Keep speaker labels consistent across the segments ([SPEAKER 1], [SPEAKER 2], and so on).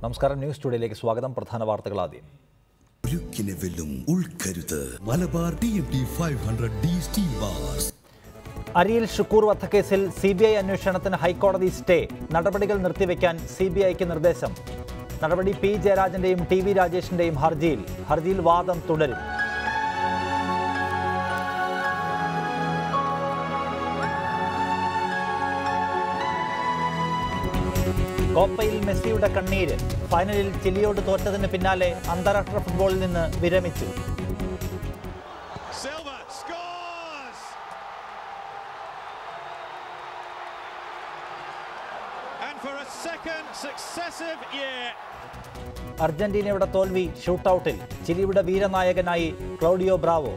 [SPEAKER 1] നമസ്കാരം ന്യൂസ് സ്റ്റുഡിയോയിലേക്ക് സ്വാഗതം പ്രധാന വാർത്തകൾ ആദ്യം
[SPEAKER 2] ഉരുക്കിനെ വെല്ലും ഉൾക്കരുത്ത് Malabar T M T five hundred D steel bars
[SPEAKER 1] Ariyil Shukkur വധക്കേസിൽ സി ബി ഐ അന്വേഷണത്തിന് ഹൈക്കോടതി സ്റ്റേ നടപടികൾ നിർത്തിവെക്കാൻ സി ബി ഐക്ക് നിർദ്ദേശം നടപടി പി ജയരാജന്റെയും ടി വി രാജേഷിന്റെയും ഹർജിയിൽ ഹർജിയിൽ വാദം തുടരും കോപ്പയിൽ മെസ്സിയുടെ കണ്ണീര് ഫൈനലിൽ ചിലിയോട് തോറ്റതിന് പിന്നാലെ അന്താരാഷ്ട്ര ഫുട്ബോളിൽ നിന്ന് വിരമിച്ചു
[SPEAKER 3] Silva scores! And for a second successive year,
[SPEAKER 1] അർജന്റീനയുടെ തോൽവി ഷൂട്ടൌട്ടിൽ ചിലിയുടെ വീരനായകനായി ക്ലൗഡിയോ ബ്രാവോ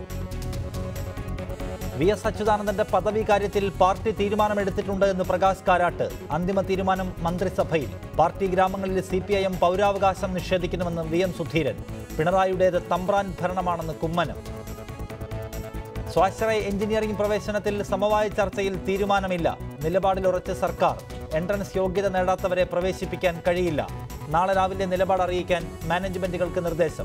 [SPEAKER 1] വി എസ് അച്യുതാനന്ദന്റെ പദവി കാര്യത്തിൽ പാർട്ടി തീരുമാനമെടുത്തിട്ടുണ്ട് എന്ന് പ്രകാശ് കാരാട്ട് അന്തിമ തീരുമാനം മന്ത്രിസഭയിൽ പാർട്ടി ഗ്രാമങ്ങളിൽ സി പി ഐ എം പൗരാവകാശം നിഷേധിക്കണമെന്ന് വി എം സുധീരൻ പിണറായിയുടേത് തമ്പ്രാൻ ഭരണമാണെന്ന് കുമ്മനം സ്വാശ്രയ എഞ്ചിനീയറിംഗ് പ്രവേശനത്തിൽ സമവായ ചർച്ചയിൽ തീരുമാനമില്ല നിലപാടിൽ ഉറച്ച് സർക്കാർ എൻട്രൻസ് യോഗ്യത നേടാത്തവരെ പ്രവേശിപ്പിക്കാൻ കഴിയില്ല നാളെ രാവിലെ നിലപാട് അറിയിക്കാൻ മാനേജ്മെന്റുകൾക്ക് നിർദ്ദേശം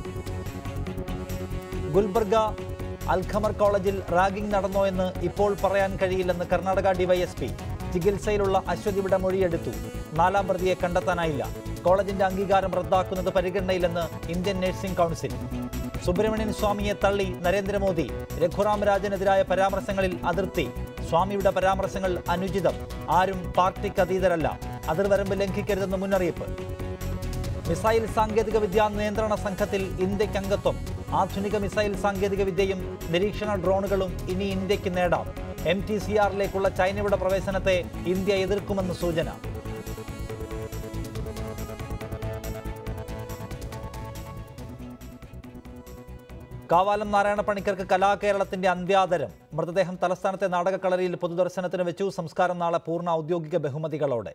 [SPEAKER 1] ഗുൽബർഗ അൽഖമർ കോളേജിൽ റാഗിംഗ് നടന്നോ എന്ന് ഇപ്പോൾ പറയാൻ കഴിയില്ലെന്ന് കർണാടക ഡിവൈഎസ്പി ചികിത്സയിലുള്ള അശ്വതിയുടെ മൊഴിയെടുത്തു നാലാം പ്രതിയെ കണ്ടെത്താനായില്ല കോളേജിന്റെ അംഗീകാരം റദ്ദാക്കുന്നത് പരിഗണനയിലെന്ന് ഇന്ത്യൻ നഴ്സിംഗ് കൗൺസിൽ സുബ്രഹ്മണ്യൻ സ്വാമിയെ തള്ളി നരേന്ദ്രമോദി രഘുറാം രാജനെതിരായ പരാമർശങ്ങളിൽ അതിർത്തി സ്വാമിയുടെ പരാമർശങ്ങൾ അനുചിതം ആരും പാർട്ടിക്ക് അതീതരല്ല അതിർവരമ്പ് ലംഘിക്കരുതെന്ന് മുന്നറിയിപ്പ് മിസൈൽ സാങ്കേതിക വിദ്യാ നിയന്ത്രണ സംഘത്തിൽ ഇന്ത്യക്ക് അംഗത്വം ആധുനിക മിസൈൽ സാങ്കേതിക വിദ്യയും നിരീക്ഷണ ഡ്രോണുകളും ഇനി ഇന്ത്യക്ക് നേടാം എം ടി സി ആറിലേക്കുള്ള ചൈനയുടെ പ്രവേശനത്തെ ഇന്ത്യ എതിർക്കുമെന്ന് സൂചന കാവാലം നാരായണ പണിക്കർക്ക് കലാകേരളത്തിന്റെ അന്ത്യാദരം മൃതദേഹം തലസ്ഥാനത്തെ നാടകക്കളരിയിൽ പൊതുദർശനത്തിന് വെച്ചു സംസ്കാരം നാളെ പൂർണ്ണ ഔദ്യോഗിക ബഹുമതികളോടെ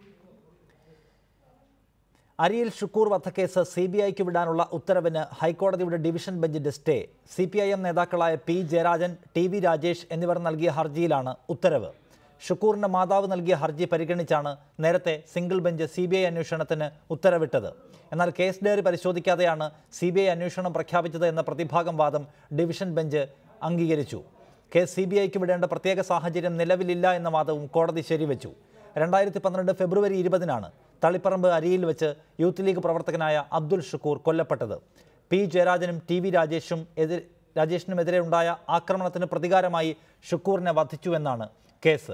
[SPEAKER 1] അരിയിൽ ഷുക്കൂർ വധക്കേസ് സി ബി ഐക്ക് വിടാനുള്ള ഉത്തരവിന് ഹൈക്കോടതിയുടെ ഡിവിഷൻ ബെഞ്ചിന്റെ stay C P I M നേതാക്കളായ P Jayarajan T V Rajesh എന്നിവർ നൽകിയ ഹർജിയിലാണ് ഉത്തരവ് ഷുക്കൂറിന്റെ മാതാവ് നൽകിയ ഹർജി പരിഗണിച്ചാണ് നേരത്തെ single bench C B I അന്വേഷണത്തിന് ഉത്തരവിട്ടത് എന്നാൽ കേസ് ഡയറി പരിശോധിക്കാതെയാണ് സി ബി ഐ അന്വേഷണം പ്രഖ്യാപിച്ചത് എന്ന പ്രതിഭാഗം വാദം ഡിവിഷൻ ബെഞ്ച് അംഗീകരിച്ചു കേസ് സി ബി ഐക്ക് വിടേണ്ട പ്രത്യേക സാഹചര്യം നിലവിലില്ല എന്ന വാദവും കോടതി ശരിവെച്ചു രണ്ടായിരത്തി പന്ത്രണ്ട് ഫെബ്രുവരി ഇരുപതിനാണ് തളിപ്പറമ്പ് അരിയിൽ വെച്ച് യൂത്ത് ലീഗ് പ്രവർത്തകനായ അബ്ദുൽ ഷുക്കൂർ കൊല്ലപ്പെട്ടത് പി ജയരാജനും ടി വി രാജേഷും എതിർ രാജേഷിനുമെതിരെ ഉണ്ടായ ആക്രമണത്തിന് പ്രതികാരമായി ഷുക്കൂറിനെ വധിച്ചുവെന്നാണ് കേസ്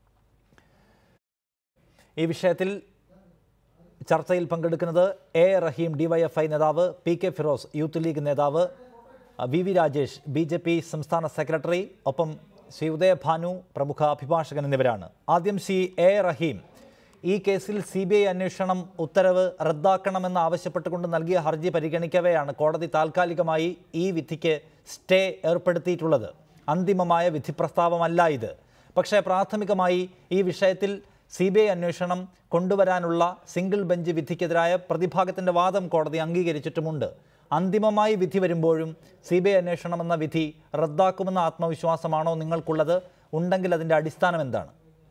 [SPEAKER 1] ഈ വിഷയത്തിൽ ചർച്ചയിൽ പങ്കെടുക്കുന്നത് എ റഹീം ഡിവൈഎഫ്ഐ നേതാവ് P K Firoz youth league നേതാവ് V V Rajesh B J P സംസ്ഥാന സെക്രട്ടറി ഒപ്പം ശ്രീ ഉദയഭാനു പ്രമുഖ അഭിഭാഷകൻ എന്നിവരാണ് ആദ്യം ശ്രീ എ റഹീം ഈ കേസിൽ സി ബി ഐ അന്വേഷണം ഉത്തരവ് റദ്ദാക്കണമെന്ന് ആവശ്യപ്പെട്ടുകൊണ്ട് നൽകിയ ഹർജി പരിഗണിക്കവെയാണ് കോടതി താൽക്കാലികമായി ഈ വിധിക്ക് സ്റ്റേ ഏർപ്പെടുത്തിയിട്ടുള്ളത് അന്തിമമായ വിധി പ്രസ്താവമല്ല ഇത് പക്ഷേ പ്രാഥമികമായി ഈ വിഷയത്തിൽ സി ബി ഐ അന്വേഷണം കൊണ്ടുവരാനുള്ള സിംഗിൾ ബെഞ്ച് വിധിക്കെതിരായ പ്രതിഭാഗത്തിൻ്റെ വാദം കോടതി അംഗീകരിച്ചിട്ടുമുണ്ട് അന്തിമമായി വിധി വരുമ്പോഴും സി ബി ഐ അന്വേഷണം എന്ന വിധി റദ്ദാക്കുമെന്ന ആത്മവിശ്വാസമാണോ നിങ്ങൾക്കുള്ളത് ഉണ്ടെങ്കിൽ അതിൻ്റെ അടിസ്ഥാനം എന്താണ്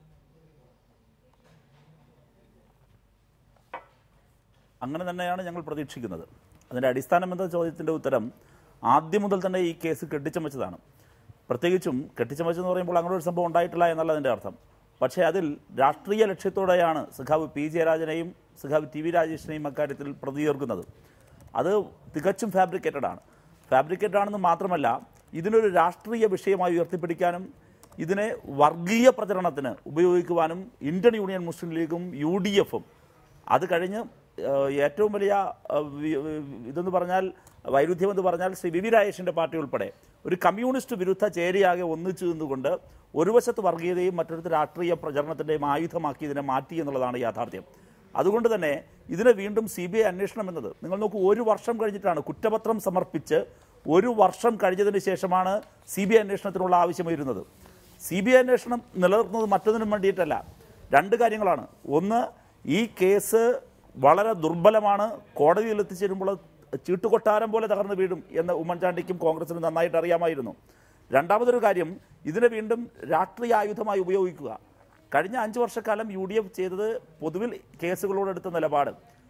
[SPEAKER 4] അങ്ങനെ തന്നെയാണ് ഞങ്ങൾ പ്രതീക്ഷിക്കുന്നത് അതിൻ്റെ അടിസ്ഥാനം എന്ന ചോദ്യത്തിൻ്റെ ഉത്തരം ആദ്യം മുതൽ തന്നെ ഈ കേസ് കെട്ടിച്ചമച്ചതാണ് പ്രത്യേകിച്ചും കെട്ടിച്ചമച്ചെന്ന് പറയുമ്പോൾ അങ്ങനെ ഒരു സംഭവം ഉണ്ടായിട്ടില്ല എന്നല്ല അതിൻ്റെ അർത്ഥം പക്ഷേ അതിൽ രാഷ്ട്രീയ ലക്ഷ്യത്തോടെയാണ് സഖാവ് പി ജയരാജനെയും സഖാവ് ടി വി രാജേഷിനെയും അക്കാര്യത്തിൽ പ്രതി ചേർക്കുന്നത് അത് തികച്ചും ഫാബ്രിക്കേറ്റഡ് ആണ് ഫാബ്രിക്കേറ്റഡ് ആണെന്ന് മാത്രമല്ല ഇതിനൊരു രാഷ്ട്രീയ വിഷയമായി ഉയർത്തിപ്പിടിക്കാനും ഇതിനെ വർഗീയ പ്രചരണത്തിന് ഉപയോഗിക്കുവാനും ഇന്ത്യൻ യൂണിയൻ മുസ്ലിം ലീഗും യു ഡി എഫും അത് കഴിഞ്ഞ് ഏഹ്, ഏറ്റവും വലിയ ഏഹ്, വി- വി- ഇതെന്ന് പറഞ്ഞാൽ വൈരുദ്ധ്യം എന്ന് പറഞ്ഞാൽ ശ്രീ വി വി രാജേഷിൻ്റെ പാർട്ടി ഉൾപ്പെടെ ഒരു കമ്മ്യൂണിസ്റ്റ് വിരുദ്ധ ചേരിയാകെ ഒന്നിച്ചു നിന്നുകൊണ്ട് ഒരു വശത്ത് വർഗീയതയും മറ്റൊരുത്ത് രാഷ്ട്രീയ പ്രചരണത്തിൻ്റെയും ആയുധമാക്കി ഇതിനെ മാറ്റി എന്നുള്ളതാണ് യാഥാർത്ഥ്യം അതുകൊണ്ട് തന്നെ ഇതിനെ വീണ്ടും സി ബി ഐ അന്വേഷണം എന്നത് നിങ്ങൾ നോക്കൂ ഒരു വർഷം കഴിഞ്ഞിട്ടാണ് കുറ്റപത്രം സമർപ്പിച്ച് ഒരു വർഷം കഴിഞ്ഞതിന് ശേഷമാണ് സി ബി ഐ അന്വേഷണത്തിനുള്ള ആവശ്യം വരുന്നത് സി ബി ഐ അന്വേഷണം നിലനിർത്തുന്നത് മറ്റൊന്നിനും വേണ്ടിയിട്ടല്ല രണ്ട് കാര്യങ്ങളാണ് ഒന്ന് ഈ കേസ് വളരെ ദുർബലമാണ് കോടതിയിൽ എത്തിച്ചേരുമ്പോൾ ചീട്ടുകൊട്ടാരം പോലെ തകർന്നു വീഴും എന്ന് ഉമ്മൻചാണ്ടിക്കും കോൺഗ്രസിനും നന്നായിട്ട് അറിയാമായിരുന്നു രണ്ടാമതൊരു കാര്യം ഇതിനെ വീണ്ടും രാഷ്ട്രീയ ആയുധമായി ഉപയോഗിക്കുക കഴിഞ്ഞ അഞ്ച് വർഷക്കാലം യു ഡി എഫ് ചെയ്തത് പൊതുവിൽ കേസുകളോടെടുത്ത നിലപാട്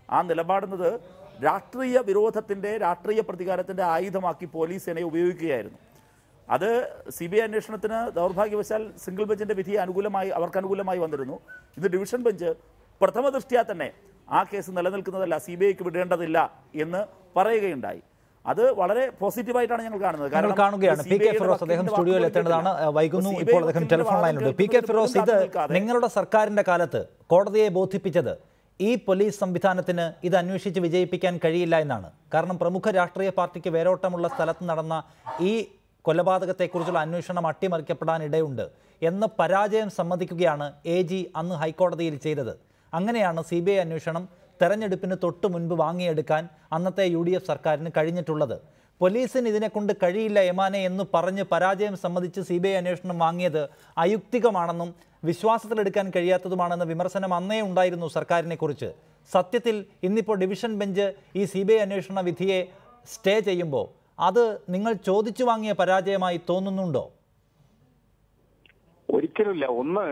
[SPEAKER 4] ആ നിലപാടുന്നത് രാഷ്ട്രീയ വിരോധത്തിൻ്റെ രാഷ്ട്രീയ പ്രതികാരത്തിൻ്റെ ആയുധമാക്കി പോലീസ് സേനയെ ഉപയോഗിക്കുകയായിരുന്നു അത് സി ബി ഐ അന്വേഷണത്തിന് ദൗർഭാഗ്യവശാൽ സിംഗിൾ ബെഞ്ചിന്റെ വിധി അനുകൂലമായി അവർക്ക് അനുകൂലമായി വന്നിരുന്നു ഇത് ഡിവിഷൻ ബെഞ്ച് പ്രഥമ ദൃഷ്ട്യാ തന്നെ ആ കേസ് നിലനിൽക്കുന്നതല്ല സി ബി ഐക്ക് വിടേണ്ടതില്ല എന്ന് പറയുകയുണ്ടായി അത് വളരെ പോസിറ്റീവായിട്ടാണ് ഞങ്ങൾ കാണുന്നത്
[SPEAKER 1] ഞങ്ങൾ കാണുകയാണ് പി കെ
[SPEAKER 4] CBI യുടെ
[SPEAKER 1] ഫിറോസ് അദ്ദേഹം
[SPEAKER 4] വക്കീലിന്റെ
[SPEAKER 1] സ്റ്റുഡിയോയിൽ
[SPEAKER 4] വാക്കുകൾ
[SPEAKER 1] എത്തേണ്ടതാണ്
[SPEAKER 4] കേട്ടില്ല.
[SPEAKER 1] വൈകുന്നു
[SPEAKER 4] അപ്പോൾ
[SPEAKER 1] ഇപ്പോൾ
[SPEAKER 4] CBI
[SPEAKER 1] അദ്ദേഹം
[SPEAKER 4] വക്കീലിന്റെ
[SPEAKER 1] ടെലിഫോൺ ലൈനിലുണ്ട്
[SPEAKER 4] വാദം
[SPEAKER 1] പി കെ
[SPEAKER 4] കേൾക്കുന്നതിന്
[SPEAKER 1] ഫിറോസ് ഇത്
[SPEAKER 4] പോലും കാത്തിരിക്കാതെ
[SPEAKER 1] നിങ്ങളുടെ സർക്കാരിന്റെ കാലത്ത് കോടതിയെ ബോധിപ്പിച്ചത് ഈ പോലീസ് സംവിധാനത്തിന് ഇത് അന്വേഷിച്ച് വിജയിപ്പിക്കാൻ കഴിയില്ല എന്നാണ് കാരണം പ്രമുഖ രാഷ്ട്രീയ പാർട്ടിക്ക് വേരോട്ടമുള്ള സ്ഥലത്ത് നടന്ന ഈ കൊലപാതകത്തെക്കുറിച്ചുള്ള അന്വേഷണം അട്ടിമറിക്കപ്പെടാൻ ഇടയുണ്ട് എന്ന പരാജയം സമ്മതിക്കുകയാണ് എ ജി അന്ന് ഹൈക്കോടതിയിൽ ചെയ്തത് അങ്ങനെയാണ് സി ബി ഐ അന്വേഷണം തെരഞ്ഞെടുപ്പിന് തൊട്ടു മുൻപ് വാങ്ങിയെടുക്കാൻ അന്നത്തെ യു ഡി എഫ് സർക്കാരിന് കഴിഞ്ഞിട്ടുള്ളത് പോലീസിന് ഇതിനെക്കൊണ്ട് കഴിയില്ല എമാനെ എന്ന് പറഞ്ഞ് പരാജയം സമ്മതിച്ച് സി ബി ഐ അന്വേഷണം വാങ്ങിയത് അയുക്തികമാണെന്നും വിശ്വാസത്തിലെടുക്കാൻ കഴിയാത്തതുമാണെന്ന വിമർശനം അന്നേ ഉണ്ടായിരുന്നു സർക്കാരിനെ കുറിച്ച് സത്യത്തിൽ ഇന്നിപ്പോൾ ഡിവിഷൻ ബെഞ്ച് ഈ സി ബി ഐ അന്വേഷണ വിധിയെ സ്റ്റേ ചെയ്യുമ്പോൾ അത് നിങ്ങൾ ചോദിച്ചു വാങ്ങിയ പരാജയമായി തോന്നുന്നുണ്ടോ
[SPEAKER 5] ഒരിക്കലുമില്ല ഒന്ന്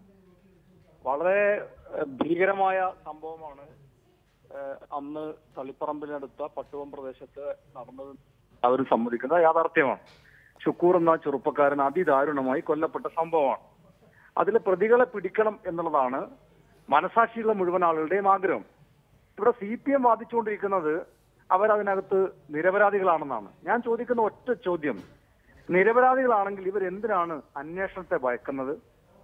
[SPEAKER 5] വളരെ ഏഹ്, ഭീകരമായ സംഭവമാണ് ഏഹ്, അന്ന് തളിപ്പറമ്പിനടുത്ത പട്ടുവം പ്രദേശത്ത് നടന്നത് അവർ സമ്മതിക്കുന്നത് യാഥാർത്ഥ്യമാണ് ഷുക്കൂർ എന്ന ചെറുപ്പക്കാരൻ അതിദാരുണമായി കൊല്ലപ്പെട്ട സംഭവമാണ് അതിലെ പ്രതികളെ പിടിക്കണം എന്നുള്ളതാണ് മനസാക്ഷിയുള്ള മുഴുവൻ ആളുകളുടെയും ആഗ്രഹം ഇവിടെ സി പി എം വാദിച്ചുകൊണ്ടിരിക്കുന്നത് അവരതിനകത്ത് നിരപരാധികളാണെന്നാണ് ഞാൻ ചോദിക്കുന്ന ഒറ്റ ചോദ്യം നിരപരാധികളാണെങ്കിൽ ഇവർ എന്തിനാണ് അന്വേഷണത്തെ ഭയക്കുന്നത്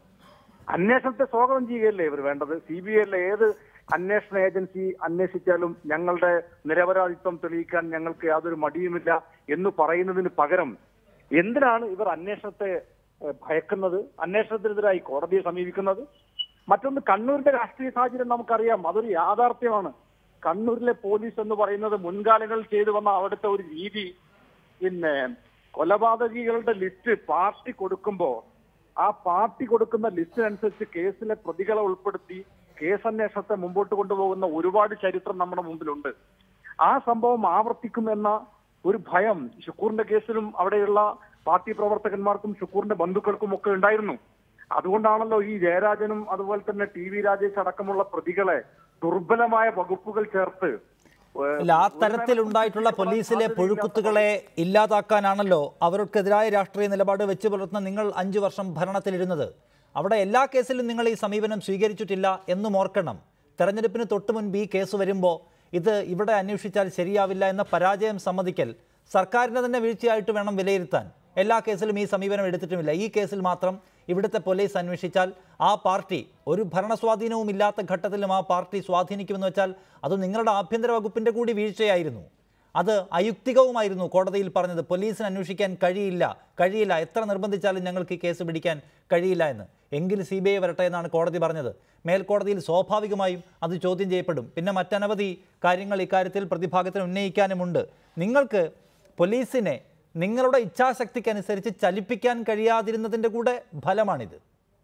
[SPEAKER 5] അന്വേഷണത്തെ സ്വാഗതം ചെയ്യുകയല്ലേ ഇവർ വേണ്ടത് സി ബി ഐയിലെ ഏത് അന്വേഷണ ഏജൻസി അന്വേഷിച്ചാലും ഞങ്ങളുടെ നിരപരാധിത്വം തെളിയിക്കാൻ ഞങ്ങൾക്ക് യാതൊരു മടിയുമില്ല എന്ന് പറയുന്നതിന് പകരം എന്തിനാണ് ഇവർ അന്വേഷണത്തെ ഏഹ്, ഭയക്കുന്നത് അന്വേഷണത്തിനെതിരായി കോടതിയെ സമീപിക്കുന്നത് മറ്റൊന്ന് കണ്ണൂരിന്റെ രാഷ്ട്രീയ സാഹചര്യം നമുക്കറിയാം അതൊരു യാഥാർത്ഥ്യമാണ് കണ്ണൂരിലെ പോലീസ് എന്ന് പറയുന്നത് മുൻകാലങ്ങളിൽ ചെയ്തു വന്ന അവിടുത്തെ ഒരു രീതി പിന്നെ കൊലപാതകികളുടെ ലിസ്റ്റ് പാർട്ടി കൊടുക്കുമ്പോ ആ പാർട്ടി കൊടുക്കുന്ന ലിസ്റ്റിനനുസരിച്ച് കേസിലെ പ്രതികളെ ഉൾപ്പെടുത്തി കേസന്വേഷണത്തെ മുമ്പോട്ട് കൊണ്ടുപോകുന്ന ഒരുപാട് ചരിത്രം നമ്മുടെ മുമ്പിലുണ്ട് ആ സംഭവം ആവർത്തിക്കുമെന്ന ഒരു ഭയം ഷുക്കൂറിന്റെ കേസിലും അവിടെയുള്ള പാർട്ടി പ്രവർത്തകന്മാർക്കും ഷുക്കൂറിന്റെ ബന്ധുക്കൾക്കും ഒക്കെ ഉണ്ടായിരുന്നു അതുകൊണ്ടാണല്ലോ ഈ ജയരാജനും അതുപോലെ തന്നെ ടി വി രാജേഷ് അടക്കമുള്ള പ്രതികളെ ദുർബലമായ വകുപ്പുകൾ ചേർത്ത് ഏഹ്,
[SPEAKER 1] അല്ല ആ തരത്തിലുണ്ടായിട്ടുള്ള പോലീസിലെ പുഴുക്കുത്തുകളെ ഇല്ലാതാക്കാനാണല്ലോ അവർക്കെതിരായ രാഷ്ട്രീയ നിലപാട് വെച്ച് പുലർത്തുന്ന നിങ്ങൾ അഞ്ചു വർഷം ഭരണത്തിലിരുന്നത് അവിടെ എല്ലാ കേസിലും നിങ്ങൾ ഈ സമീപനം സ്വീകരിച്ചിട്ടില്ല എന്നും ഓർക്കണം തെരഞ്ഞെടുപ്പിന് തൊട്ട് മുൻപ് ഈ കേസ് വരുമ്പോൾ ഇത് ഇവിടെ അന്വേഷിച്ചാൽ ശരിയാവില്ല എന്ന പരാജയം സമ്മതിക്കൽ സർക്കാരിൻ്റെ തന്നെ വീഴ്ചയായിട്ട് വേണം വിലയിരുത്താൻ എല്ലാ കേസിലും ഈ സമീപനം എടുത്തിട്ടുമില്ല ഈ കേസിൽ മാത്രം ഇവിടുത്തെ പോലീസ് അന്വേഷിച്ചാൽ ആ പാർട്ടി ഒരു ഭരണസ്വാധീനവും ഇല്ലാത്ത ഘട്ടത്തിലും ആ പാർട്ടി സ്വാധീനിക്കുമെന്ന് വെച്ചാൽ അത് നിങ്ങളുടെ ആഭ്യന്തര വകുപ്പിൻ്റെ കൂടി വീഴ്ചയായിരുന്നു അത് അയുക്തികവുമായിരുന്നു കോടതിയിൽ പറഞ്ഞത് പോലീസിന് അന്വേഷിക്കാൻ കഴിയില്ല കഴിയില്ല എത്ര നിർബന്ധിച്ചാലും ഞങ്ങൾക്ക് ഈ കേസ് പിടിക്കാൻ കഴിയില്ല എന്ന് എങ്കിൽ സി ബി ഐ വരട്ടെ എന്നാണ് കോടതി പറഞ്ഞത് മേൽക്കോടതിയിൽ സ്വാഭാവികമായും അത് ചോദ്യം ചെയ്യപ്പെടും പിന്നെ മറ്റനവധി കാര്യങ്ങൾ ഇക്കാര്യത്തിൽ പ്രതിഭാഗത്തിന് ഉന്നയിക്കാനുമുണ്ട് നിങ്ങൾക്ക് പോലീസിനെ നിങ്ങളുടെ ഇച്ഛാശക്തിക്കനുസരിച്ച് ചലിപ്പിക്കാൻ കഴിയാതിരുന്നതിൻ്റെ കൂടെ ഫലമാണിത്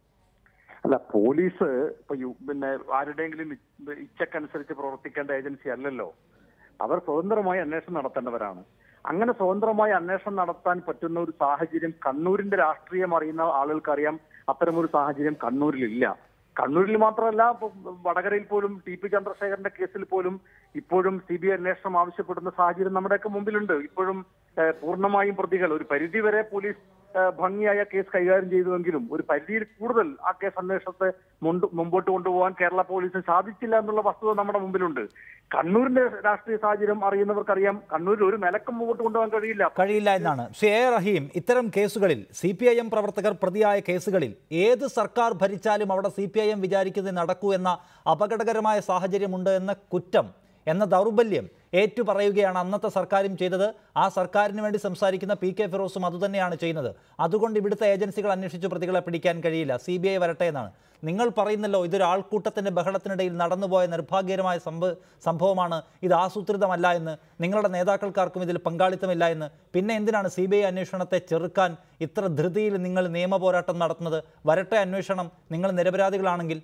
[SPEAKER 5] അല്ല പോലീസ് ഇപ്പൊ യു- പിന്നെ ആരുടെയെങ്കിലും ഇ- ഇച്ഛക്കനുസരിച്ച് പ്രവർത്തിക്കേണ്ട ഏജൻസി അല്ലല്ലോ അവർ സ്വതന്ത്രമായി അന്വേഷണം നടത്തേണ്ടവരാണ് അങ്ങനെ സ്വതന്ത്രമായി അന്വേഷണം നടത്താൻ പറ്റുന്ന ഒരു സാഹചര്യം കണ്ണൂരിന്റെ രാഷ്ട്രീയം അറിയുന്ന ആളുകൾക്കറിയാം അത്തരമൊരു സാഹചര്യം കണ്ണൂരിലില്ല കണ്ണൂരിൽ മാത്രമല്ല ഇപ്പൊ വടകരയിൽ പോലും ടി പി ചന്ദ്രശേഖരന്റെ കേസിൽ പോലും ഇപ്പോഴും സി ബി ഐ അന്വേഷണം ആവശ്യപ്പെടുന്ന സാഹചര്യം നമ്മുടെയൊക്കെ മുമ്പിലുണ്ട് ഇപ്പോഴും ഏഹ്, പൂർണ്ണമായും പ്രതികൾ ഒരു പരിധിവരെ പോലീസ് ഏഹ്, ഭംഗിയായ കേസ് കൈകാര്യം ചെയ്തുവെങ്കിലും ഒരു പരിധിയിൽ കൂടുതൽ ആ കേസ് അന്വേഷണത്തെ മുണ്ട് മുമ്പോട്ട് കൊണ്ടുപോകാൻ കേരള പോലീസിന് സാധിച്ചില്ല എന്നുള്ള വസ്തുത നമ്മുടെ മുമ്പിലുണ്ട് കണ്ണൂരിന്റെ രാഷ്ട്രീയ സാഹചര്യം അറിയുന്നവർക്കറിയാം കണ്ണൂരിൽ ഒരു നിലക്കും മുമ്പോട്ട് കൊണ്ടുപോകാൻ കഴിയില്ല
[SPEAKER 1] കഴിയില്ല എന്നാണ് ശ്രീ എ റഹീം ഇത്തരം കേസുകളിൽ സി പി ഐ എം പ്രവർത്തകർ പ്രതിയായ കേസുകളിൽ ഏത് സർക്കാർ ഭരിച്ചാലും അവിടെ സി പി ഐ എം വിചാരിക്കുന്നത് നടക്കൂ എന്ന അപകടകരമായ സാഹചര്യമുണ്ട് എന്ന കുറ്റം എന്ന ദൗർബല്യം ഏറ്റുപറയുകയാണ് അന്നത്തെ സർക്കാരും ചെയ്തത് ആ സർക്കാരിന് വേണ്ടി സംസാരിക്കുന്ന പി കെ ഫിറോസും അതുതന്നെയാണ് ചെയ്യുന്നത് അതുകൊണ്ട് ഇവിടുത്തെ ഏജൻസികൾ അന്വേഷിച്ച് പ്രതികളെ പിടിക്കാൻ കഴിയില്ല സി ബി ഐ വരട്ടെ എന്നാണ് നിങ്ങൾ പറയുന്നല്ലോ ഇതൊരു ആൾക്കൂട്ടത്തിൻ്റെ ബഹളത്തിനിടയിൽ നടന്നുപോയ നിർഭാഗ്യകരമായ സംഭവ സംഭവമാണ് ഇത് ആസൂത്രിതമല്ല എന്ന് നിങ്ങളുടെ നേതാക്കൾക്കാർക്കും ഇതിൽ പങ്കാളിത്തമില്ല എന്ന് പിന്നെ എന്തിനാണ് സി ബി ഐ അന്വേഷണത്തെ ചെറുക്കാൻ ഇത്ര ധൃതിയിൽ നിങ്ങൾ നിയമ പോരാട്ടം നടത്തുന്നത് വരട്ടെ അന്വേഷണം നിങ്ങൾ നിരപരാധികളാണെങ്കിൽ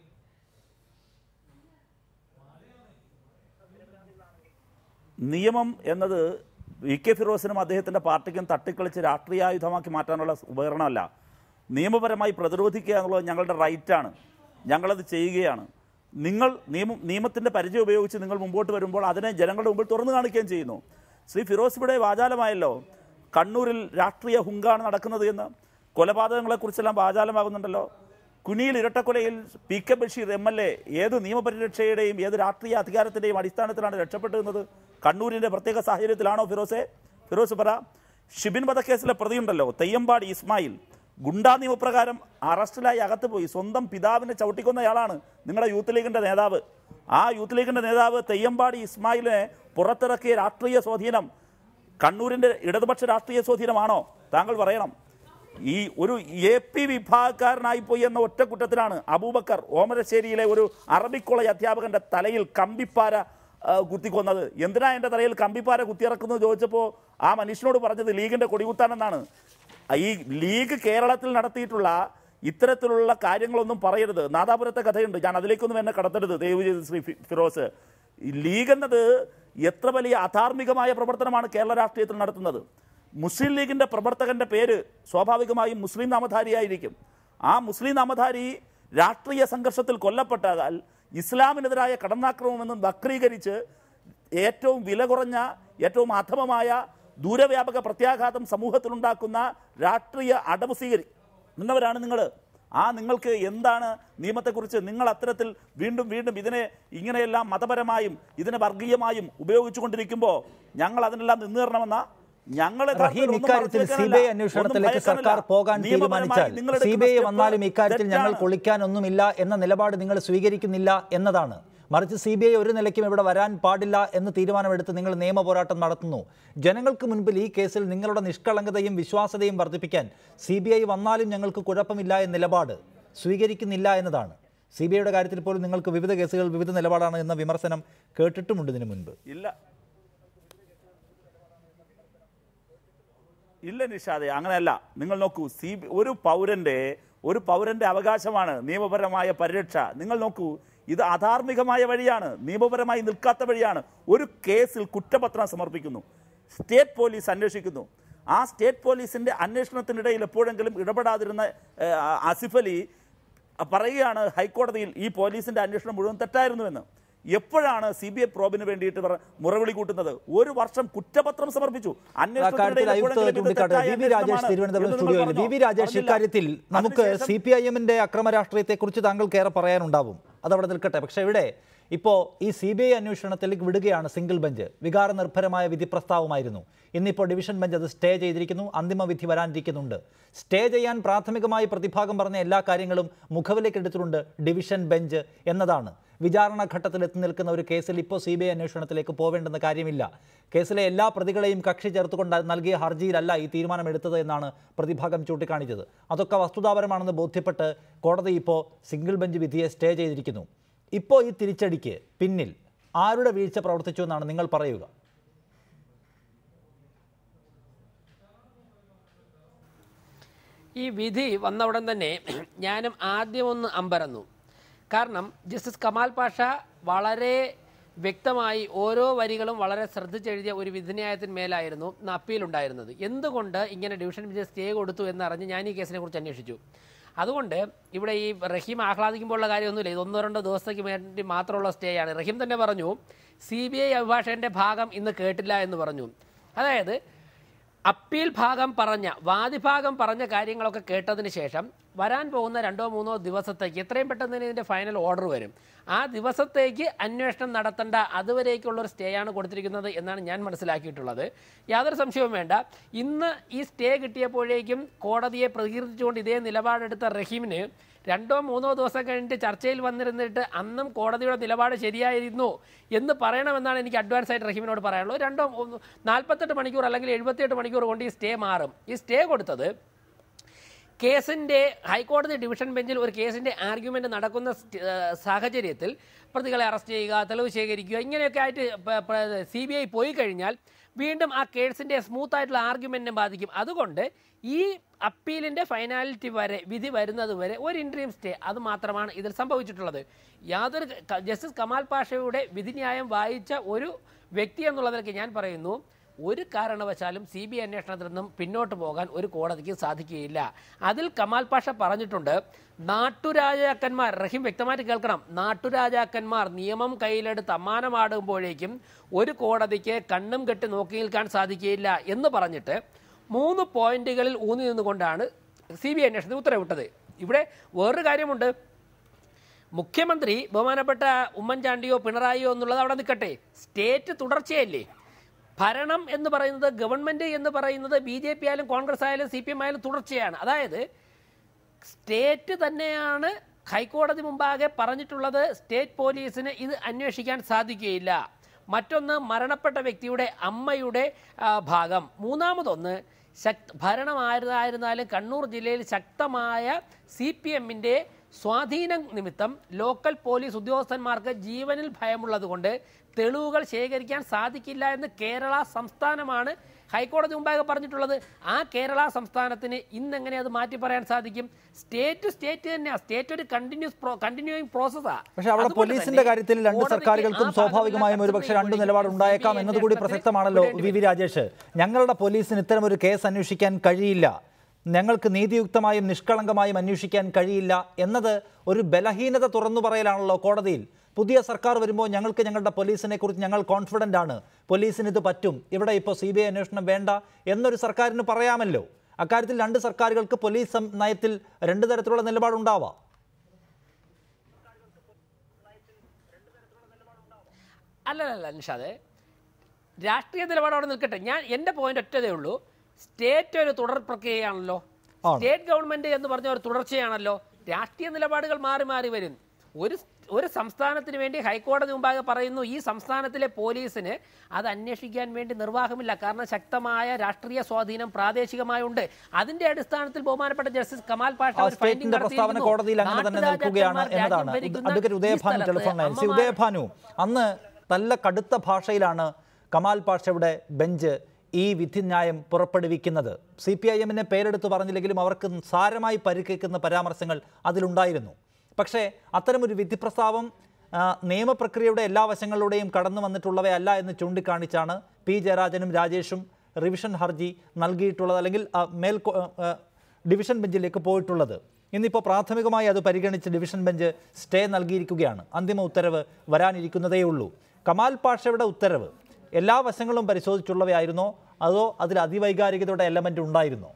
[SPEAKER 4] നിയമം എന്നത് വി കെ ഫിറോസിനും അദ്ദേഹത്തിൻ്റെ പാർട്ടിക്കും തട്ടിക്കളിച്ച് രാഷ്ട്രീയായുധമാക്കി മാറ്റാനുള്ള ഉപകരണമല്ല നിയമപരമായി പ്രതിരോധിക്കുക എന്നുള്ളത് ഞങ്ങളുടെ റൈറ്റാണ് ഞങ്ങളത് ചെയ്യുകയാണ് നിങ്ങൾ നിയമം നിയമത്തിൻ്റെ പരിചയം ഉപയോഗിച്ച് നിങ്ങൾ മുമ്പോട്ട് വരുമ്പോൾ അതിനെ ജനങ്ങളുടെ മുമ്പിൽ തുറന്നു കാണിക്കുകയും ചെയ്യുന്നു ശ്രീ ഫിറോസ് ഇവിടെ വാചാലമായല്ലോ കണ്ണൂരിൽ രാഷ്ട്രീയ ഹുങ്കാണ് നടക്കുന്നത് എന്ന് കൊലപാതകങ്ങളെക്കുറിച്ചെല്ലാം വാചാലമാകുന്നുണ്ടല്ലോ കുനിയിൽ ഇരട്ടക്കൊലയിൽ P K Basheer M L A ഏത് നിയമപരിരക്ഷയുടെയും ഏത് രാഷ്ട്രീയ അധികാരത്തിൻ്റെയും അടിസ്ഥാനത്തിലാണ് രക്ഷപ്പെട്ടിരുന്നത് കണ്ണൂരിൻ്റെ പ്രത്യേക സാഹചര്യത്തിലാണോ ഫിറോസെ ഫിറോസ് പറ ഷിബിൻ വധക്കേസിലെ പ്രതിയുണ്ടല്ലോ തെയ്യമ്പാടി ഇസ്മായിൽ ഗുണ്ടാ നിയമപ്രകാരം അറസ്റ്റിലായി അകത്ത് പോയി സ്വന്തം പിതാവിനെ ചവിട്ടിക്കൊന്നയാളാണ് നിങ്ങളുടെ യൂത്ത് ലീഗിൻ്റെ നേതാവ് ആ യൂത്ത് ലീഗിൻ്റെ നേതാവ് തെയ്യമ്പാടി ഇസ്മായിലിനെ പുറത്തിറക്കിയ രാഷ്ട്രീയ സ്വാധീനം കണ്ണൂരിൻ്റെ ഇടതുപക്ഷ രാഷ്ട്രീയ സ്വാധീനമാണോ താങ്കൾ പറയണം ഈ ഒരു എ പി വിഭാഗക്കാരനായി പോയി എന്ന ഒറ്റ കുറ്റത്തിലാണ് അബൂബക്കർ ഓമരശ്ശേരിയിലെ ഒരു അറബിക് കോളേജ് അധ്യാപകന്റെ തലയിൽ കമ്പിപ്പാര ആ, കുത്തിക്കൊന്നത് എന്തിനാ എൻ്റെ തലയിൽ കമ്പിപ്പാര കുത്തിയിറക്കുന്നത് ചോദിച്ചപ്പോൾ ആ മനുഷ്യനോട് പറഞ്ഞത് ലീഗിൻ്റെ കൊടികുത്താനെന്നാണ് ഈ ലീഗ് കേരളത്തിൽ നടത്തിയിട്ടുള്ള ഇത്തരത്തിലുള്ള കാര്യങ്ങളൊന്നും പറയരുത് നാദാപുരത്തെ കഥയുണ്ട് ഞാൻ അതിലേക്കൊന്നും എന്നെ കടത്തരുത് ദയവ് ചെയ്ത് ശ്രീ ഫി- ഫിറോസ് ഈ ലീഗ് എന്നത് എത്ര വലിയ അധാർമികമായ പ്രവർത്തനമാണ് കേരള രാഷ്ട്രീയത്തിൽ നടത്തുന്നത് മുസ്ലിം ലീഗിന്റെ പ്രവർത്തകന്റെ പേര് സ്വാഭാവികമായും മുസ്ലിം നാമധാരിയായിരിക്കും ആ മുസ്ലിം നാമധാരി രാഷ്ട്രീയ സംഘർഷത്തിൽ കൊല്ലപ്പെട്ടാൽ ഇസ്ലാമിനെതിരായ കടന്നാക്രമണമെന്നും വക്രീകരിച്ച് ഏറ്റവും വില കുറഞ്ഞ ഏറ്റവും അധമമായ ദൂരവ്യാപക പ്രത്യാഘാതം സമൂഹത്തിലുണ്ടാക്കുന്ന രാഷ്ട്രീയ അടവ് സ്വീകരിക്കുന്നവരാണ് നിങ്ങൾ ആ നിങ്ങൾക്ക് എന്താണ് നിയമത്തെക്കുറിച്ച് നിങ്ങൾ അത്തരത്തിൽ വീണ്ടും വീണ്ടും ഇതിനെ ഇങ്ങനെയെല്ലാം മതപരമായും ഇതിനെ വർഗീയമായും ഉപയോഗിച്ചുകൊണ്ടിരിക്കുമ്പോൾ ഞങ്ങൾ അതിനെല്ലാം നിന്ന് തരണമെന്ന ഞങ്ങൾ യഥാർത്ഥത്തിൽ
[SPEAKER 1] റഹീം
[SPEAKER 4] ഒന്നും
[SPEAKER 1] ഇക്കാര്യത്തിൽ
[SPEAKER 4] മറച്ചു
[SPEAKER 1] സി
[SPEAKER 4] വെക്കാനല്ല,
[SPEAKER 1] ബി ഐ അന്വേഷണത്തിലേക്ക്
[SPEAKER 4] ഒന്നും ഭയക്കാനല്ല.
[SPEAKER 1] സർക്കാർ പോകാൻ
[SPEAKER 4] നിയമപരമായി
[SPEAKER 1] തീരുമാനിച്ചാൽ
[SPEAKER 4] നിങ്ങൾ
[SPEAKER 1] സി
[SPEAKER 4] എടുക്കുന്ന
[SPEAKER 1] ബി ഐ
[SPEAKER 4] സ്റ്റെപ്പ്
[SPEAKER 1] വന്നാലും ഇക്കാര്യത്തിൽ ഞങ്ങൾ
[SPEAKER 4] തെറ്റാണ്.
[SPEAKER 1] കൊളിക്കാനൊന്നുമില്ല എന്ന നിലപാട് നിങ്ങൾ സ്വീകരിക്കുന്നില്ല എന്നതാണ് മറിച്ച് സി ബി ഐ ഒരു നിലയ്ക്കും ഇവിടെ വരാൻ പാടില്ല എന്ന് തീരുമാനമെടുത്ത് നിങ്ങൾ നിയമ പോരാട്ടം നടത്തുന്നു ജനങ്ങൾക്ക് മുൻപിൽ ഈ കേസിൽ നിങ്ങളുടെ നിഷ്കളങ്കതയും വിശ്വാസതയും വർദ്ധിപ്പിക്കാൻ സി ബി ഐ വന്നാലും ഞങ്ങൾക്ക് കുഴപ്പമില്ല എന്ന നിലപാട് സ്വീകരിക്കുന്നില്ല എന്നതാണ് സി ബി ഐയുടെ കാര്യത്തിൽ പോലും നിങ്ങൾക്ക് വിവിധ കേസുകൾ വിവിധ നിലപാടാണ് എന്ന വിമർശനം കേട്ടിട്ടുമുണ്ട് ഇതിനു മുൻപ്
[SPEAKER 4] ഇല്ല ഇല്ല നിഷാദെ അങ്ങനെയല്ല നിങ്ങൾ നോക്കൂ സി ഒരു പൗരന്റെ ഒരു പൗരന്റെ അവകാശമാണ് നിയമപരമായ പരിരക്ഷ നിങ്ങൾ നോക്കൂ ഇത് അധാർമികമായ വഴിയാണ് നിയമപരമായി നിൽക്കാത്ത വഴിയാണ് ഒരു കേസിൽ കുറ്റപത്രം സമർപ്പിക്കുന്നു സ്റ്റേറ്റ് പോലീസ് അന്വേഷിക്കുന്നു ആ സ്റ്റേറ്റ് പോലീസിന്റെ അന്വേഷണത്തിനിടയിൽ എപ്പോഴെങ്കിലും ഇടപെടാതിരുന്ന ഏഹ്, ആസിഫ് അലി പറയുകയാണ് ഹൈക്കോടതിയിൽ ഈ പോലീസിന്റെ അന്വേഷണം മുഴുവൻ തെറ്റായിരുന്നുവെന്ന് എപ്പോഴാണ് സി ബി ഐ പ്രോബിന് വേണ്ടിയിട്ട് ഇവർ മുറവിളി കൂട്ടുന്നത് ഒരു വർഷം കുറ്റപത്രം സമർപ്പിച്ചു
[SPEAKER 1] അക്കാര്യത്തിൽ ആയുക്ത ചൂണ്ടിക്കാട്ടുക വി വി രാജേഷ് തിരുവനന്തപുരം സ്റ്റുഡിയോയിൽ വി വി രാജേഷ് ഇക്കാര്യത്തിൽ നമുക്ക് സി പി ഐ എമ്മിന്റെ അക്രമ രാഷ്ട്രീയത്തെക്കുറിച്ച് താങ്കൾക്ക് ഏറെ പറയാനുണ്ടാവും അതവിടെ നിൽക്കട്ടെ പക്ഷേ ഇവിടെ ഇപ്പോൾ ഈ സി ബി ഐ അന്വേഷണത്തിലേക്ക് വിടുകയാണ് സിംഗിൾ ബെഞ്ച് വികാര നിർഭരമായ വിധി പ്രസ്താവമായിരുന്നു ഇന്നിപ്പോൾ ഡിവിഷൻ ബെഞ്ച് അത് സ്റ്റേ ചെയ്തിരിക്കുന്നു അന്തിമ വിധി വരാനിരിക്കുന്നുണ്ട് സ്റ്റേ ചെയ്യാൻ പ്രാഥമികമായി പ്രതിഭാഗം പറഞ്ഞ എല്ലാ കാര്യങ്ങളും മുഖവിലേക്ക് എടുത്തിട്ടുണ്ട് ഡിവിഷൻ ബെഞ്ച് എന്നതാണ് വിചാരണ ഘട്ടത്തിൽ എത്തി നിൽക്കുന്ന ഒരു കേസിൽ ഇപ്പോൾ സി ബി ഐ അന്വേഷണത്തിലേക്ക് പോവേണ്ടെന്ന കാര്യമില്ല കേസിലെ എല്ലാ പ്രതികളെയും കക്ഷി ചേർത്തുകൊണ്ട് നൽകിയ ഹർജിയിലല്ല ഈ തീരുമാനമെടുത്തത് എന്നാണ് പ്രതിഭാഗം ചൂണ്ടിക്കാണിച്ചത് അതൊക്കെ വസ്തുതാപരമാണെന്ന് ബോധ്യപ്പെട്ട് കോടതി ഇപ്പോൾ സിംഗിൾ ബെഞ്ച് വിധിയെ സ്റ്റേ ചെയ്തിരിക്കുന്നു ഇപ്പോൾ ഈ തിരിച്ചടിക്ക് പിന്നിൽ ആരുടെ വീഴ്ച പ്രവർത്തിച്ചു എന്നാണ് നിങ്ങൾ പറയുക
[SPEAKER 6] ഈ വിധി വന്ന ഉടൻ തന്നെ ഞാനും ആദ്യം ഒന്ന് അമ്പരന്നു കാരണം ജസ്റ്റിസ് കമാൽ പാഷ വളരെ വ്യക്തമായി ഓരോ വരികളും വളരെ ശ്രദ്ധിച്ചെഴുതിയ ഒരു വിധിന്യായത്തിന്മേലായിരുന്നു ഇന്ന് അപ്പീലുണ്ടായിരുന്നത് എന്തുകൊണ്ട് ഇങ്ങനെ ഡിവിഷൻ ബെഞ്ച് സ്റ്റേ കൊടുത്തു എന്നറിഞ്ഞ് ഞാൻ ഈ കേസിനെ കുറിച്ച് അന്വേഷിച്ചു അതുകൊണ്ട് ഇവിടെ ഈ റഹീം ആഹ്ലാദിക്കുമ്പോഴുള്ള കാര്യമൊന്നുമില്ല ഇത് ഒന്നോ രണ്ടോ ദിവസത്തേക്ക് വേണ്ടി മാത്രമുള്ള സ്റ്റേ ആണ് റഹീം തന്നെ പറഞ്ഞു സി ബി ഐ അഭിഭാഷകന്റെ ഭാഗം ഇന്ന് കേട്ടില്ല എന്ന് പറഞ്ഞു അതായത് അപ്പീൽ ഭാഗം പറഞ്ഞ വാദിഭാഗം പറഞ്ഞ കാര്യങ്ങളൊക്കെ കേട്ടതിന് ശേഷം വരാൻ പോകുന്ന രണ്ടോ മൂന്നോ ദിവസത്തേക്ക് എത്രയും പെട്ടെന്ന് തന്നെ ഇതിൻ്റെ ഫൈനൽ ഓർഡർ വരും ആ ദിവസത്തേക്ക് അന്വേഷണം നടത്തേണ്ട അതുവരേക്കുള്ള ഒരു സ്റ്റേ ആണ് കൊടുത്തിരിക്കുന്നത് എന്നാണ് ഞാൻ മനസ്സിലാക്കിയിട്ടുള്ളത് യാതൊരു സംശയവും വേണ്ട ഇന്ന് ഈ സ്റ്റേ കിട്ടിയപ്പോഴേക്കും കോടതിയെ പ്രകീർത്തിച്ചുകൊണ്ട് ഇതേ നിലപാടെടുത്ത റഹീമിന് രണ്ടോ മൂന്നോ ദിവസം കഴിഞ്ഞിട്ട് ചർച്ചയിൽ വന്നിരുന്നിട്ട് അന്നും കോടതിയുടെ നിലപാട് ശരിയായിരുന്നു എന്ന് പറയണമെന്നാണ് എനിക്ക് അഡ്വാൻസ് ആയിട്ട് റഹീമിനോട് പറയാനുള്ളത് രണ്ടോ മൂന്നോ നാൽപ്പത്തെട്ട് മണിക്കൂർ അല്ലെങ്കിൽ എഴുപത്തിയെട്ട് മണിക്കൂർ കൊണ്ട് ഈ സ്റ്റേ മാറും ഈ സ്റ്റേ കൊടുത്തത് കേസിൻ്റെ ഹൈക്കോടതി ഡിവിഷൻ ബെഞ്ചിൽ ഒരു കേസിൻ്റെ ആർഗ്യുമെൻ്റ് നടക്കുന്ന സ്റ്റ്- ഏഹ് സാഹചര്യത്തിൽ പ്രതികളെ അറസ്റ്റ് ചെയ്യുക തെളിവ് ശേഖരിക്കുക ഇങ്ങനെയൊക്കെ ആയിട്ട് സി ബി ഐ പോയി കഴിഞ്ഞാൽ വീണ്ടും ആ കേസിൻ്റെ സ്മൂത്ത് ആയിട്ടുള്ള ആർഗ്യുമെൻറ്റിനെ ബാധിക്കും അതുകൊണ്ട് ഈ അപ്പീലിൻ്റെ ഫൈനാലിറ്റി വരെ വിധി വരുന്നത് വരെ ഒരു ഇൻട്രീം സ്റ്റേ അത് മാത്രമാണ് ഇതിൽ സംഭവിച്ചിട്ടുള്ളത് യാതൊരു ക- ജസ്റ്റിസ് കമാൽ പാഷയുടെ വിധിന്യായം വായിച്ച ഒരു വ്യക്തി എന്നുള്ളതിലേക്ക് ഞാൻ പറയുന്നു ഒരു കാരണവശാലും സി ബി ഐ അന്വേഷണത്തിൽ നിന്നും പിന്നോട്ട് പോകാൻ ഒരു കോടതിക്ക് സാധിക്കുകയില്ല അതിൽ കമാൽ പാഷ പറഞ്ഞിട്ടുണ്ട് നാട്ടുരാജാക്കന്മാർ റഹീം വ്യക്തമായിട്ട് കേൾക്കണം നാട്ടുരാജാക്കന്മാർ നിയമം കയ്യിലെടുത്ത് അമ്മാനമാടുമ്പോഴേക്കും ഒരു കോടതിക്ക് കണ്ണും കെട്ടി നോക്കി നിൽക്കാൻ സാധിക്കുകയില്ല എന്ന് പറഞ്ഞിട്ട് മൂന്ന് പോയിന്റുകളിൽ ഊന്നി നിന്നുകൊണ്ടാണ് സി ബി ഐ അന്വേഷണത്തിന് ഉത്തരവിട്ടത് ഇവിടെ വേറൊരു കാര്യമുണ്ട് മുഖ്യമന്ത്രി ബഹുമാനപ്പെട്ട ഉമ്മൻചാണ്ടിയോ പിണറായിയോ എന്നുള്ളത് അവിടെ നിൽക്കട്ടെ സ്റ്റേറ്റ് തുടർച്ചയല്ലേ ഭരണം എന്ന് പറയുന്നത് ഗവൺമെന്റ് എന്ന് പറയുന്നത് ബി ജെ പി ആയാലും കോൺഗ്രസ് ആയാലും സി പി എം ആയാലും തുടർച്ചയാണ് അതായത് സ്റ്റേറ്റ് തന്നെയാണ് ഹൈക്കോടതി മുമ്പാകെ പറഞ്ഞിട്ടുള്ളത് സ്റ്റേറ്റ് പോലീസിന് ഇത് അന്വേഷിക്കാൻ സാധിക്കുകയില്ല മറ്റൊന്ന് മരണപ്പെട്ട വ്യക്തിയുടെ അമ്മയുടെ ആ, ഭാഗം മൂന്നാമതൊന്ന് ശക്ത ഭരണം ആയിരുന്നാലും കണ്ണൂർ ജില്ലയിൽ ശക്തമായ സി പി എമ്മിൻ്റെ സ്വാധീനം നിമിത്തം ലോക്കൽ പോലീസ് ഉദ്യോഗസ്ഥന്മാർക്ക് ജീവനിൽ ഭയമുള്ളതുകൊണ്ട് തെളിവുകൾ ശേഖരിക്കാൻ സാധിക്കില്ല എന്ന് കേരള സംസ്ഥാനമാണ് ഹൈക്കോടതി മുമ്പാകെ പറഞ്ഞിട്ടുള്ളത് ആ കേരള സംസ്ഥാനത്തിന് ഇന്നെങ്ങനെ അത് മാറ്റി പറയാൻ സാധിക്കും സ്റ്റേറ്റ് സ്റ്റേറ്റ് തന്നെയാണ് സ്റ്റേറ്റ് ഒരു കണ്ടിന്യൂസ് കണ്ടിന്യൂയിങ് പ്രോസസ്സാണ്
[SPEAKER 1] പക്ഷേ അവിടെ പോലീസിന്റെ കാര്യത്തിൽ രണ്ട് സർക്കാരുകൾക്കും സ്വാഭാവികമായും ഒരുപക്ഷെ രണ്ട് നിലപാട് ഉണ്ടായേക്കാം എന്നതുകൂടി പ്രസക്തമാണല്ലോ വി വി രാജേഷ് ഞങ്ങളുടെ പോലീസിന് ഇത്തരം ഒരു കേസ് അന്വേഷിക്കാൻ കഴിയില്ല ഞങ്ങൾക്ക് നീതിയുക്തമായും നിഷ്കളങ്കമായും അന്വേഷിക്കാൻ കഴിയില്ല എന്നത് ഒരു ബലഹീനത തുറന്നു പറയലാണല്ലോ കോടതിയിൽ പുതിയ സർക്കാർ വരുമ്പോൾ ഞങ്ങൾക്ക് ഞങ്ങളുടെ പോലീസിനെ കുറിച്ച് ഞങ്ങൾ കോൺഫിഡൻ്റ് ആണ് പോലീസിന് ഇത് പറ്റും ഇവിടെ ഇപ്പോൾ സി ബി ഐ അന്വേഷണം വേണ്ട എന്നൊരു സർക്കാരിന് പറയാമല്ലോ അക്കാര്യത്തിൽ രണ്ട് സർക്കാരുകൾക്ക് പോലീസ് സം- നയത്തിൽ രണ്ട് തരത്തിലുള്ള നിലപാടുണ്ടാവാം
[SPEAKER 6] അല്ലല്ല നിഷാദെ രാഷ്ട്രീയ നിലപാട് അവിടെ നിൽക്കട്ടെ ഞാൻ എൻ്റെ പോയിന്റ് ഒറ്റതേ ഉള്ളൂ സ്റ്റേറ്റ് ഒരു തുടർ പ്രക്രിയയാണല്ലോ
[SPEAKER 1] ആണ്.
[SPEAKER 6] സ്റ്റേറ്റ് ഗവൺമെന്റ് എന്ന് പറഞ്ഞ ഒരു തുടർച്ചയാണല്ലോ രാഷ്ട്രീയ നിലപാടുകൾ മാറി മാറി വരും ഒരു ഒരു സംസ്ഥാനത്തിന് വേണ്ടി ഹൈക്കോടതി മുമ്പാകെ പറയുന്നു ഈ സംസ്ഥാനത്തിലെ പോലീസിന് അത് അന്വേഷിക്കാൻ വേണ്ടി നിർവാഹമില്ല കാരണം ശക്തമായ രാഷ്ട്രീയ സ്വാധീനം പ്രാദേശികമായുണ്ട് അതിന്റെ അടിസ്ഥാനത്തിൽ ബഹുമാനപ്പെട്ട ജസ്റ്റിസ് കമാൽ പാഷ
[SPEAKER 1] ആ
[SPEAKER 6] ഒരു finding
[SPEAKER 1] സ്റ്റേറ്റിന്റെ പ്രസ്താവന
[SPEAKER 6] നടത്തിയിരിക്കുന്നു.
[SPEAKER 1] കോടതിയിൽ അങ്ങനെ തന്നെ നിൽക്കുകയാണ്
[SPEAKER 6] നാട്ടുരാജാക്കന്മാർ
[SPEAKER 1] എന്നതാണ്
[SPEAKER 6] രാജ്യം ഭരിക്കുന്ന
[SPEAKER 1] അഡ്വക്കേറ്റ്
[SPEAKER 6] ഈ
[SPEAKER 1] ഉദയഭാനു
[SPEAKER 6] സ്ഥലത്ത്
[SPEAKER 1] ടെലിഫോൺ ലൈൻ സി
[SPEAKER 6] അമ്മമാർ-
[SPEAKER 1] ഉദയഭാനു അന്ന് നല്ല കടുത്ത ഭാഷയിലാണ് കമാൽ പാഷയുടെ ബെഞ്ച് ഈ വിധിന്യായം പുറപ്പെടുവിക്കുന്നത് സി പി ഐ എമ്മിനെ പേരെടുത്ത് പറഞ്ഞില്ലെങ്കിലും അവർക്ക് സാരമായി പരിക്കേക്കുന്ന പരാമർശങ്ങൾ അതിലുണ്ടായിരുന്നു പക്ഷേ അത്തരമൊരു വിധി പ്രസ്താവം ആ, നിയമപ്രക്രിയയുടെ എല്ലാ വശങ്ങളിലൂടെയും കടന്നു വന്നിട്ടുള്ളവയല്ല എന്ന് ചൂണ്ടിക്കാണിച്ചാണ് പി ജയരാജനും രാജേഷും റിവിഷൻ ഹർജി നൽകിയിട്ടുള്ളത് അല്ലെങ്കിൽ ആ, മേൽ കോ- ആ, ഡിവിഷൻ ബെഞ്ചിലേക്ക് പോയിട്ടുള്ളത് ഇന്നിപ്പോൾ പ്രാഥമികമായി അത് പരിഗണിച്ച് ഡിവിഷൻ ബെഞ്ച് സ്റ്റേ നൽകിയിരിക്കുകയാണ് അന്തിമ ഉത്തരവ് വരാനിരിക്കുന്നതേ ഉള്ളൂ കമാൽ പാഷയുടെ ഉത്തരവ് എല്ലാ വശങ്ങളും പരിശോധിച്ചുള്ളവയായിരുന്നോ അതോ അതിൽ അതിവൈകാരികതയുടെ എലമെന്റ് ഉണ്ടായിരുന്നോ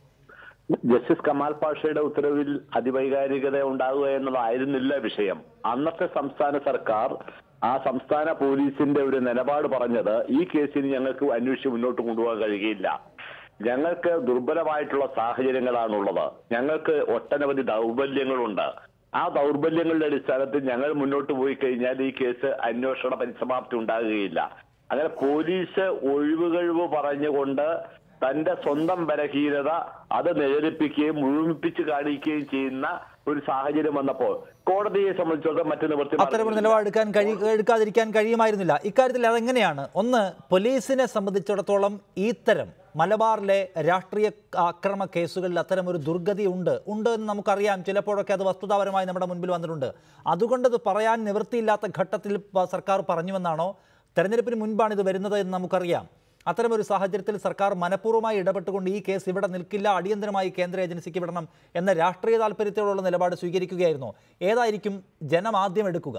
[SPEAKER 7] ജസ്റ്റിസ് കമാൽ പാഷയുടെ ഉത്തരവിൽ അതിവൈകാരികത ഉണ്ടാകുക എന്നതായിരുന്നില്ല വിഷയം അന്നത്തെ സംസ്ഥാന സർക്കാർ ആ സംസ്ഥാന പോലീസിന്റെ ഒരു നിലപാട് പറഞ്ഞത് ഈ കേസിന് ഞങ്ങൾക്ക് അന്വേഷിച്ച് മുന്നോട്ട് കൊണ്ടുപോകാൻ കഴിയുകയില്ല ഞങ്ങൾക്ക് ദുർബലമായിട്ടുള്ള സാഹചര്യങ്ങളാണുള്ളത് ഞങ്ങൾക്ക് ഒട്ടനവധി ദൗർബല്യങ്ങളുണ്ട് ആ ദൗർബല്യങ്ങളുടെ അടിസ്ഥാനത്തിൽ ഞങ്ങൾ മുന്നോട്ട് പോയി കഴിഞ്ഞാൽ ഈ കേസ് അന്വേഷണ പരിസമാപ്തി ഉണ്ടാകുകയില്ല അങ്ങനെ പോലീസ് ഒഴിവുകഴിവ് പറഞ്ഞുകൊണ്ട് തന്റെ സ്വന്തം ബലഹീനത അത് നിഴലിപ്പിക്കുകയും മുഴുമിപ്പിച്ച് കാണിക്കുകയും ചെയ്യുന്ന ഒരു സാഹചര്യം വന്നപ്പോൾ കോടതിയെ സംബന്ധിച്ചിടത്തോളം മറ്റു നിവൃത്തി
[SPEAKER 1] അത്തരമൊരു നിലപാടെടുക്കാൻ കഴി എടുക്കാതിരിക്കാൻ കഴിയുമായിരുന്നില്ല ഇക്കാര്യത്തിൽ അതെങ്ങനെയാണ് ഒന്ന് പോലീസിനെ സംബന്ധിച്ചിടത്തോളം ഇത്തരം മലബാറിലെ രാഷ്ട്രീയ അക്രമ കേസുകളിൽ അത്തരമൊരു ദുർഗതി ഉണ്ട് ഉണ്ട് എന്ന് നമുക്കറിയാം ചിലപ്പോഴൊക്കെ അത് വസ്തുതാപരമായി നമ്മുടെ മുൻപിൽ വന്നിട്ടുണ്ട് അതുകൊണ്ട് അത് പറയാൻ നിവൃത്തിയില്ലാത്ത ഘട്ടത്തിൽ പ- സർക്കാർ പറഞ്ഞുവെന്നാണോ തെരഞ്ഞെടുപ്പിന് മുൻപാണ് ഇത് വരുന്നത് എന്ന് നമുക്കറിയാം അത്തരമൊരു സാഹചര്യത്തിൽ സർക്കാർ മനഃപൂർവ്വമായി ഇടപെട്ടുകൊണ്ട് ഈ കേസ് ഇവിടെ നിൽക്കില്ല അടിയന്തരമായി കേന്ദ്ര ഏജൻസിക്ക് വിടണം എന്ന രാഷ്ട്രീയ താല്പര്യത്തോടുള്ള നിലപാട് സ്വീകരിക്കുകയായിരുന്നോ ഏതായിരിക്കും ജനം ആദ്യം എടുക്കുക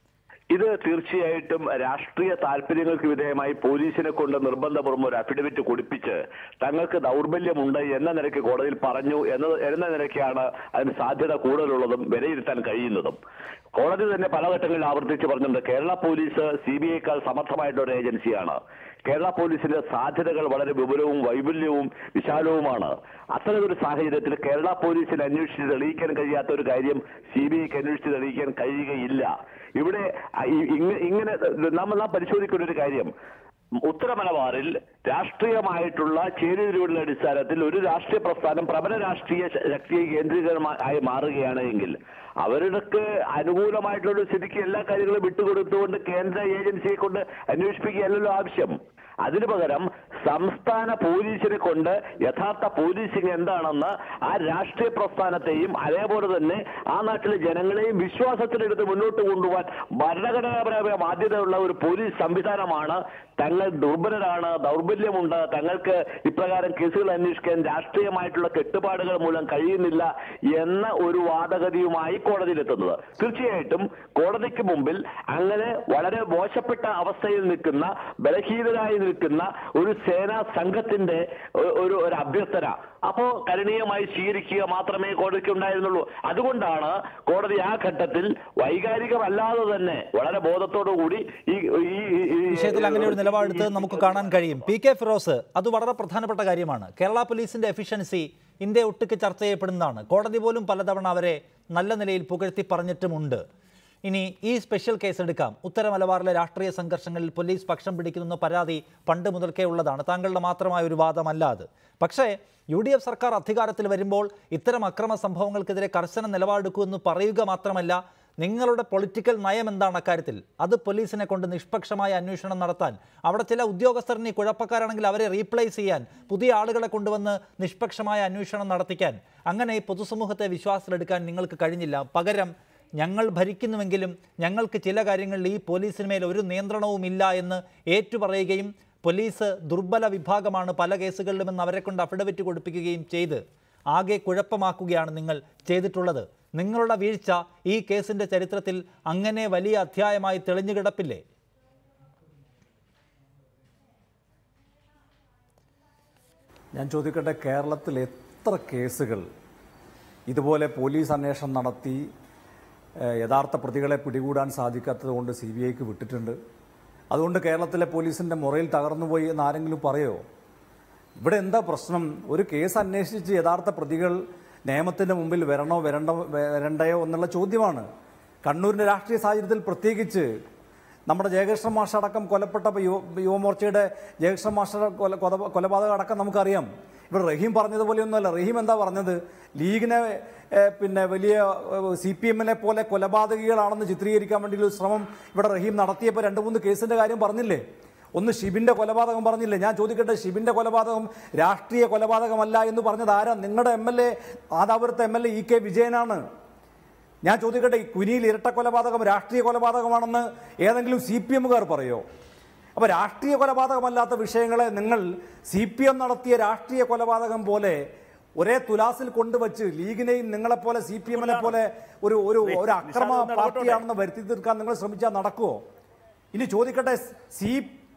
[SPEAKER 7] ഇത് തീർച്ചയായിട്ടും രാഷ്ട്രീയ താല്പര്യങ്ങൾക്ക് വിധേയമായി പോലീസിനെ കൊണ്ട് നിർബന്ധപൂർവ്വം ഒരു അഫിഡവിറ്റ് കൊടുപ്പിച്ച് തങ്ങൾക്ക് ദൗർബല്യമുണ്ട് എന്ന നിലയ്ക്ക് കോടതിയിൽ പറഞ്ഞു എന്ന എന്ന നിലയ്ക്കാണ് അതിന് സാധ്യത കൂടുതലുള്ളതും വിലയിരുത്താൻ കഴിയുന്നതും കോടതി തന്നെ പല ഘട്ടങ്ങളിൽ ആവർത്തിച്ച് പറഞ്ഞിട്ടുണ്ട് കേരള പോലീസ് സി ബി ഐക്കാൾ സമർത്ഥമായിട്ടുള്ള ഒരു ഏജൻസിയാണ് കേരള പോലീസിന്റെ സാധ്യതകൾ വളരെ വിപുലവും വൈപുല്യവും വിശാലവുമാണ് അത്തരമൊരു സാഹചര്യത്തിൽ കേരള പോലീസിന് അന്വേഷിച്ച് തെളിയിക്കാൻ കഴിയാത്ത ഒരു കാര്യം സി ബി ഐക്ക് അന്വേഷിച്ച് തെളിയിക്കാൻ കഴിയുകയില്ല ഇവിടെ ഇ- ഇങ്ങ- ഇങ്ങനെ നമ്മൾ നാം പരിശോധിക്കുന്ന ഒരു കാര്യം ഉത്തര മലബാറിൽ രാഷ്ട്രീയമായിട്ടുള്ള ചേരിതിരിവുകളുടെ അടിസ്ഥാനത്തിൽ ഒരു രാഷ്ട്രീയ പ്രസ്ഥാനം പ്രബല രാഷ്ട്രീയ ശ- ശക്തിയെ കേന്ദ്രീകരമായി മാറുകയാണ് എങ്കിൽ അവർക്ക് അനുകൂലമായിട്ടുള്ള ഒരു സ്ഥിതിക്ക് എല്ലാ കാര്യങ്ങളും വിട്ടുകൊടുത്തുകൊണ്ട് കേന്ദ്ര ഏജൻസിയെ കൊണ്ട് അന്വേഷിപ്പിക്കുകയല്ലല്ലോ ആവശ്യം അതിനു പകരം സംസ്ഥാന പോലീസിനെ കൊണ്ട് യഥാർത്ഥ പോലീസിംഗ് എന്താണെന്ന് ആ രാഷ്ട്രീയ പ്രസ്ഥാനത്തെയും അതേപോലെ തന്നെ ആ നാട്ടിലെ ജനങ്ങളെയും വിശ്വാസത്തിലെടുത്ത് മുന്നോട്ട് കൊണ്ടുപോകാൻ ഭരണഘടനാപരമായ ബാധ്യതയുള്ള ഒരു പോലീസ് സംവിധാനമാണ് തങ്ങൾ ദുർബലരാണ് ദൗർബല്യമുണ്ട് തങ്ങൾക്ക് ഇപ്രകാരം കേസുകൾ അന്വേഷിക്കാൻ രാഷ്ട്രീയമായിട്ടുള്ള കെട്ടുപാടുകൾ മൂലം കഴിയുന്നില്ല എന്ന ഒരു വാദഗതിയുമായി കോടതിയിലെത്തുന്നത് തീർച്ചയായിട്ടും കോടതിക്ക് മുമ്പിൽ അങ്ങനെ വളരെ മോശപ്പെട്ട അവസ്ഥയിൽ നിൽക്കുന്ന ബലഹീനരായി നിൽക്കുന്ന ഒരു സേനാ സംഘത്തിന്റെ ഒ- ഒരു ഒരു അഭ്യർത്ഥന അപ്പോ കരണീയമായി സ്വീകരിക്കുക മാത്രമേ കോടതിക്ക് ഉണ്ടായിരുന്നുള്ളൂ അതുകൊണ്ടാണ് കോടതി ആ ഘട്ടത്തിൽ വൈകാരികമല്ലാതെ തന്നെ വളരെ ബോധത്തോടു കൂടി ഈ ഈ- ഈ- ഈ-
[SPEAKER 1] വിഷയത്തിൽ അങ്ങനെ ഒരു നിലപാടെടുത്ത് നമുക്ക് കാണാൻ കഴിയും പി കെ ഫിറോസ് അത് വളരെ പ്രധാനപ്പെട്ട കാര്യമാണ് കേരള പോലീസിന്റെ എഫിഷ്യൻസി ഇന്ത്യ ഒട്ടുക്ക് ചർച്ച ചെയ്യപ്പെടുന്നതാണ് കോടതി പോലും പലതവണ അവരെ നല്ല നിലയിൽ പുകഴ്ത്തി പറഞ്ഞിട്ടുമുണ്ട് ഇനി ഈ സ്പെഷ്യൽ കേസ് എടുക്കാം ഉത്തര മലബാറിലെ രാഷ്ട്രീയ സംഘർഷങ്ങളിൽ പോലീസ് പക്ഷം പിടിക്കുന്ന പരാതി പണ്ട് മുതൽക്കേ ഉള്ളതാണ് താങ്കളുടെ മാത്രമായ ഒരു വാദമല്ല അത് പക്ഷേ യു ഡി എഫ് സർക്കാർ അധികാരത്തിൽ വരുമ്പോൾ ഇത്തരം അക്രമ സംഭവങ്ങൾക്കെതിരെ കർശന നിലപാടെടുക്കുമെന്ന് പറയുക മാത്രമല്ല നിങ്ങളുടെ പൊളിറ്റിക്കൽ നയം എന്താണ് അക്കാര്യത്തിൽ അത് പോലീസിനെ കൊണ്ട് നിഷ്പക്ഷമായ അന്വേഷണം നടത്താൻ അവിടെ ചില ഉദ്യോഗസ്ഥർ ഇനി കുഴപ്പക്കാരാണെങ്കിൽ അവരെ റീപ്ലേസ് ചെയ്യാൻ പുതിയ ആളുകളെ കൊണ്ടുവന്ന് നിഷ്പക്ഷമായ അന്വേഷണം നടത്തിക്കാൻ അങ്ങനെ ഈ പൊതുസമൂഹത്തെ വിശ്വാസത്തിലെടുക്കാൻ നിങ്ങൾക്ക് കഴിഞ്ഞില്ല പകരം ഞങ്ങൾ ഭരിക്കുന്നുവെങ്കിലും ഞങ്ങൾക്ക് ചില കാര്യങ്ങളിൽ ഈ പോലീസിന് മേൽ ഒരു നിയന്ത്രണവുമില്ല എന്ന് ഏറ്റുപറയുകയും പോലീസ് ദുർബല വിഭാഗമാണ് പല കേസുകളിലുമെന്ന് അവരെ കൊണ്ട് അഫിഡവിറ്റ് കൊടുപ്പിക്കുകയും ചെയ്ത് ആകെ കുഴപ്പമാക്കുകയാണ് നിങ്ങൾ ചെയ്തിട്ടുള്ളത് നിങ്ങളുടെ വീഴ്ച ഈ കേസിന്റെ ചരിത്രത്തിൽ അങ്ങനെ വലിയ അധ്യായമായി തെളിഞ്ഞു കിടപ്പില്ലേ
[SPEAKER 8] ഞാൻ ചോദിക്കട്ടെ കേരളത്തിൽ എത്ര കേസുകൾ ഇതുപോലെ പോലീസ് അന്വേഷണം നടത്തി ഏഹ്, യഥാർത്ഥ പ്രതികളെ പിടികൂടാൻ സാധിക്കാത്തത് കൊണ്ട് സി ബി ഐക്ക് വിട്ടിട്ടുണ്ട് അതുകൊണ്ട് കേരളത്തിലെ പോലീസിന്റെ മുറയിൽ തകർന്നുപോയി എന്ന് ആരെങ്കിലും പറയോ ഇവിടെ എന്താ പ്രശ്നം ഒരു കേസ് അന്വേഷിച്ച് യഥാർത്ഥ പ്രതികൾ നിയമത്തിന്റെ മുമ്പിൽ വരണോ വരണ്ടോ വരണ്ടയോ എന്നുള്ള ചോദ്യമാണ് കണ്ണൂരിന്റെ രാഷ്ട്രീയ സാഹചര്യത്തിൽ പ്രത്യേകിച്ച് നമ്മുടെ ജയകൃഷ്ണ മാഷ അടക്കം കൊലപ്പെട്ട യുവ യുവമോർച്ചയുടെ ജയകൃഷ്ണ മാഷ കൊല കൊല- കൊലപാതകം അടക്കം നമുക്കറിയാം ഇവിടെ റഹീം പറഞ്ഞതുപോലെയൊന്നുമല്ല റഹീം എന്താ പറഞ്ഞത് ലീഗിനെ ഏഹ്, പിന്നെ വലിയ സി പി എമ്മിനെ പോലെ കൊലപാതകികളാണെന്ന് ചിത്രീകരിക്കാൻ വേണ്ടിയുള്ള ഒരു ശ്രമം ഇവിടെ റഹീം നടത്തിയപ്പോൾ രണ്ട് മൂന്ന് കേസിന്റെ കാര്യം പറഞ്ഞില്ലേ ഒന്ന് ഷിബിന്റെ കൊലപാതകം പറഞ്ഞില്ലേ ഞാൻ ചോദിക്കട്ടെ ഷിബിന്റെ കൊലപാതകം രാഷ്ട്രീയ കൊലപാതകമല്ല എന്ന് പറഞ്ഞത് ആരാ നിങ്ങളുടെ എം എൽ എ ആദാപുരത്തെ M L A E K വിജയനാണ് ഞാൻ ചോദിക്കട്ടെ ഈ കുനിയിൽ ഇരട്ട കൊലപാതകം രാഷ്ട്രീയ കൊലപാതകമാണെന്ന് ഏതെങ്കിലും സി പി എമ്മുകാർ പറയോ അപ്പൊ രാഷ്ട്രീയ കൊലപാതകമല്ലാത്ത വിഷയങ്ങളെ നിങ്ങൾ സി പി എം നടത്തിയ രാഷ്ട്രീയ കൊലപാതകം പോലെ ഒരേ തുലാസിൽ കൊണ്ടുവച്ച് ലീഗിനെയും നിങ്ങളെപ്പോലെ സി പി എമ്മിനെ പോലെ ഒരു ഒരു ഒരു അക്രമ
[SPEAKER 4] നിഷാദ് ഒന്ന്
[SPEAKER 8] പാർട്ടിയാണെന്ന് വരുത്തി തീർക്കാൻ നിങ്ങൾ ശ്രമിച്ചാൽ നടക്കുമോ ഇനി ചോദിക്കട്ടെ സി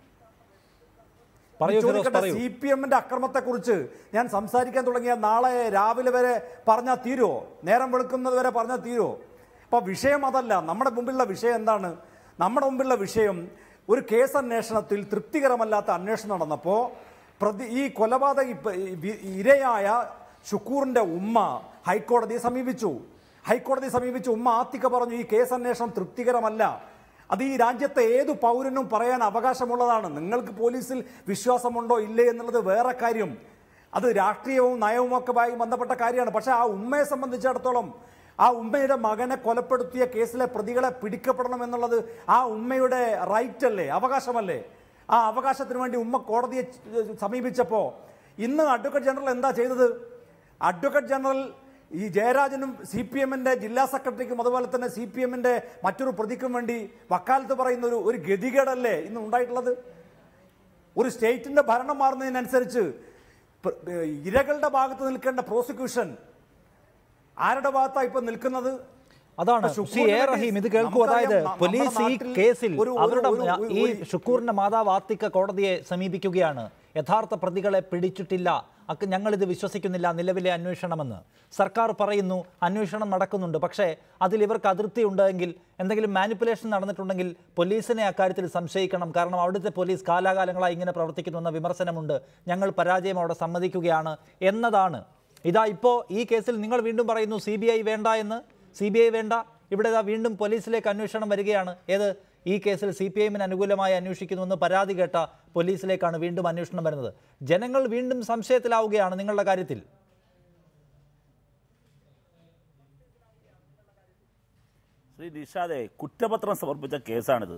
[SPEAKER 1] പറയൂ ഫിറോസ് പറയൂ
[SPEAKER 8] സി പി എമ്മിന്റെ അക്രമത്തെക്കുറിച്ച് ഞാൻ സംസാരിക്കാൻ തുടങ്ങിയ നാളെ രാവിലെ വരെ പറഞ്ഞാൽ തീരുമോ നേരം വെളുക്കുന്നത് വരെ പറഞ്ഞാൽ തീരുമോ അപ്പൊ വിഷയം അതല്ല നമ്മുടെ മുമ്പിലുള്ള വിഷയം എന്താണ് നമ്മുടെ മുമ്പിലുള്ള വിഷയം ഒരു കേസ് അന്വേഷണത്തിൽ തൃപ്തികരമല്ലാത്ത അന്വേഷണം നടന്നപ്പോൾ പ്രതി ഈ കൊലപാതക ഇപ്പ- ഈ വി- ഇരയായ ഷുക്കൂറിന്റെ ഉമ്മ ഹൈക്കോടതിയെ സമീപിച്ചു ഹൈക്കോടതിയെ സമീപിച്ച് ഉമ്മ ആത്തിക്ക പറഞ്ഞു ഈ കേസ് അന്വേഷണം തൃപ്തികരമല്ല അത് ഈ രാജ്യത്തെ ഏതു പൗരനും പറയാൻ അവകാശമുള്ളതാണ് നിങ്ങൾക്ക് പോലീസിൽ വിശ്വാസമുണ്ടോ ഇല്ലേ എന്നുള്ളത് വേറെ കാര്യം അത് രാഷ്ട്രീയവും നയവും ഒക്കെ ആയി ബന്ധപ്പെട്ട കാര്യമാണ് പക്ഷെ ആ ഉമ്മയെ സംബന്ധിച്ചിടത്തോളം ആ ഉമ്മയുടെ മകനെ കൊലപ്പെടുത്തിയ കേസിലെ പ്രതികളെ പിടിക്കപ്പെടണം എന്നുള്ളത് ആ ഉമ്മയുടെ റൈറ്റ് അല്ലേ അവകാശമല്ലേ ആ അവകാശത്തിന് വേണ്ടി ഉമ്മ കോടതിയെ ച- സമീപിച്ചപ്പോൾ ഇന്ന് അഡ്വക്കേറ്റ് ജനറൽ എന്താ ചെയ്തത് അഡ്വക്കേറ്റ് ജനറൽ ഈ ജയരാജനും സി പി എമ്മിന്റെ ജില്ലാ സെക്രട്ടറിക്കും അതുപോലെ തന്നെ സി പി എമ്മിന്റെ മറ്റൊരു പ്രതിക്കും വേണ്ടി വക്കാലത്ത് പറയുന്ന ഒരു ഒരു ഗതികേടല്ലേ ഇന്ന് ഉണ്ടായിട്ടുള്ളത് ഒരു സ്റ്റേറ്റിന്റെ ഭരണം മാറുന്നതിനനുസരിച്ച് പ്ര- ഏഹ് ഇരകളുടെ ഭാഗത്ത് നിൽക്കേണ്ട പ്രോസിക്യൂഷൻ ആരുടെ ഭാഗത്താണ് ഇപ്പൊ നിൽക്കുന്നത്
[SPEAKER 1] അതാണ്
[SPEAKER 8] ഇപ്പൊ
[SPEAKER 1] സി എ
[SPEAKER 8] ഷുക്കൂറിനെ
[SPEAKER 1] റഹീം ഇത്
[SPEAKER 8] പറ്റി
[SPEAKER 1] കേൾക്കൂ
[SPEAKER 8] നമുക്കറിയാം,
[SPEAKER 1] അതായത്
[SPEAKER 8] ന- നമ്മുടെ
[SPEAKER 1] പോലീസ് ഈ
[SPEAKER 8] നാട്ടിൽ
[SPEAKER 1] കേസിൽ
[SPEAKER 8] ഒരു- ഒരു-
[SPEAKER 1] അവരുടെ
[SPEAKER 8] ഒരു- ഒരു-
[SPEAKER 1] ഈ
[SPEAKER 8] ഒരു-
[SPEAKER 1] ഷുക്കൂറിന്റെ മാതാവ് ആത്തിക്ക കോടതിയെ സമീപിക്കുകയാണ് യഥാർത്ഥ പ്രതികളെ പിടിച്ചിട്ടില്ല അക്ക് ഞങ്ങളിത് വിശ്വസിക്കുന്നില്ല നിലവിലെ അന്വേഷണമെന്ന് സർക്കാർ പറയുന്നു അന്വേഷണം നടക്കുന്നുണ്ട് പക്ഷേ അതിൽ ഇവർക്ക് അതിർത്തി ഉണ്ടെങ്കിൽ എന്തെങ്കിലും മാനിപ്പുലേഷൻ നടന്നിട്ടുണ്ടെങ്കിൽ പോലീസിനെ അക്കാര്യത്തിൽ സംശയിക്കണം കാരണം അവിടുത്തെ പോലീസ് കാലാകാലങ്ങളായി ഇങ്ങനെ പ്രവർത്തിക്കുന്നുവെന്ന വിമർശനമുണ്ട് ഞങ്ങൾ പരാജയം അവിടെ സമ്മതിക്കുകയാണ് എന്നതാണ് ഇതാ ഇപ്പോൾ ഈ കേസിൽ നിങ്ങൾ വീണ്ടും പറയുന്നു സി ബി ഐ വേണ്ട എന്ന് സി ബി ഐ വേണ്ട ഇവിടെ ഇതാ വീണ്ടും പോലീസിലേക്ക് അന്വേഷണം വരികയാണ് ഏത് ഈ കേസിൽ സി പി ഐഎമ്മിന് അനുകൂലമായി അന്വേഷിക്കുന്നുവെന്ന് പരാതി കേട്ട പോലീസിലേക്കാണ് വീണ്ടും അന്വേഷണം വരുന്നത് ജനങ്ങൾ വീണ്ടും സംശയത്തിലാവുകയാണ് നിങ്ങളുടെ കാര്യത്തിൽ
[SPEAKER 4] ശ്രീ നിഷാദെ കുറ്റപത്രം സമർപ്പിച്ച കേസാണിത്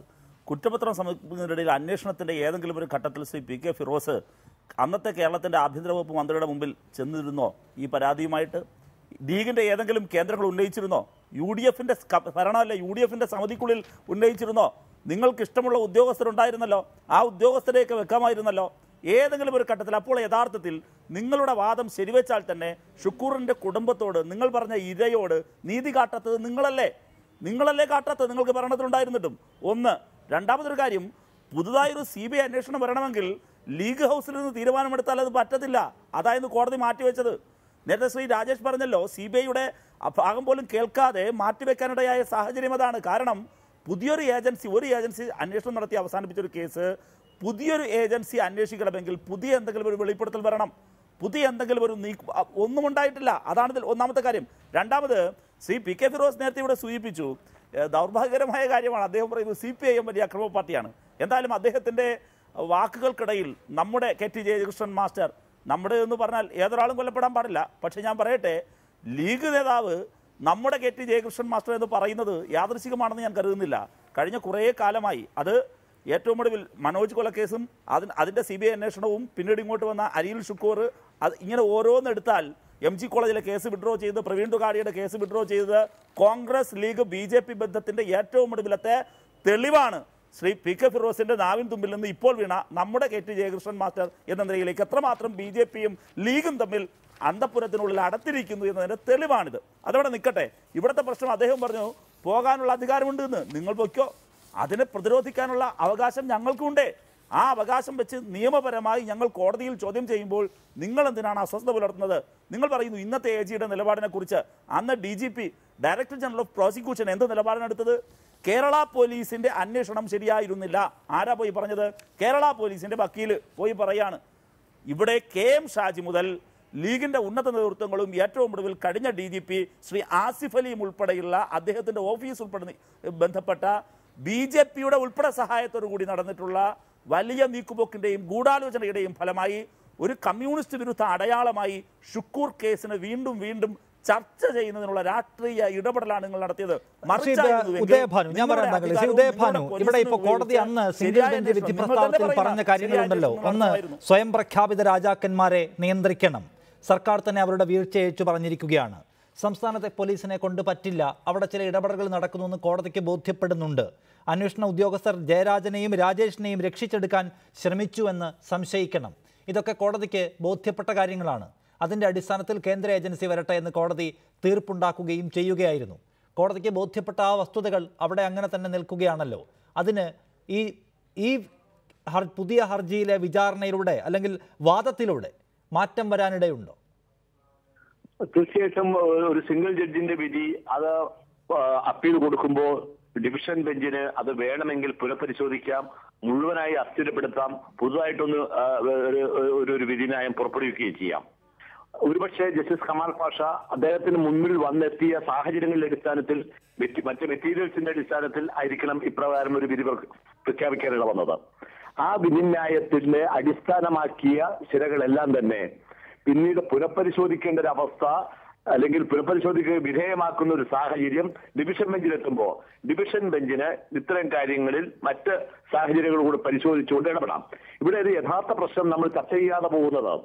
[SPEAKER 4] കുറ്റപത്രം സമർപ്പിക്കുന്നതിനിടയിൽ അന്വേഷണത്തിന്റെ ഏതെങ്കിലും ഒരു ഘട്ടത്തിൽ ശ്രീ പി കെ ഫിറോസ് അന്നത്തെ കേരളത്തിന്റെ ആഭ്യന്തര വകുപ്പ് മന്ത്രിയുടെ മുമ്പിൽ ചെന്നിരുന്നോ ഈ പരാതിയുമായിട്ട് ലീഗിന്റെ ഏതെങ്കിലും കേന്ദ്രങ്ങൾ ഉന്നയിച്ചിരുന്നോ യു ഡി എഫിന്റെ ഭരണമല്ല യു ഡി എഫിന്റെ സമിതിക്കുള്ളിൽ ഉന്നയിച്ചിരുന്നോ നിങ്ങൾക്ക് ഇഷ്ടമുള്ള ഉദ്യോഗസ്ഥരുണ്ടായിരുന്നല്ലോ ആ ഉദ്യോഗസ്ഥരെയൊക്കെ വെക്കാമായിരുന്നല്ലോ ഏതെങ്കിലും ഒരു ഘട്ടത്തിൽ അപ്പോൾ യഥാർത്ഥത്തിൽ നിങ്ങളുടെ വാദം ശരിവെച്ചാൽ തന്നെ ഷുക്കൂറിന്റെ കുടുംബത്തോട് നിങ്ങൾ പറഞ്ഞ ഇരയോട് നീതി കാട്ടാത്തത് നിങ്ങളല്ലേ നിങ്ങളല്ലേ കാട്ടാത്തത് നിങ്ങൾക്ക് ഭരണത്തിലുണ്ടായിരുന്നിട്ടും ഒന്ന് രണ്ടാമതൊരു കാര്യം പുതുതായൊരു സി ബി ഐ അന്വേഷണം വരണമെങ്കിൽ ലീഗ് ഹൗസിൽ നിന്ന് തീരുമാനമെടുത്താൽ അത് പറ്റത്തില്ല അതായിരുന്നു കോടതി മാറ്റിവെച്ചത് നേരത്തെ ശ്രീ രാജേഷ് പറഞ്ഞല്ലോ സി ബി ഐയുടെ ഭാഗം പോലും കേൾക്കാതെ മാറ്റിവെക്കാനിടയായ സാഹചര്യം അതാണ് കാരണം പുതിയൊരു ഏജൻസി ഒരു ഏജൻസി അന്വേഷണം നടത്തി അവസാനിപ്പിച്ച ഒരു കേസ് പുതിയൊരു ഏജൻസി അന്വേഷിക്കണമെങ്കിൽ പുതിയ എന്തെങ്കിലും ഒരു വെളിപ്പെടുത്തൽ വരണം പുതിയ എന്തെങ്കിലും ഒരു നീക്ക അ- ഒന്നും ഉണ്ടായിട്ടില്ല അതാണ് ഇതിൽ ഒന്നാമത്തെ കാര്യം രണ്ടാമത് ശ്രീ പി കെ ഫിറോസ് നേരത്തെ ഇവിടെ സൂചിപ്പിച്ചു ഏഹ് ദൗർഭാഗ്യകരമായ കാര്യമാണ് അദ്ദേഹം പറയുന്നത് സി പി ഐ എം വലിയ അക്രമ പാർട്ടിയാണ് എന്തായാലും അദ്ദേഹത്തിന്റെ വാക്കുകൾക്കിടയിൽ നമ്മുടെ കെ ടി ജയകൃഷ്ണൻ മാസ്റ്റർ നമ്മുടെ എന്ന് പറഞ്ഞാൽ ഏതൊരാളും കൊല്ലപ്പെടാൻ പാടില്ല പക്ഷെ ഞാൻ പറയട്ടെ ലീഗ് നേതാവ് നമ്മുടെ കെ ടി ജയകൃഷ്ണൻ മാസ്റ്റർ എന്ന് പറയുന്നത് യാദൃശികമാണെന്ന് ഞാൻ കരുതുന്നില്ല കഴിഞ്ഞ കുറേ കാലമായി അത് ഏറ്റവും ഒടുവിൽ മനോജ് കൊലക്കേസും അതിന് അതിൻ്റെ സി ബി ഐ അന്വേഷണവും പിന്നീട് ഇങ്ങോട്ട് വന്ന അരിയിൽ ഷുക്കൂർ അത് ഇങ്ങനെ ഓരോന്നെടുത്താൽ എം ജി കോളേജിലെ കേസ് വിഡ്രോ ചെയ്ത് പ്രവീൺ തുകാടിയുടെ കേസ് വിഡ്രോ ചെയ്തത് Congress League B J P ബന്ധത്തിൻ്റെ ഏറ്റവും ഒടുവിലത്തെ തെളിവാണ് ശ്രീ പി കെ ഫിറോസിന്റെ നാവിൻ തുമ്പിൽ നിന്ന് ഇപ്പോൾ വീണ നമ്മുടെ കെ ടി ജയകൃഷ്ണൻ മാസ്റ്റർ എന്ന നിലയിലേക്ക് എത്രമാത്രം ബി ജെ പിയും ലീഗും തമ്മിൽ അന്തപുരത്തിനുള്ളിൽ അടത്തിരിക്കുന്നു എന്നതിന്റെ തെളിവാണിത് അതവിടെ നിൽക്കട്ടെ ഇവിടുത്തെ പ്രശ്നം അദ്ദേഹം പറഞ്ഞു പോകാനുള്ള അധികാരമുണ്ട് എന്ന് നിങ്ങൾ പൊയ്ക്കോ അതിനെ പ്രതിരോധിക്കാനുള്ള അവകാശം ഞങ്ങൾക്കുണ്ട് ആ അവകാശം വെച്ച് നിയമപരമായി ഞങ്ങൾ കോടതിയിൽ ചോദ്യം ചെയ്യുമ്പോൾ നിങ്ങൾ എന്തിനാണ് അസ്വസ്ഥത പുലർത്തുന്നത് നിങ്ങൾ പറയുന്നു ഇന്നത്തെ എ ജിയുടെ നിലപാടിനെ കുറിച്ച് അന്ന് D G P director general of prosecution എന്ത് നിലപാടാണ് എടുത്തത് കേരള പോലീസിന്റെ അന്വേഷണം ശരിയായിരുന്നില്ല ആരാ പോയി പറഞ്ഞത് കേരള പോലീസിന്റെ വക്കീല് പോയി പറയാണ് ഇവിടെ കെ എം ഷാജി മുതൽ ലീഗിന്റെ ഉന്നത നേതൃത്വങ്ങളും ഏറ്റവും ഒടുവിൽ കഴിഞ്ഞ D G P Shri Asif അലിയും ഉൾപ്പെടെയുള്ള അദ്ദേഹത്തിന്റെ ഓഫീസ് ഉൾപ്പെടെ നി- ബന്ധപ്പെട്ട ബി ജെ പിയുടെ ഉൾപ്പെടെ സഹായത്തോടു കൂടി നടന്നിട്ടുള്ള വലിയ നീക്കുപോക്കിന്റെയും ഗൂഢാലോചനയുടെയും ഫലമായി ഒരു കമ്മ്യൂണിസ്റ്റ് വിരുദ്ധ അടയാളമായി ഷുക്കൂർ കേസിന് വീണ്ടും വീണ്ടും ചർച്ച ചെയ്യുന്നതിനുള്ള രാഷ്ട്രീയ ഇടപെടലാണ് നിങ്ങൾ നടത്തിയത് മറിച്ചായിരുന്നുവെങ്കിൽ
[SPEAKER 1] ഉദയഭാനു ഞാൻ
[SPEAKER 4] നിങ്ങളുടെ
[SPEAKER 1] പറയാൻ താങ്കൾ ശ്രീ
[SPEAKER 4] അധികാരവും
[SPEAKER 1] ഉദയഭാനു
[SPEAKER 4] നിങ്ങളുടെ
[SPEAKER 1] ഇവിടെ ഇപ്പോൾ
[SPEAKER 4] പോലീസിനും
[SPEAKER 1] കോടതി അന്ന്
[SPEAKER 4] ഉപയോഗിച്ച
[SPEAKER 1] സിംഗിൾ
[SPEAKER 4] ശരിയായ
[SPEAKER 1] ബെഞ്ച് വിധി
[SPEAKER 4] അന്വേഷണം നിങ്ങൾ തന്നെ
[SPEAKER 1] പ്രസ്താവത്തിൽ പറഞ്ഞ
[SPEAKER 4] പറയുന്ന
[SPEAKER 1] കാര്യങ്ങളുണ്ടല്ലോ
[SPEAKER 4] ശരിയായ
[SPEAKER 1] ഒന്ന്
[SPEAKER 4] അന്വേഷണം
[SPEAKER 1] സ്വയം പ്രഖ്യാപിത രാജാക്കന്മാരെ നിയന്ത്രിക്കണം സർക്കാർ തന്നെ അവരുടെ വീഴ്ചയച്ചു പറഞ്ഞിരിക്കുകയാണ് സംസ്ഥാനത്തെ പോലീസിനെ കൊണ്ട് പറ്റില്ല അവിടെ ചില ഇടപെടലുകൾ നടക്കുന്നുവെന്ന് കോടതിക്ക് ബോധ്യപ്പെടുന്നുണ്ട് അന്വേഷണ ഉദ്യോഗസ്ഥർ ജയരാജനെയും രാജേഷിനെയും രക്ഷിച്ചെടുക്കാൻ ശ്രമിച്ചുവെന്ന് സംശയിക്കണം ഇതൊക്കെ കോടതിക്ക് ബോധ്യപ്പെട്ട കാര്യങ്ങളാണ് അതിൻ്റെ അടിസ്ഥാനത്തിൽ കേന്ദ്ര ഏജൻസി വരട്ടെ എന്ന് കോടതി തീർപ്പുണ്ടാക്കുകയും ചെയ്യുകയായിരുന്നു കോടതിക്ക് ബോധ്യപ്പെട്ട ആ വസ്തുതകൾ അവിടെ അങ്ങനെ തന്നെ നിൽക്കുകയാണല്ലോ അതിന് ഈ ഈ ഹർ പുതിയ ഹർജിയിലെ വിചാരണയിലൂടെ അല്ലെങ്കിൽ വാദത്തിലൂടെ മാറ്റം വരാനിടയുണ്ടോ
[SPEAKER 7] തീർച്ചയായിട്ടും ഒരു- ഒരു സിംഗിൾ ജഡ്ജിന്റെ വിധി അത് ആ, അപ്പീൽ കൊടുക്കുമ്പോൾ ഡിവിഷൻ ബെഞ്ചിന് അത് വേണമെങ്കിൽ പുനഃപരിശോധിക്കാം മുഴുവനായി അസ്ഥിരപ്പെടുത്താം പുതുതായിട്ടൊന്ന് ആ, ഒരു- ഒരു ഒരു വിധിന്യായം പുറപ്പെടുവിക്കുകയും ചെയ്യാം ഒരുപക്ഷെ ജസ്റ്റിസ് കമാൽ പാഷ അദ്ദേഹത്തിന് മുൻപിൽ വന്നെത്തിയ സാഹചര്യങ്ങളുടെ അടിസ്ഥാനത്തിൽ മെറ്റി- മറ്റ് മെറ്റീരിയൽസിന്റെ അടിസ്ഥാനത്തിൽ ആയിരിക്കണം ഇപ്രകാരം ഒരു വിധി പ്ര- പ്രഖ്യാപിക്കാനുള്ള വന്നത് ആ വിധിന്യായത്തിലെ അടിസ്ഥാനമാക്കിയ ശിലകളെല്ലാം തന്നെ പിന്നീട് പുനഃപരിശോധിക്കേണ്ട ഒരു അവസ്ഥ അല്ലെങ്കിൽ പുനഃപരിശോധിക്കുക വിധേയമാക്കുന്ന ഒരു സാഹചര്യം ഡിവിഷൻ ബെഞ്ചിലെത്തുമ്പോൾ ഡിവിഷൻ ബെഞ്ചിന് ഇത്തരം കാര്യങ്ങളിൽ മറ്റ് സാഹചര്യങ്ങൾ കൂടി പരിശോധിച്ചുകൊണ്ട് ഇടപെടാം ഇവിടെ ഒരു യഥാർത്ഥ പ്രശ്നം നമ്മൾ ചർച്ച ചെയ്യാതെ പോകുന്നത്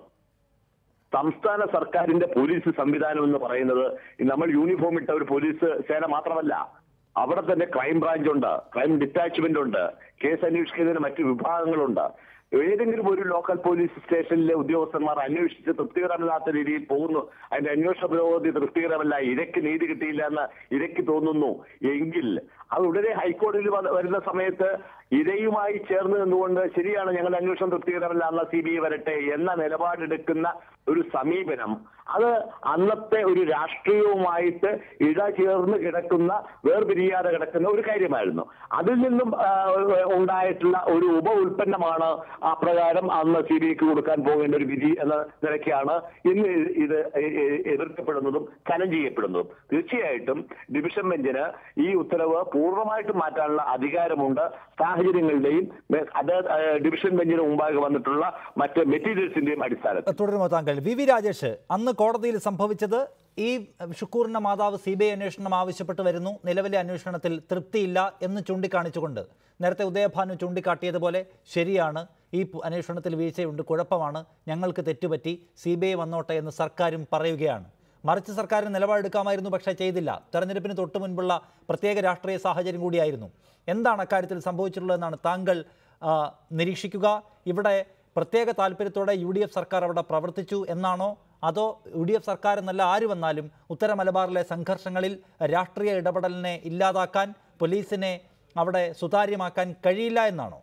[SPEAKER 7] സംസ്ഥാന സർക്കാരിന്റെ പോലീസ് സംവിധാനം എന്ന് പറയുന്നത് നമ്മൾ യൂണിഫോം ഇട്ട ഒരു പോലീസ് സേന മാത്രമല്ല അവിടെ തന്നെ ക്രൈം ബ്രാഞ്ച് ഉണ്ട് ക്രൈം ഡിറ്റാച്ച്മെന്റ് ഉണ്ട് കേസ് അന്വേഷിക്കുന്നതിന് മറ്റു വിഭാഗങ്ങളുണ്ട് ഏതെങ്കിലും ഒരു ലോക്കൽ പോലീസ് സ്റ്റേഷനിലെ ഉദ്യോഗസ്ഥന്മാർ അന്വേഷിച്ച് തൃപ്തികരമല്ലാത്ത രീതിയിൽ പോകുന്നു അതിന്റെ അന്വേഷണ പുരോഗതി തൃപ്തികരമല്ല ഇരയ്ക്ക് നീതി കിട്ടിയില്ല എന്ന് ഇരയ്ക്ക് തോന്നുന്നു എങ്കിൽ അത് ഉടനെ ഹൈക്കോടതിയിൽ വന്ന് വരുന്ന സമയത്ത് ഇരയുമായി ചേർന്ന് നിന്നുകൊണ്ട് ശരിയാണ് ഞങ്ങളുടെ അന്വേഷണം തൃപ്തികരമല്ല എന്ന സി ബി ഐ വരട്ടെ എന്ന നിലപാടെടുക്കുന്ന ഒരു സമീപനം അത് അന്നത്തെ ഒരു രാഷ്ട്രീയവുമായിട്ട് ഇട ചേർന്ന് കിടക്കുന്ന വേർപിരിയാതെ കിടക്കുന്ന ഒരു കാര്യമായിരുന്നു അതിൽ നിന്നും ആ, ഉണ്ടായിട്ടുള്ള ഒരു ഉപ ഉൽപ്പന്നമാണ് അപ്രകാരം അന്ന് സി ബി ഐക്ക് കൊടുക്കാൻ പോകേണ്ട ഒരു വിധി എന്ന നിലയ്ക്കാണ് ഇന്ന് ഇത് എ- എ- എതിർക്കപ്പെടുന്നതും ഖനം ചെയ്യപ്പെടുന്നതും തീർച്ചയായിട്ടും ഡിവിഷൻ ബെഞ്ചിന് ഈ ഉത്തരവ് പൂർണ്ണമായിട്ടും മാറ്റാനുള്ള അധികാരമുണ്ട് സാഹചര്യം സാഹചര്യങ്ങളുടെയും മെ- അത് ആ, ഡിവിഷൻ ബെഞ്ചിന് മുമ്പാകെ വന്നിട്ടുള്ള മറ്റ് മെറ്റീരിയൽസിന്റെയും അടിസ്ഥാനത്തിൽ
[SPEAKER 1] തുടരുമോ താങ്കൾ വി വി രാജേഷ് അന്ന് കോടതിയിൽ സംഭവിച്ചത് ഈ ഷുക്കൂറിന്റെ മാതാവ് സി ബി ഐ അന്വേഷണം ആവശ്യപ്പെട്ട് വരുന്നു നിലവിലെ അന്വേഷണത്തിൽ തൃപ്തിയില്ല എന്ന് ചൂണ്ടിക്കാണിച്ചുകൊണ്ട് നേരത്തെ ഉദയഭാനു ചൂണ്ടിക്കാട്ടിയതുപോലെ ശരിയാണ് ഈ പു- അന്വേഷണത്തിൽ വീഴ്ചയുണ്ട് കുഴപ്പമാണ് ഞങ്ങൾക്ക് തെറ്റുപറ്റി സി ബി ഐ വന്നോട്ടെ എന്ന് സർക്കാരും പറയുകയാണ് മറിച്ച് സർക്കാരിന് നിലപാടെടുക്കാമായിരുന്നു പക്ഷേ ചെയ്തില്ല തെരഞ്ഞെടുപ്പിന് തൊട്ടു മുൻപുള്ള പ്രത്യേക രാഷ്ട്രീയ സാഹചര്യം കൂടിയായിരുന്നു എന്താണ് അക്കാര്യത്തിൽ സംഭവിച്ചിട്ടുള്ളതെന്നാണ് താങ്കൾ ആ, നിരീക്ഷിക്കുക ഇവിടെ പ്രത്യേക താല്പര്യത്തോടെ യു ഡി എഫ് സർക്കാർ അവിടെ പ്രവർത്തിച്ചു എന്നാണോ അതോ യു ഡി എഫ് സർക്കാർ എന്നല്ല ആര് വന്നാലും ഉത്തര മലബാറിലെ സംഘർഷങ്ങളിൽ രാഷ്ട്രീയ ഇടപെടലിനെ ഇല്ലാതാക്കാൻ പോലീസിനെ അവിടെ സുതാര്യമാക്കാൻ കഴിയില്ല എന്നാണോ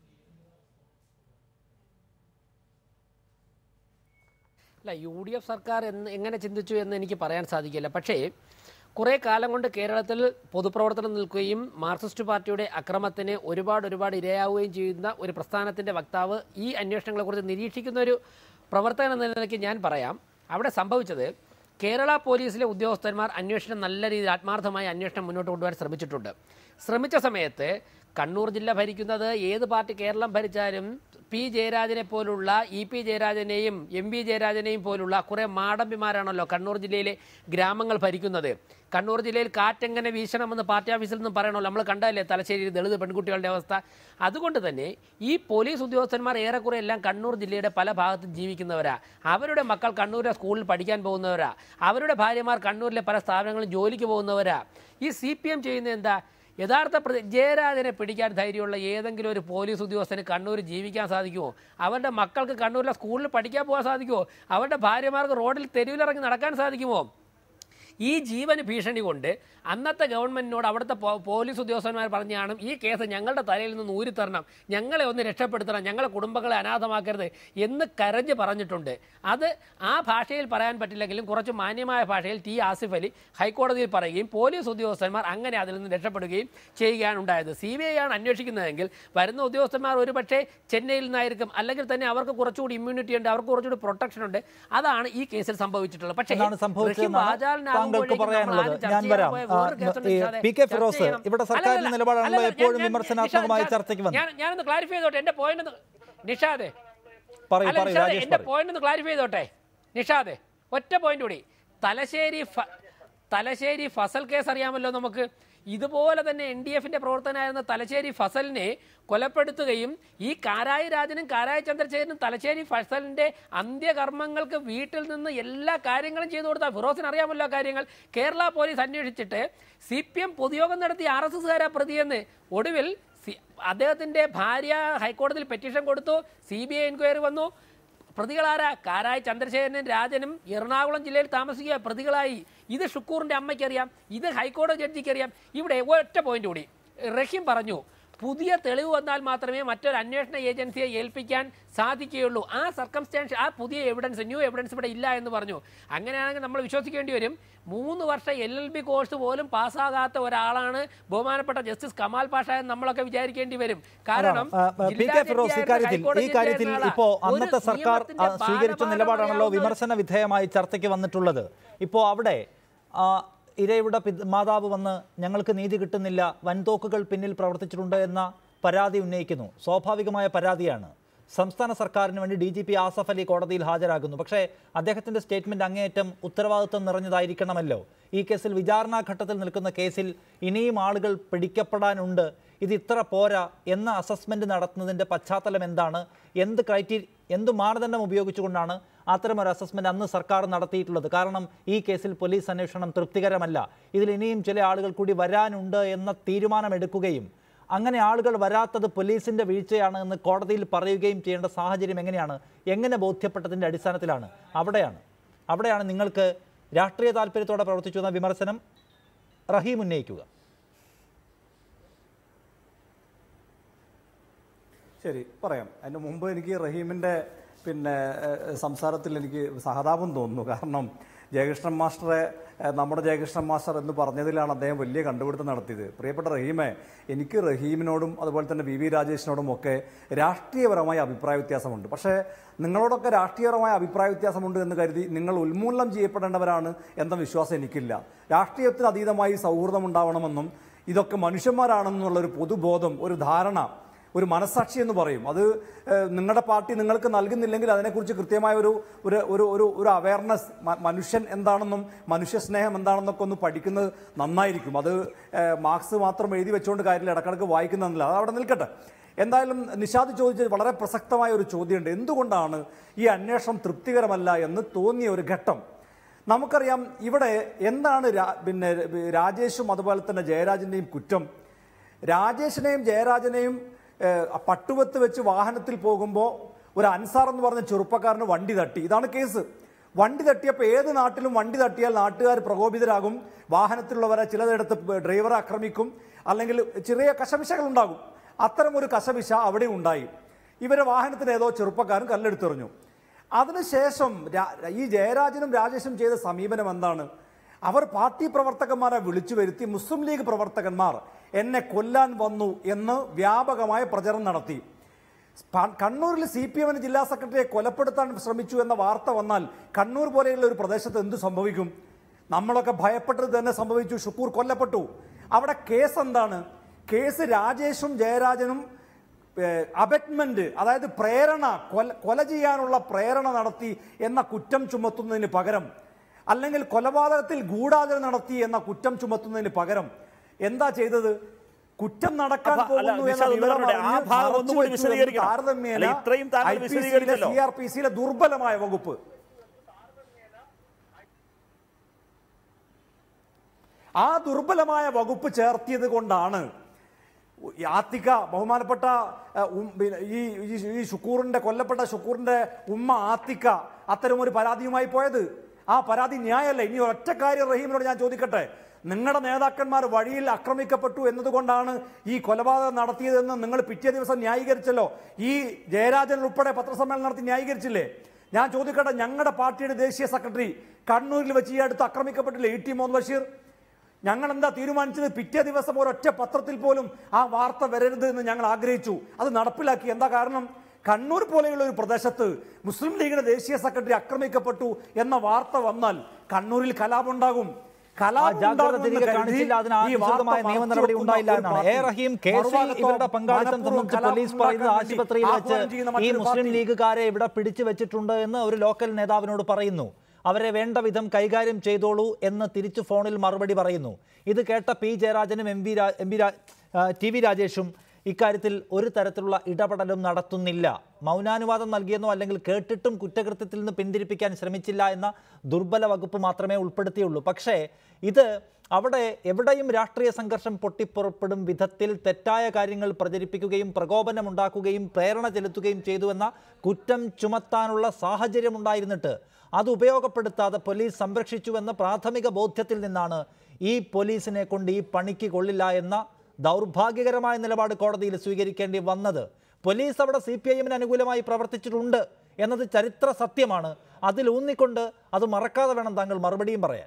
[SPEAKER 6] അല്ല യു ഡി എഫ് സർക്കാർ എന്ന് എങ്ങനെ ചിന്തിച്ചു എന്ന് എനിക്ക് പറയാൻ സാധിക്കില്ല പക്ഷേ കുറേ കാലം കൊണ്ട് കേരളത്തിൽ പൊതുപ്രവർത്തനം നിൽക്കുകയും മാർക്സിസ്റ്റ് പാർട്ടിയുടെ അക്രമത്തിന് ഒരുപാട് ഒരുപാട് ഇരയാവുകയും ചെയ്യുന്ന ഒരു പ്രസ്ഥാനത്തിൻ്റെ വക്താവ് ഈ അന്വേഷണങ്ങളെക്കുറിച്ച് നിരീക്ഷിക്കുന്ന ഒരു പ്രവർത്തകൻ എന്ന നിലയ്ക്ക് ഞാൻ പറയാം അവിടെ സംഭവിച്ചത് കേരള പോലീസിലെ ഉദ്യോഗസ്ഥന്മാർ അന്വേഷണം നല്ല രീതിയിൽ ആത്മാർത്ഥമായി അന്വേഷണം മുന്നോട്ട് കൊണ്ടുപോകാൻ ശ്രമിച്ചിട്ടുണ്ട് ശ്രമിച്ച സമയത്ത് കണ്ണൂർ ജില്ല ഭരിക്കുന്നത് ഏത് പാർട്ടി കേരളം ഭരിച്ചാലും പി ജയരാജനെ പോലുള്ള ഇ പി ജയരാജനെയും എം പി ജയരാജനെയും പോലുള്ള കുറേ മാടമ്പിമാരാണല്ലോ കണ്ണൂർ ജില്ലയിലെ ഗ്രാമങ്ങൾ ഭരിക്കുന്നത് കണ്ണൂർ ജില്ലയിൽ കാറ്റെങ്ങനെ വീശണമെന്ന് പാർട്ടി ഓഫീസിൽ നിന്നും പറയണമല്ലോ നമ്മൾ കണ്ടതല്ലേ തലശ്ശേരി ദളിത് പെൺകുട്ടികളുടെ അവസ്ഥ അതുകൊണ്ട് തന്നെ ഈ പോലീസ് ഉദ്യോഗസ്ഥന്മാർ ഏറെക്കുറെ എല്ലാം കണ്ണൂർ ജില്ലയുടെ പല ഭാഗത്തും ജീവിക്കുന്നവരാ അവരുടെ മക്കൾ കണ്ണൂരിലെ സ്കൂളിൽ പഠിക്കാൻ പോകുന്നവരാ അവരുടെ ഭാര്യമാർ കണ്ണൂരിലെ പല സ്ഥാപനങ്ങളിൽ ജോലിക്ക് പോകുന്നവരാ ഈ സി പി എം ചെയ്യുന്നത് എന്താ യഥാർത്ഥ പ്രതി ജയരാജനെ പിടിക്കാൻ ധൈര്യമുള്ള ഏതെങ്കിലും ഒരു പോലീസ് ഉദ്യോഗസ്ഥന് കണ്ണൂർ ജീവിക്കാൻ സാധിക്കുമോ അവരുടെ മക്കൾക്ക് കണ്ണൂരിലെ സ്കൂളിൽ പഠിക്കാൻ പോകാൻ സാധിക്കുമോ അവരുടെ ഭാര്യമാർക്ക് റോഡിൽ തെരുവിലിറങ്ങി നടക്കാൻ സാധിക്കുമോ ഈ ജീവന് ഭീഷണി കൊണ്ട് അന്നത്തെ ഗവൺമെന്റിനോട് അവിടുത്തെ പോ- പോലീസ് ഉദ്യോഗസ്ഥന്മാർ പറഞ്ഞാണ് ഈ കേസ് ഞങ്ങളുടെ തലയിൽ നിന്ന് ഊരിത്തരണം ഞങ്ങളെ ഒന്ന് രക്ഷപ്പെടുത്തണം ഞങ്ങളെ കുടുംബങ്ങളെ അനാഥമാക്കരുത് എന്ന് കരഞ്ഞ് പറഞ്ഞിട്ടുണ്ട് അത് ആ ഭാഷയിൽ പറയാൻ പറ്റില്ലെങ്കിലും കുറച്ച് മാന്യമായ ഭാഷയിൽ ടി ആസിഫ് അലി ഹൈക്കോടതിയിൽ പറയുകയും പോലീസ് ഉദ്യോഗസ്ഥന്മാർ അങ്ങനെ അതിൽ നിന്ന് രക്ഷപ്പെടുകയും ചെയ്യുകയാണ് ഉണ്ടായത് സി ബി ഐ ആണ് അന്വേഷിക്കുന്നതെങ്കിൽ വരുന്ന ഉദ്യോഗസ്ഥന്മാർ ഒരുപക്ഷെ ചെന്നൈയിൽ നിന്നായിരിക്കും അല്ലെങ്കിൽ തന്നെ അവർക്ക് കുറച്ചുകൂടി ഇമ്മ്യൂണിറ്റി ഉണ്ട് അവർക്ക് കുറച്ചുകൂടി പ്രൊട്ടക്ഷൻ ഉണ്ട് അതാണ് ഈ കേസിൽ സംഭവിച്ചിട്ടുള്ളത് പക്ഷേ
[SPEAKER 1] എന്താണ് സംഭവിച്ചതെന്നാണ്
[SPEAKER 6] റഹീം വാചാലനാകുമ്പോഴേക്കും
[SPEAKER 1] താങ്കൾക്ക്
[SPEAKER 6] നമ്മൾ
[SPEAKER 1] പറയാനുള്ളത്
[SPEAKER 6] ആരും ചർച്ച
[SPEAKER 1] ഞാൻ
[SPEAKER 6] ചെയ്യാൻ
[SPEAKER 1] വരാം
[SPEAKER 6] പോയ
[SPEAKER 1] ആ,
[SPEAKER 6] വേറൊരു കേസുണ്ട്
[SPEAKER 1] ഈ
[SPEAKER 6] നിഷാദേ.
[SPEAKER 1] പി കെ
[SPEAKER 6] ചർച്ച
[SPEAKER 1] ഫിറോസ്
[SPEAKER 6] ചെയ്യണം.
[SPEAKER 1] ഇവിടെ സർക്കാരിന്റെ
[SPEAKER 6] അല്ലല്ല,
[SPEAKER 1] നിലപാടാണല്ലോ
[SPEAKER 6] അല്ലല്ല,
[SPEAKER 1] എപ്പോഴും
[SPEAKER 6] ഞാൻ- ഞാൻ-
[SPEAKER 1] വിമർശനാത്മകമായി
[SPEAKER 6] നിഷാദ്,
[SPEAKER 1] ചർച്ചയ്ക്ക് വന്നത്
[SPEAKER 6] ഞാൻ ഞാനൊന്ന് ക്ലാരിഫൈ ചെയ്തോട്ടെ എന്റെ പോയിന്റ് ഒന്ന് നിഷാദേ
[SPEAKER 1] പറയൂ
[SPEAKER 6] അല്ല,
[SPEAKER 1] പറയൂ
[SPEAKER 6] നിഷാദേ,
[SPEAKER 1] രാജേഷ്
[SPEAKER 6] എന്റെ
[SPEAKER 1] പറയൂ
[SPEAKER 6] പോയിന്റ് ഒന്ന് ക്ലാരിഫൈ ചെയ്തോട്ടെ നിഷാദേ ഒറ്റ പോയിന്റ് കൂടി തലശ്ശേരി ഫ- തലശ്ശേരി ഫസൽ കേസ് അറിയാമല്ലോ നമുക്ക് ഇതുപോലെ തന്നെ എൻ ഡി എഫിന്റെ പ്രവർത്തനായിരുന്ന തലശ്ശേരി ഫസലിനെ കൊലപ്പെടുത്തുകയും ഈ കാരായി രാജനും കാരായി ചന്ദ്രശേഖരനും തലശ്ശേരി ഫസലിന്റെ അന്ത്യകർമ്മങ്ങൾക്ക് വീട്ടിൽ നിന്ന് എല്ലാ കാര്യങ്ങളും ചെയ്തു കൊടുത്ത ഫിറോസിന് അറിയാമല്ലോ ആ കാര്യങ്ങൾ കേരള പോലീസ് അന്വേഷിച്ചിട്ട് സി പി എം പൊതുയോഗം നടത്തി ആർ എസ് എസ്കാരാ പ്രതിയെന്ന് ഒടുവിൽ സി- അദ്ദേഹത്തിന്റെ ഭാര്യ ഹൈക്കോടതിയിൽ പെറ്റീഷൻ കൊടുത്തു സി ബി ഐ എൻക്വയറി വന്നു പ്രതികളാരാ കാരായി ചന്ദ്രശേഖരനും രാജനും എറണാകുളം ജില്ലയിൽ താമസിക്കുക പ്രതികളായി ഇത് ഷുക്കൂറിന്റെ അമ്മയ്ക്കറിയാം ഇത് ഹൈക്കോടതി ജഡ്ജിക്കറിയാം ഇവിടെ ഒറ്റ പോയിന്റ് കൂടി റഹീം പറഞ്ഞു പുതിയ തെളിവ് വന്നാൽ മാത്രമേ മറ്റൊരു അന്വേഷണ ഏജൻസിയെ ഏൽപ്പിക്കാൻ സാധിക്കുകയുള്ളൂ ആ സർക്കംസ്റ്റാൻസ് ആ പുതിയ എവിഡൻസ് ന്യൂ എവിഡൻസ് ഇവിടെ ഇല്ല എന്ന് പറഞ്ഞു അങ്ങനെയാണെങ്കിൽ നമ്മൾ വിശ്വസിക്കേണ്ടി വരും മൂന്ന് വർഷം എൽ എൽ ബി കോഴ്സ് പോലും പാസ്സാകാത്ത ഒരാളാണ് ബഹുമാനപ്പെട്ട ജസ്റ്റിസ് കമാൽ പാഷ എന്ന് നമ്മളൊക്കെ വിചാരിക്കേണ്ടി വരും കാരണം
[SPEAKER 1] ആ, ആ, പി
[SPEAKER 6] ജില്ലാ
[SPEAKER 1] കെ ഫിറോസ്
[SPEAKER 6] ജഡ്ജിയായിരുന്ന
[SPEAKER 1] ഇക്കാര്യത്തിൽ
[SPEAKER 6] ഹൈക്കോടതി
[SPEAKER 1] ഈ കാര്യത്തിൽ
[SPEAKER 6] ജഡ്ജിയായിരുന്ന
[SPEAKER 1] ഇപ്പോ
[SPEAKER 6] ആളാ. ഒരു
[SPEAKER 1] അന്നത്തെ സർക്കാർ ആ,
[SPEAKER 6] നിയമത്തിന്റെ
[SPEAKER 1] സ്വീകരിച്ച നിലപാടാണല്ലോ
[SPEAKER 6] ബാലപാഠമാവുന്ന
[SPEAKER 1] വിമർശന വിധേയമായി ചർച്ചയ്ക്ക് വന്നിട്ടുള്ളത് ഇപ്പോൾ അവിടെ ആ, ഇരയുടെ പിത- മാതാവ് വന്ന് ഞങ്ങൾക്ക് നീതി കിട്ടുന്നില്ല വൻതോക്കുകൾ പിന്നിൽ പ്രവർത്തിച്ചിട്ടുണ്ട് എന്ന പരാതി ഉന്നയിക്കുന്നു സ്വാഭാവികമായ പരാതിയാണ് സംസ്ഥാന സർക്കാരിന് വേണ്ടി D G P Asaf Ali കോടതിയിൽ ഹാജരാകുന്നു പക്ഷേ അദ്ദേഹത്തിന്റെ സ്റ്റേറ്റ്മെന്റ് അങ്ങേയറ്റം ഉത്തരവാദിത്വം നിറഞ്ഞതായിരിക്കണമല്ലോ ഈ കേസിൽ വിചാരണാ ഘട്ടത്തിൽ നിൽക്കുന്ന കേസിൽ ഇനിയും ആളുകൾ പിടിക്കപ്പെടാനുണ്ട് ഇത് ഇത്ര പോരാ എന്ന അസസ്മെന്റ് നടത്തുന്നതിന്റെ പശ്ചാത്തലം എന്താണ് എന്ത് ക്രൈറ്റീരിയ എന്ത് മാനദണ്ഡം ഉപയോഗിച്ചുകൊണ്ടാണ് അത്തരമൊരു അസസ്മെന്റ് അന്ന് സർക്കാർ നടത്തിയിട്ടുള്ളത് കാരണം ഈ കേസിൽ പോലീസ് അന്വേഷണം തൃപ്തികരമല്ല ഇതിൽ ഇനിയും ചില ആളുകൾ കൂടി വരാനുണ്ട് എന്ന തീരുമാനമെടുക്കുകയും അങ്ങനെ ആളുകൾ വരാത്തത് പോലീസിന്റെ വീഴ്ചയാണ് എന്ന് കോടതിയിൽ പറയുകയും ചെയ്യേണ്ട സാഹചര്യം എങ്ങനെയാണ് എങ്ങനെ ബോധ്യപ്പെട്ടതിന്റെ അടിസ്ഥാനത്തിലാണ് അവിടെയാണ് അവിടെയാണ് നിങ്ങൾക്ക് രാഷ്ട്രീയ താല്പര്യത്തോടെ പ്രവർത്തിച്ചു എന്ന വിമർശനം റഹീം ഉന്നയിക്കുക
[SPEAKER 8] ശരി പറയാം അതിന് മുമ്പ് എനിക്ക് റഹീമിന്റെ പിന്നെ ഏഹ്, സംസാരത്തിൽ എനിക്ക് സഹതാപം തോന്നുന്നു കാരണം ജയകൃഷ്ണൻ മാസ്റ്ററെ ഏഹ്, നമ്മുടെ ജയകൃഷ്ണൻ മാസ്റ്റർ എന്ന് പറഞ്ഞതിലാണ് അദ്ദേഹം വലിയ കണ്ടുപിടുത്തം നടത്തിയത് പ്രിയപ്പെട്ട റഹീമെ എനിക്ക് റഹീമിനോടും അതുപോലെ തന്നെ വി വി രാജേഷിനോടും ഒക്കെ രാഷ്ട്രീയപരമായ അഭിപ്രായ വ്യത്യാസമുണ്ട് പക്ഷേ നിങ്ങളോടൊക്കെ രാഷ്ട്രീയപരമായ അഭിപ്രായ വ്യത്യാസമുണ്ട് എന്ന് കരുതി നിങ്ങൾ ഉന്മൂലനം ചെയ്യപ്പെടേണ്ടവരാണ് എന്ന വിശ്വാസം എനിക്കില്ല രാഷ്ട്രീയത്തിന് അതീതമായി സൗഹൃദം ഉണ്ടാവണമെന്നും ഇതൊക്കെ മനുഷ്യന്മാരാണെന്നുള്ളൊരു പൊതുബോധം ഒരു ധാരണ ഒരു മനസാക്ഷി എന്ന് പറയും അത് ഏഹ്, നിങ്ങളുടെ പാർട്ടി നിങ്ങൾക്ക് നൽകുന്നില്ലെങ്കിൽ അതിനെക്കുറിച്ച് കൃത്യമായ ഒരു ഒരു ഒരു ഒരു ഒരു അവയർനെസ് മനുഷ്യൻ എന്താണെന്നും മനുഷ്യ സ്നേഹം എന്താണെന്നൊക്കെ ഒന്ന് പഠിക്കുന്നത് നന്നായിരിക്കും അത് ഏഹ്, മാർക്സ് മാത്രം എഴുതി വെച്ചുകൊണ്ട് കാര്യമില്ല ഇടക്കിടക്ക് വായിക്കുന്നതല്ല അത് അവിടെ നിൽക്കട്ടെ എന്തായാലും നിഷാദ് ചോദിച്ചത് വളരെ പ്രസക്തമായ ഒരു ചോദ്യമുണ്ട് എന്തുകൊണ്ടാണ് ഈ അന്വേഷണം തൃപ്തികരമല്ല എന്ന് തോന്നിയ ഒരു ഘട്ടം നമുക്കറിയാം ഇവിടെ എന്താണ് രാ- പിന്നെ രാജേഷും അതുപോലെ തന്നെ ജയരാജന്റെയും കുറ്റം രാജേഷിനെയും ജയരാജനെയും ഏഹ്, പട്ടുവത്ത് വെച്ച് വാഹനത്തിൽ പോകുമ്പോൾ ഒരു അൻസാർ എന്ന് പറഞ്ഞ ചെറുപ്പക്കാരന് വണ്ടി തട്ടി ഇതാണ് കേസ് വണ്ടി തട്ടിയപ്പോൾ ഏത് നാട്ടിലും വണ്ടി തട്ടിയാൽ നാട്ടുകാർ പ്രകോപിതരാകും വാഹനത്തിലുള്ളവരെ ചിലതിടത്ത് ഡ്രൈവറെ ആക്രമിക്കും അല്ലെങ്കിൽ ചെറിയ കശപിശകൾ ഉണ്ടാകും അത്തരം ഒരു കശപിശ അവിടെ ഉണ്ടായി ഇവരെ വാഹനത്തിന് ഏതോ ചെറുപ്പക്കാരൻ കല്ലെടുത്തെറിഞ്ഞു അതിനുശേഷം രാ- ഈ ജയരാജനും രാജേഷും ചെയ്ത സമീപനം എന്താണ് അവർ പാർട്ടി പ്രവർത്തകന്മാരെ വിളിച്ചു വരുത്തി മുസ്ലിം ലീഗ് പ്രവർത്തകന്മാർ എന്നെ കൊല്ലാൻ വന്നു എന്ന് വ്യാപകമായ പ്രചരണം നടത്തി പ- കണ്ണൂരിൽ സി പി എമ്മിന് ജില്ലാ സെക്രട്ടറിയെ കൊലപ്പെടുത്താൻ ശ്രമിച്ചു എന്ന വാർത്ത വന്നാൽ കണ്ണൂർ പോലെയുള്ള ഒരു പ്രദേശത്ത് എന്ത് സംഭവിക്കും നമ്മളൊക്കെ ഭയപ്പെട്ടത് തന്നെ സംഭവിച്ചു ഷുക്കൂർ കൊല്ലപ്പെട്ടു അവിടെ കേസ് എന്താണ് കേസ് രാജേഷും ജയരാജനും അബറ്റ്മെന്റ് അതായത് പ്രേരണ കൊല കൊല ചെയ്യാനുള്ള പ്രേരണ നടത്തി എന്ന കുറ്റം ചുമത്തുന്നതിന് പകരം അല്ലെങ്കിൽ കൊലപാതകത്തിൽ ഗൂഢാലോചന നടത്തി എന്ന കുറ്റം ചുമത്തുന്നതിന് പകരം എന്താ ചെയ്തത് കുറ്റം നടക്കാൻ
[SPEAKER 4] അപ്പൊ അല്ല,
[SPEAKER 8] പോകുന്നു എന്ന
[SPEAKER 4] നിഷാദ്
[SPEAKER 8] വിവരം
[SPEAKER 4] ഒന്നുകൂടെ ആ
[SPEAKER 8] അറിഞ്ഞ്
[SPEAKER 4] ഭാഗം
[SPEAKER 8] മറച്ചു
[SPEAKER 4] ഒന്നുകൂടി
[SPEAKER 8] വെച്ചു എന്ന്
[SPEAKER 4] വിശദീകരിക്കണം.
[SPEAKER 8] താരതമ്യേന
[SPEAKER 4] അല്ല, ഇത്രയും താങ്കൾ
[SPEAKER 8] IPC യിലെ,
[SPEAKER 4] വിശദീകരിച്ചല്ലോ.
[SPEAKER 8] CRPC യിലെ ദുർബലമായ വകുപ്പ് ആ ദുർബലമായ വകുപ്പ് ചേർത്തിയത് കൊണ്ടാണ് ഈ ആത്തിക്ക ബഹുമാനപ്പെട്ട അഹ്, ഉം, പിന്നെ ഈ ഈ- ഈ ഷുക്കൂറിന്റെ കൊല്ലപ്പെട്ട ഷുക്കൂറിന്റെ ഉമ്മ ആത്തിക്ക അത്തരം ഒരു പരാതിയുമായി പോയത് ആ പരാതി ന്യായമല്ല ഇനി ഒറ്റ കാര്യം റഹീമിനോട് ഞാൻ ചോദിക്കട്ടെ നിങ്ങളുടെ നേതാക്കന്മാർ വഴിയിൽ ആക്രമിക്കപ്പെട്ടു എന്നതുകൊണ്ടാണ് ഈ കൊലപാതകം നടത്തിയതെന്ന് നിങ്ങൾ പിറ്റേ ദിവസം ന്യായീകരിച്ചല്ലോ ഈ ജയരാജൻ ഉൾപ്പെടെ പത്രസമ്മേളനം നടത്തി ന്യായീകരിച്ചില്ലേ ഞാൻ ചോദിക്കട്ടെ ഞങ്ങളുടെ പാർട്ടിയുടെ ദേശീയ സെക്രട്ടറി കണ്ണൂരിൽ വെച്ച് ഈ അടുത്ത് ആക്രമിക്കപ്പെട്ടില്ലേ ഇ ടി മുഹമ്മദ് ബഷീർ ഞങ്ങൾ എന്താ തീരുമാനിച്ചത് പിറ്റേ ദിവസം ഒരൊറ്റ പത്രത്തിൽ പോലും ആ വാർത്ത വരരുത് എന്ന് ഞങ്ങൾ ആഗ്രഹിച്ചു അത് നടപ്പിലാക്കി എന്താ കാരണം കണ്ണൂർ പോലെയുള്ള ഒരു പ്രദേശത്ത് മുസ്ലിം ലീഗിന്റെ ദേശീയ സെക്രട്ടറി ആക്രമിക്കപ്പെട്ടു എന്ന വാർത്ത വന്നാൽ കണ്ണൂരിൽ കലാപമുണ്ടാകും
[SPEAKER 1] ആ
[SPEAKER 8] കലാപം
[SPEAKER 1] ജാഗ്രത
[SPEAKER 8] ഉണ്ടാകുമെന്ന്
[SPEAKER 1] തിരികെ
[SPEAKER 8] കരുതി
[SPEAKER 1] കാണിച്ചില്ല അതിന്
[SPEAKER 8] ഈ വാർത്ത
[SPEAKER 1] ആത്മീയമായ നിയമ
[SPEAKER 8] മറച്ചു
[SPEAKER 1] നടപടി
[SPEAKER 8] വെക്കുന്ന
[SPEAKER 1] ഉണ്ടായില്ല
[SPEAKER 8] ഒരു
[SPEAKER 1] എന്നാണ്
[SPEAKER 8] പാർട്ടി.
[SPEAKER 1] എ റഹീം കേസിൽ
[SPEAKER 8] മറുഭാഗത്തോ
[SPEAKER 1] ഇവരുടെ പങ്കാളിത്തം
[SPEAKER 8] മനഃപൂർവ്വം
[SPEAKER 1] സംബന്ധിച്ച്
[SPEAKER 8] കലാപം
[SPEAKER 1] പോലീസ് പറയുന്നത്
[SPEAKER 8] ഉണ്ടാക്കാൻ
[SPEAKER 1] ആശുപത്രിയിൽ
[SPEAKER 8] വേണ്ടി
[SPEAKER 1] വെച്ച്
[SPEAKER 8] ആഹ്വാനം ചെയ്യുന്ന
[SPEAKER 1] ഈ
[SPEAKER 8] മറ്റൊരു
[SPEAKER 1] മുസ്ലിം
[SPEAKER 8] പാർട്ടി.
[SPEAKER 1] ലീഗുകാരെ ഇവിടെ പിടിച്ചു വെച്ചിട്ടുണ്ട് എന്ന് ഒരു ലോക്കൽ നേതാവിനോട് പറയുന്നു അവരെ വേണ്ട വിധം കൈകാര്യം ചെയ്തോളൂ എന്ന് തിരിച്ചു ഫോണിൽ മറുപടി പറയുന്നു ഇത് കേട്ട പി ജയരാജനും എം വി രാ- എം വി രാ- ആ, ടി വി രാജേഷും ഇക്കാര്യത്തിൽ ഒരു തരത്തിലുള്ള ഇടപെടലും നടത്തുന്നില്ല മൗനാനുവാദം നൽകിയെന്നോ അല്ലെങ്കിൽ കേട്ടിട്ടും കുറ്റകൃത്യത്തിൽ നിന്ന് പിന്തിരിപ്പിക്കാൻ ശ്രമിച്ചില്ല എന്ന ദുർബല വകുപ്പ് മാത്രമേ ഉൾപ്പെടുത്തിയുള്ളൂ പക്ഷേ ഇത് അവിടെ എവിടെയും രാഷ്ട്രീയ സംഘർഷം പൊട്ടിപ്പുറപ്പെടും വിധത്തിൽ തെറ്റായ കാര്യങ്ങൾ പ്രചരിപ്പിക്കുകയും പ്രകോപനമുണ്ടാക്കുകയും പ്രേരണ ചെലുത്തുകയും ചെയ്തുവെന്ന കുറ്റം ചുമത്താനുള്ള സാഹചര്യമുണ്ടായിരുന്നിട്ട് അത് ഉപയോഗപ്പെടുത്താതെ പോലീസ് സംരക്ഷിച്ചുവെന്ന പ്രാഥമിക ബോധ്യത്തിൽ നിന്നാണ് ഈ പോലീസിനെ കൊണ്ട് ഈ പണിക്ക് കൊള്ളില്ല എന്ന ദൗർഭാഗ്യകരമായ നിലപാട് കോടതിയിൽ സ്വീകരിക്കേണ്ടി വന്നത് പോലീസ് അവിടെ സി പി ഐ എമ്മിന് അനുകൂലമായി പ്രവർത്തിച്ചിട്ടുണ്ട് എന്നത് ചരിത്ര സത്യമാണ് അതിൽ ഊന്നിക്കൊണ്ട് അത് മറക്കാതെ വേണം താങ്കൾ മറുപടിയും പറയാൻ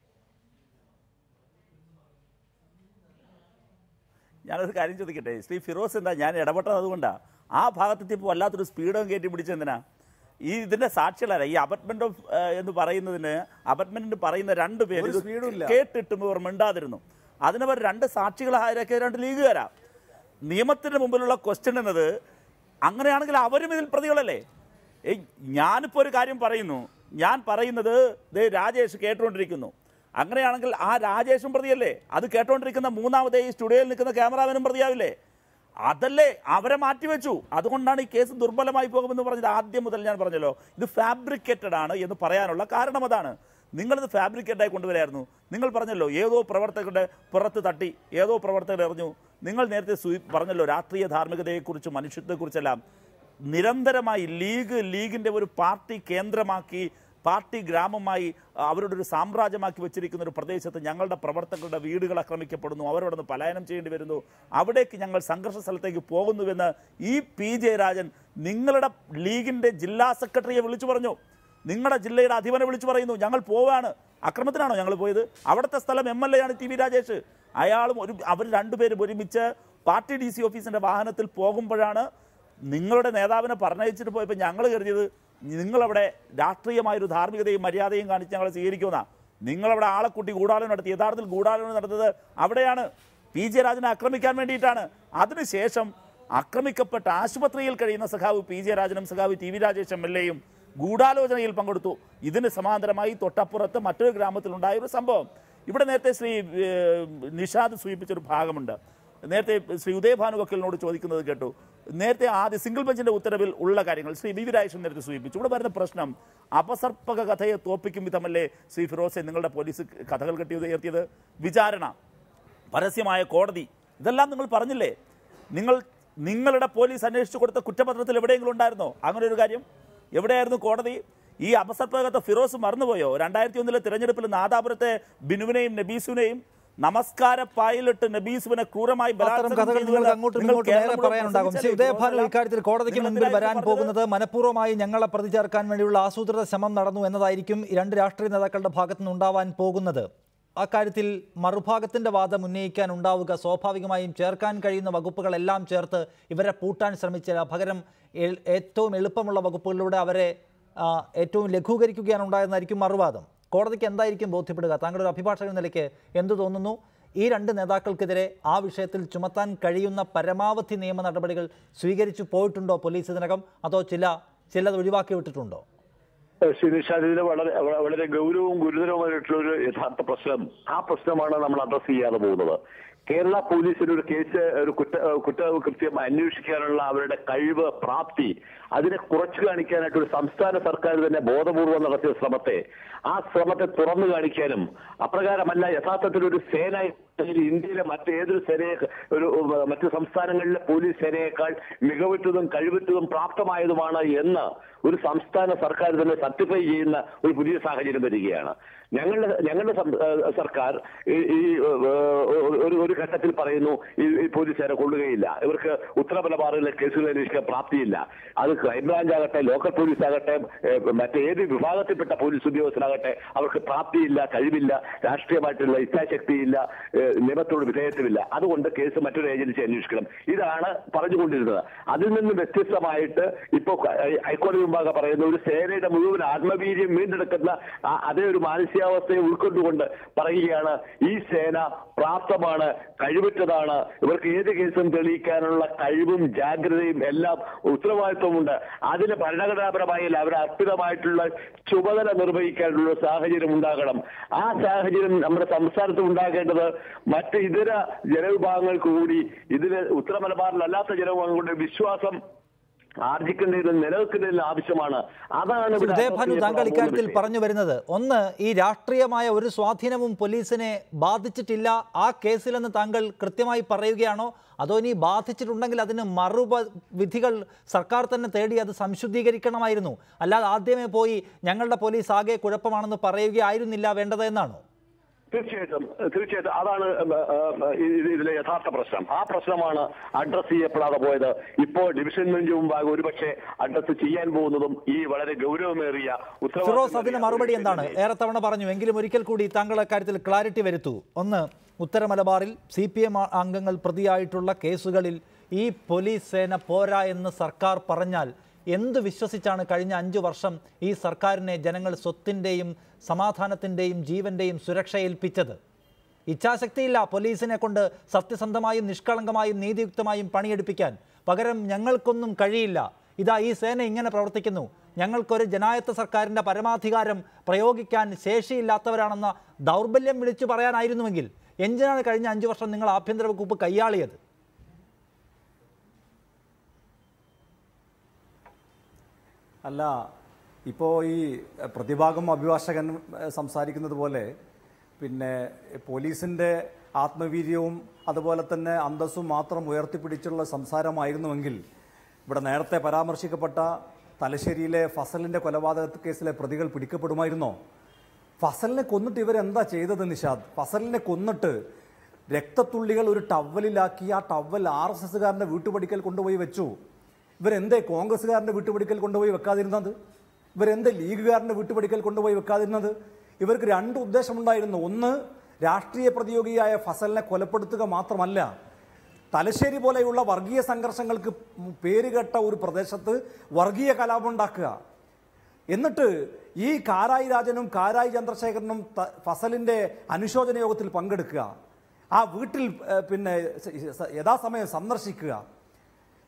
[SPEAKER 4] ഞാനൊരു കാര്യം ചോദിക്കട്ടെ ശ്രീ ഫിറോസ് എന്താ ഞാൻ ഇടപെട്ടത് അതുകൊണ്ടാണ് ആ ഭാഗത്തെത്തിയപ്പോൾ വല്ലാത്തൊരു സ്പീഡും കയറ്റി പിടിച്ചെന്തിനാ ഈ ഇതിന്റെ സാക്ഷികളല്ല ഈ അബറ്റ്മെന്റ് ഓഫ് എന്ന് പറയുന്നതിന് അബറ്റ്മെന്റ് പറയുന്ന രണ്ട് പേര്
[SPEAKER 8] ഒരു
[SPEAKER 4] ഇത്
[SPEAKER 8] സ്പീഡും ഇല്ല.
[SPEAKER 4] കേട്ടിട്ടും ഇവർ മിണ്ടാതിരുന്നു അതിനവർ രണ്ട് സാക്ഷികളെ ഹാജരാക്കിയ രണ്ട് ലീഗുകാരാ നിയമത്തിന് മുമ്പിലുള്ള ക്വസ്റ്റ്യൻ എന്നത് അങ്ങനെയാണെങ്കിൽ അവരും ഇതിൽ പ്രതികളല്ലേ ഏയ് ഞാനിപ്പോൾ ഒരു കാര്യം പറയുന്നു ഞാൻ പറയുന്നത് ദേ രാജേഷ് കേട്ടുകൊണ്ടിരിക്കുന്നു അങ്ങനെയാണെങ്കിൽ ആ രാജേഷും പ്രതിയല്ലേ അത് കേട്ടുകൊണ്ടിരിക്കുന്ന മൂന്നാമതേ ഈ സ്റ്റുഡിയോയിൽ നിൽക്കുന്ന ക്യാമറാമാനും പ്രതിയാവില്ലേ അതല്ലേ അവരെ മാറ്റിവെച്ചു അതുകൊണ്ടാണ് ഈ കേസ് ദുർബലമായി പോകുമെന്ന് പറഞ്ഞത് ആദ്യം മുതൽ ഞാൻ പറഞ്ഞല്ലോ ഇത് ഫാബ്രിക്കേറ്റഡ് ആണ് എന്ന് പറയാനുള്ള കാരണം അതാണ് നിങ്ങളിത് ഫാബ്രിക്കേറ്റ് ആയി കൊണ്ടുവരായിരുന്നു നിങ്ങൾ പറഞ്ഞല്ലോ ഏതോ പ്രവർത്തകരുടെ പുറത്ത് തട്ടി ഏതോ പ്രവർത്തകർ എറിഞ്ഞു നിങ്ങൾ നേരത്തെ സൂചി- പറഞ്ഞല്ലോ രാഷ്ട്രീയ ധാർമ്മികതയെക്കുറിച്ചും മനുഷ്യത്വത്തെക്കുറിച്ചെല്ലാം നിരന്തരമായി ലീഗ് ലീഗിന്റെ ഒരു പാർട്ടി കേന്ദ്രമാക്കി പാർട്ടി ഗ്രാമമായി അഹ്, അവരുടെ ഒരു സാമ്രാജ്യമാക്കി വെച്ചിരിക്കുന്ന ഒരു പ്രദേശത്ത് ഞങ്ങളുടെ പ്രവർത്തകരുടെ വീടുകൾ ആക്രമിക്കപ്പെടുന്നു അവരോട് നിന്ന് പലായനം ചെയ്യേണ്ടി വരുന്നു അവിടേക്ക് ഞങ്ങൾ സംഘർഷ സ്ഥലത്തേക്ക് പോകുന്നുവെന്ന് ഈ പി ജയരാജൻ നിങ്ങളുടെ ലീഗിന്റെ ജില്ലാ സെക്രട്ടറിയെ വിളിച്ചു പറഞ്ഞു നിങ്ങളുടെ ജില്ലയുടെ അധിപനെ വിളിച്ചു പറയുന്നു ഞങ്ങൾ പോവാണ് അക്രമത്തിനാണോ ഞങ്ങൾ പോയത് അവിടുത്തെ സ്ഥലം എം എൽ എ ആണ് ടി വി രാജേഷ് അയാളും ഒരു അവർ രണ്ടുപേരും ഒരുമിച്ച് പാർട്ടി ഡി സി ഓഫീസിന്റെ വാഹനത്തിൽ പോകുമ്പോഴാണ് നിങ്ങളുടെ നേതാവിനെ പറഞ്ഞയച്ചിട്ട് പോയപ്പോൾ ഞങ്ങൾ കരുതിയത് നിങ്ങളവിടെ രാഷ്ട്രീയമായൊരു ധാർമ്മികതയും മര്യാദയും കാണിച്ച് ഞങ്ങളെ സ്വീകരിക്കുന്ന നിങ്ങളവിടെ ആളെ കൂട്ടി ഗൂഢാലോചന നടത്തി യഥാർത്ഥത്തിൽ ഗൂഢാലോചന നടത്തുന്നത് അവിടെയാണ് പി ജെ രാജനെ ആക്രമിക്കാൻ വേണ്ടിയിട്ടാണ് അതിനുശേഷം ആക്രമിക്കപ്പെട്ട ആശുപത്രിയിൽ കഴിയുന്ന സഖാവ് പി ജെ രാജനും സഖാവ് T V Rajesh M L എയും ഗൂഢാലോചനയിൽ പങ്കെടുത്തു ഇതിന് സമാന്തരമായി തൊട്ടപ്പുറത്ത് മറ്റൊരു ഗ്രാമത്തിലുണ്ടായ ഒരു സംഭവം ഇവിടെ നേരത്തെ ശ്രീ ഏഹ്, നിഷാദ് സൂചിപ്പിച്ചൊരു ഭാഗമുണ്ട് നേരത്തെ ശ്രീ ഉദയഭാനു വക്കലിനോട് ചോദിക്കുന്നത് കേട്ടു നേരത്തെ ആദ്യ സിംഗിൾ ബെഞ്ചിന്റെ ഉത്തരവിൽ ഉള്ള കാര്യങ്ങൾ ശ്രീ വി വി രാജേഷൻ നേരത്തെ സൂചിപ്പിച്ചു ഇവിടെ വരുന്ന പ്രശ്നം അപസർപ്പക കഥയെ തോപ്പിക്കും വിധമല്ലേ ശ്രീ ഫിറോസെ നിങ്ങളുടെ പോലീസ് കഥകൾ കെട്ടി ഉയർത്തിയത് വിചാരണ പരസ്യമായ കോടതി ഇതെല്ലാം നിങ്ങൾ പറഞ്ഞില്ലേ നിങ്ങൾ നിങ്ങളുടെ പോലീസ് അന്വേഷിച്ചു കൊടുത്ത കുറ്റപത്രത്തിൽ എവിടെയെങ്കിലും ഉണ്ടായിരുന്നോ അങ്ങനെ ഒരു കാര്യം എവിടെയായിരുന്നു കോടതി ഈ അപസർപ്പകത്തെ ഫിറോസ് മറന്നുപോയോ രണ്ടായിരത്തി ഒന്നിലെ തിരഞ്ഞെടുപ്പിൽ നാദാപുരത്തെ ബിനുവിനെയും നബീസുവിനെയും നമസ്കാര പായിലിട്ട് നബീസുവിനെ ക്രൂരമായി
[SPEAKER 1] അത്തരം
[SPEAKER 4] ബലാത്സംഗം
[SPEAKER 1] കഥകൾ
[SPEAKER 4] ചെയ്തുകൊണ്ട്
[SPEAKER 1] നിങ്ങൾക്ക് അങ്ങോട്ടും
[SPEAKER 4] നിങ്ങൾ
[SPEAKER 1] ഇങ്ങോട്ടും
[SPEAKER 4] കേരളം
[SPEAKER 1] ഏറെ
[SPEAKER 4] മുഴുവൻ
[SPEAKER 1] പറയാനുണ്ടാകും ശ്രീ
[SPEAKER 4] പ്രസംഗിച്ചല്ലേ?
[SPEAKER 1] ഉദയഭാനു
[SPEAKER 4] ഫിറോസ്
[SPEAKER 1] ഇക്കാര്യത്തിൽ കോടതിക്ക്
[SPEAKER 4] നിങ്ങൾ
[SPEAKER 1] മുൻപിൽ
[SPEAKER 4] എന്തിനാ
[SPEAKER 1] വരാൻ
[SPEAKER 4] ഇത്
[SPEAKER 1] പോകുന്നത് മനഃപൂർവ്വമായി ഞങ്ങളെ പ്രതി ചേർക്കാൻ വേണ്ടിയുള്ള ആസൂത്രിത ശ്രമം നടന്നു എന്നതായിരിക്കും ഈ രണ്ട് രാഷ്ട്രീയ നേതാക്കളുടെ ഭാഗത്തു നിന്നുണ്ടാവാൻ പോകുന്നത് അക്കാര്യത്തിൽ മറുഭാഗത്തിന്റെ വാദം ഉന്നയിക്കാൻ ഉണ്ടാവുക സ്വാഭാവികമായും ചേർക്കാൻ കഴിയുന്ന വകുപ്പുകളെല്ലാം ചേർത്ത് ഇവരെ പൂട്ടാൻ ശ്രമിച്ചില്ല പകരം എൾ- ഏറ്റവും എളുപ്പമുള്ള വകുപ്പുകളിലൂടെ അവരെ ആ, ഏറ്റവും ലഘൂകരിക്കുകയാണ് ഉണ്ടായതെന്നായിരിക്കും മറുവാദം കോടതിക്ക് എന്തായിരിക്കും ബോധ്യപ്പെടുക താങ്കളുടെ ഒരു അഭിഭാഷകൻ എന്ന നിലയ്ക്ക് എന്തു തോന്നുന്നു ഈ രണ്ട് നേതാക്കൾക്കെതിരെ ആ വിഷയത്തിൽ ചുമത്താൻ കഴിയുന്ന പരമാവധി നിയമ നടപടികൾ സ്വീകരിച്ചു പോയിട്ടുണ്ടോ പോലീസ് ഇതിനകം അതോ ചില ചിലത് ഒഴിവാക്കി വിട്ടിട്ടുണ്ടോ
[SPEAKER 7] ശ്രീ നിഷാദ് ഇതിന് വളരെ വ- വളരെ ഗൗരവവും ഗുരുതരവുമായിട്ടുള്ള ഒരു യഥാർത്ഥ പ്രശ്നം ആ പ്രശ്നമാണ് നമ്മൾ അഡ്രസ് ചെയ്യാതെ പോകുന്നത് കേരള പോലീസിന് ഒരു കേസ് ഒരു കുറ്റ കുറ്റകൃത്യം അന്വേഷിക്കാനുള്ള അവരുടെ കഴിവ് പ്രാപ്തി അതിനെ കുറച്ചു കാണിക്കാനായിട്ട് ഒരു സംസ്ഥാന സർക്കാർ തന്നെ ബോധപൂർവം നടത്തിയ ശ്രമത്തെ ആ ശ്രമത്തെ തുറന്നു കാണിക്കാനും അപ്രകാരമല്ല യഥാർത്ഥത്തിൽ ഒരു സേന ഇന്ത്യയിലെ മറ്റേതൊരു സേനയെ ഒരു ഉം, മറ്റു സംസ്ഥാനങ്ങളിലെ പോലീസ് സേനയേക്കാൾ മികവുറ്റതും കഴിവുറ്റതും പ്രാപ്തമായതുമാണ് എന്ന് ഒരു സംസ്ഥാന സർക്കാർ തന്നെ സർട്ടിഫൈ ചെയ്യുന്ന ഒരു പുതിയ സാഹചര്യം വരികയാണ് ഞങ്ങളുടെ ഞങ്ങളുടെ സം- ഏഹ് സർക്കാർ ഈ ഈ, ഏഹ്, ഒരു ഒരു ഘട്ടത്തിൽ പറയുന്നു ഈ ഈ പോലീസുകാരെ കൊള്ളുകയില്ല ഇവർക്ക് ഉത്തരമലബാറിലെ കേസുകൾ അന്വേഷിക്കാൻ പ്രാപ്തിയില്ല അത് ക്രൈംബ്രാഞ്ച് ആകട്ടെ ലോക്കൽ പോലീസ് ആകട്ടെ ഏഹ്, മറ്റേത് വിഭാഗത്തിൽപ്പെട്ട പോലീസ് ഉദ്യോഗസ്ഥരാകട്ടെ അവർക്ക് പ്രാപ്തിയില്ല കഴിവില്ല രാഷ്ട്രീയമായിട്ടുള്ള ഇച്ഛാശക്തിയില്ല ഏഹ്, നിയമത്തോട് വിധേയത്വമില്ല അതുകൊണ്ട് കേസ് മറ്റൊരു ഏജൻസി അന്വേഷിക്കണം ഇതാണ് പറഞ്ഞുകൊണ്ടിരുന്നത് അതിൽ നിന്ന് വ്യത്യസ്തമായിട്ട് ഇപ്പോൾ ഹൈക്കോടതി മുമ്പാകെ പറയുന്ന ഒരു സേനയുടെ മുഴുവൻ ആത്മവീര്യം വീണ്ടെടുക്കുന്ന ആ- അതേ ഒരു മാനസികാവസ്ഥയെ ഉൾക്കൊണ്ടുകൊണ്ട് പറയുകയാണ് ഈ സേന പ്രാപ്തമാണ് കഴിവുറ്റതാണ് ഇവർക്ക് ഏത് കേസും തെളിയിക്കാനുള്ള കഴിവും ജാഗ്രതയും എല്ലാം ഉത്തരവാദിത്വമുണ്ട് അതിന് ഭരണഘടനാപരമായി അവരെ അർപ്പിതമായിട്ടുള്ള ചുമതല നിർവഹിക്കാനുള്ള സാഹചര്യം ഉണ്ടാകണം ആ സാഹചര്യം നമ്മുടെ സംസ്ഥാനത്ത് ഉണ്ടാകേണ്ടത് മറ്റ് ഇതര ജനവിഭാഗങ്ങൾക്ക് കൂടി ഇതിന് ഉത്തര മലബാറിലല്ലാത്ത ജനവിഭാഗങ്ങളുടെ വിശ്വാസം ആർജിക്കേണ്ടതിന് നിലനിൽക്കുന്നതിന് ആവശ്യമാണ് അതാണ് ഇവിടെ
[SPEAKER 1] ഉദയഭാനു താങ്കൾ
[SPEAKER 7] അഡ്രസ്
[SPEAKER 1] ഇക്കാര്യത്തിൽ
[SPEAKER 7] ചെയ്യപ്പെടാൻ
[SPEAKER 1] പറഞ്ഞു വരുന്നത് ഒന്ന് ഈ രാഷ്ട്രീയമായ ഒരു സ്വാധീനവും പോലീസിനെ ബാധിച്ചിട്ടില്ല ആ കേസിലെന്ന് താങ്കൾ കൃത്യമായി പറയുകയാണോ അതോ ഇനി ബാധിച്ചിട്ടുണ്ടെങ്കിൽ അതിന് മറുപ വിധികൾ സർക്കാർ തന്നെ തേടി അത് സംശുദ്ധീകരിക്കണമായിരുന്നു അല്ലാതെ ആദ്യമേ പോയി ഞങ്ങളുടെ പോലീസ് ആകെ കുഴപ്പമാണെന്ന് പറയുകയായിരുന്നില്ല വേണ്ടത് എന്നാണോ
[SPEAKER 7] തീർച്ചയായിട്ടും തീർച്ചയായിട്ടും അതാണ് ഉം, ഉം, ഇത് ഇതിലെ യഥാർത്ഥ പ്രശ്നം ആ പ്രശ്നമാണ് അഡ്രസ് ചെയ്യപ്പെടാതെ പോയത് ഇപ്പോൾ ഡിവിഷൻ ബെഞ്ച് മുമ്പാകെ ഒരുപക്ഷെ അഡ്രസ് ചെയ്യാൻ പോകുന്നതും ഈ വളരെ ഗൗരവമേറിയ
[SPEAKER 1] ഫിറോസ്
[SPEAKER 7] ഉത്തരവാദിത്തമേറിയ
[SPEAKER 1] അതിന് മറുപടി
[SPEAKER 7] ഒരു
[SPEAKER 1] എന്താണ്
[SPEAKER 7] വിഷയത്തിൽ
[SPEAKER 1] ഏറെ തവണ പറഞ്ഞു എങ്കിലും ഒരിക്കൽ കൂടി താങ്കൾ അക്കാര്യത്തിൽ ക്ലാരിറ്റി വരുത്തൂ ഒന്ന് ഉത്തര മലബാറിൽ സി പി എം അംഗങ്ങൾ പ്രതിയായിട്ടുള്ള കേസുകളിൽ ഈ പോലീസ് സേന പോരാ എന്ന് സർക്കാർ പറഞ്ഞാൽ എന്ത് വിശ്വസിച്ചാണ് കഴിഞ്ഞ അഞ്ചു വർഷം ഈ സർക്കാരിനെ ജനങ്ങൾ സ്വത്തിൻ്റെയും സമാധാനത്തിൻ്റെയും ജീവൻ്റെയും സുരക്ഷ ഏൽപ്പിച്ചത് ഇച്ഛാശക്തിയില്ല പോലീസിനെ കൊണ്ട് സത്യസന്ധമായും നിഷ്കളങ്കമായും നീതിയുക്തമായും പണിയെടുപ്പിക്കാൻ പകരം ഞങ്ങൾക്കൊന്നും കഴിയില്ല ഇതാ ഈ സേന ഇങ്ങനെ പ്രവർത്തിക്കുന്നു ഞങ്ങൾക്കൊരു ജനായത്ത സർക്കാരിൻ്റെ പരമാധികാരം പ്രയോഗിക്കാൻ ശേഷിയില്ലാത്തവരാണെന്ന ദൗർബല്യം വിളിച്ചു പറയാനായിരുന്നുവെങ്കിൽ എന്തിനാണ് കഴിഞ്ഞ അഞ്ചു വർഷം നിങ്ങൾ ആഭ്യന്തര വകുപ്പ് കൈയാളിയത്
[SPEAKER 8] അല്ല ഇപ്പോൾ ഈ പ്രതിഭാഗം അഭിഭാഷകൻ ഏഹ്, സംസാരിക്കുന്നത് പോലെ പിന്നെ പോലീസിൻ്റെ ആത്മവീര്യവും അതുപോലെ തന്നെ അന്തസ്സും മാത്രം ഉയർത്തിപ്പിടിച്ചുള്ള സംസാരമായിരുന്നുവെങ്കിൽ ഇവിടെ നേരത്തെ പരാമർശിക്കപ്പെട്ട തലശ്ശേരിയിലെ ഫസലിൻ്റെ കൊലപാതക കേസിലെ പ്രതികൾ പിടിക്കപ്പെടുമായിരുന്നോ ഫസലിനെ കൊന്നിട്ട് ഇവരെന്താ ചെയ്തത് നിഷാദ് ഫസലിനെ കൊന്നിട്ട് രക്തത്തുള്ളികൾ ഒരു ടവലിലാക്കി ആ ടവൽ ആർ എസ് എസ്സുകാരൻ്റെ വീട്ടുപടിക്കൽ കൊണ്ടുപോയി വെച്ചു ഇവരെന്തേ കോൺഗ്രസ്സുകാരൻ്റെ വീട്ടുപടിക്കൽ കൊണ്ടുപോയി വെക്കാതിരുന്നത് ഇവരെന്തേ ലീഗുകാരൻ്റെ വീട്ടുപടിക്കൽ കൊണ്ടുപോയി വെക്കാതിരുന്നത് ഇവർക്ക് രണ്ട് ഉദ്ദേശമുണ്ടായിരുന്നു ഒന്ന് രാഷ്ട്രീയ പ്രതിയോഗിയായ ഫസലിനെ കൊലപ്പെടുത്തുക മാത്രമല്ല തലശ്ശേരി പോലെയുള്ള വർഗീയ സംഘർഷങ്ങൾക്ക് പേരുകെട്ട ഒരു പ്രദേശത്ത് വർഗീയ കലാപം ഉണ്ടാക്കുക എന്നിട്ട് ഈ കാരായി രാജനും കാരായി ചന്ദ്രശേഖരനും ത- ഫസലിന്റെ അനുശോചന യോഗത്തിൽ പങ്കെടുക്കുക ആ വീട്ടിൽ ഏഹ്, പിന്നെ സ- സ- യഥാസമയം സന്ദർശിക്കുക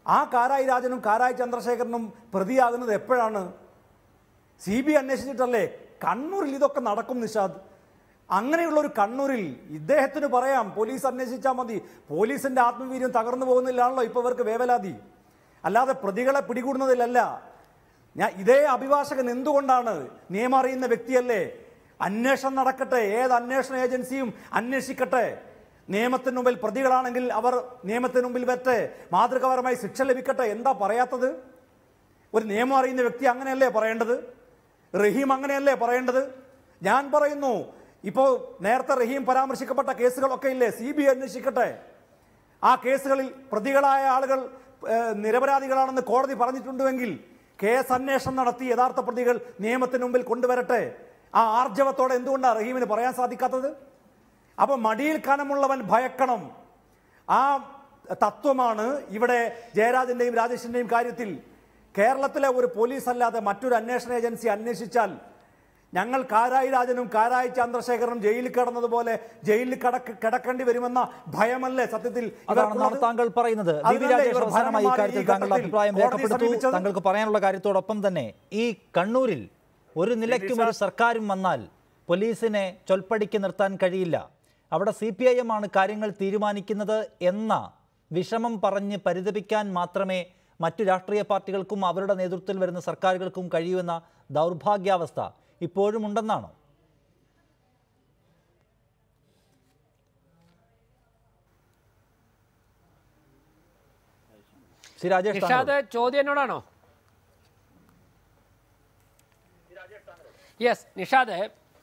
[SPEAKER 8] ആ കാരായി രാജനും കാരായി ചന്ദ്രശേഖരനും പ്രതിയാകുന്നത് എപ്പോഴാണ് സി ബി അന്വേഷിച്ചിട്ടല്ലേ കണ്ണൂരിൽ ഇതൊക്കെ നടക്കും നിഷാദ് അങ്ങനെയുള്ള ഒരു കണ്ണൂരിൽ ഇദ്ദേഹത്തിന് പറയാം പോലീസ് അന്വേഷിച്ചാൽ മതി പോലീസിന്റെ ആത്മവീര്യം തകർന്നു പോകുന്നില്ലാണല്ലോ ഇപ്പൊ ഇവർക്ക് വേവലാതി അല്ലാതെ പ്രതികളെ പിടികൂടുന്നതിലല്ല ഞാൻ ഇതേ അഭിഭാഷകൻ എന്തുകൊണ്ടാണ് നിയമം അറിയുന്ന വ്യക്തിയല്ലേ അന്വേഷണം നടക്കട്ടെ ഏത് അന്വേഷണ ഏജൻസിയും അന്വേഷിക്കട്ടെ നിയമത്തിന് മുമ്പിൽ പ്രതികളാണെങ്കിൽ അവർ നിയമത്തിന് മുമ്പിൽ വരട്ടെ മാതൃകാപരമായി ശിക്ഷ ലഭിക്കട്ടെ എന്താ പറയാത്തത് ഒരു നിയമം അറിയുന്ന വ്യക്തി അങ്ങനെയല്ലേ പറയേണ്ടത് റഹീം അങ്ങനെയല്ലേ പറയേണ്ടത് ഞാൻ പറയുന്നു ഇപ്പോൾ നേരത്തെ റഹീം പരാമർശിക്കപ്പെട്ട കേസുകളൊക്കെ ഇല്ലേ സി ബി ഐ അന്വേഷിക്കട്ടെ ആ കേസുകളിൽ പ്രതികളായ ആളുകൾ ഏഹ്, നിരപരാധികളാണെന്ന് കോടതി പറഞ്ഞിട്ടുണ്ടെങ്കിൽ കേസ് അന്വേഷണം നടത്തി യഥാർത്ഥ പ്രതികൾ നിയമത്തിന് മുമ്പിൽ കൊണ്ടുവരട്ടെ ആ ആർജവത്തോടെ എന്തുകൊണ്ടാണ് റഹീമിന് പറയാൻ സാധിക്കാത്തത് അപ്പൊ മടിയിൽ കനമുള്ളവൻ ഭയക്കണം ആ തത്വമാണ് ഇവിടെ ജയരാജന്റെയും രാജേഷിന്റെയും കാര്യത്തിൽ കേരളത്തിലെ ഒരു പോലീസ് അല്ലാതെ മറ്റൊരു അന്വേഷണ ഏജൻസി അന്വേഷിച്ചാൽ ഞങ്ങൾ കാരായി രാജനും കാരായി ചന്ദ്രശേഖരനും ജയിലിൽ കിടന്നതുപോലെ ജയിലിൽ കിടക്ക കിടക്കേണ്ടി വരുമെന്ന ഭയമല്ലേ സത്യത്തിൽ
[SPEAKER 1] അതാണെന്നാണ്
[SPEAKER 8] ഇവർക്കുള്ളത്?
[SPEAKER 1] താങ്കൾ പറയുന്നത് വി വി
[SPEAKER 8] അതിനല്ലേ
[SPEAKER 1] രാജേഷ്
[SPEAKER 8] ഇവർ
[SPEAKER 1] അവസാനമായി
[SPEAKER 8] ഭരണം
[SPEAKER 1] ഇക്കാര്യത്തിൽ
[SPEAKER 8] മാറി ഈ
[SPEAKER 1] താങ്കളുടെ
[SPEAKER 8] ഘട്ടത്തിൽ
[SPEAKER 1] അഭിപ്രായം
[SPEAKER 8] കോടതിയെ
[SPEAKER 1] രേഖപ്പെടുത്തു
[SPEAKER 8] സമീപിച്ചത്?
[SPEAKER 1] താങ്കൾക്ക് പറയാനുള്ള കാര്യത്തോടൊപ്പം തന്നെ ഈ കണ്ണൂരിൽ ഒരു നിലയ്ക്കും ഒരു സർക്കാരും വന്നാൽ പോലീസിനെ ചൊൽപ്പടിക്ക് നിർത്താൻ കഴിയില്ല അവിടെ സി പി ഐ എം ആണ് കാര്യങ്ങൾ തീരുമാനിക്കുന്നത് എന്ന വിഷമം പറഞ്ഞ് പരിതപിക്കാൻ മാത്രമേ മറ്റു രാഷ്ട്രീയ പാർട്ടികൾക്കും അവരുടെ നേതൃത്വത്തിൽ വരുന്ന സർക്കാരുകൾക്കും കഴിയുമെന്ന ദൗർഭാഗ്യാവസ്ഥ ഇപ്പോഴും ഉണ്ടെന്നാണോ ശ്രീ രാജേഷ് താങ്കൾ
[SPEAKER 6] നിഷാദ് ചോദ്യം എന്നോടാണോ യെസ് നിഷാദ്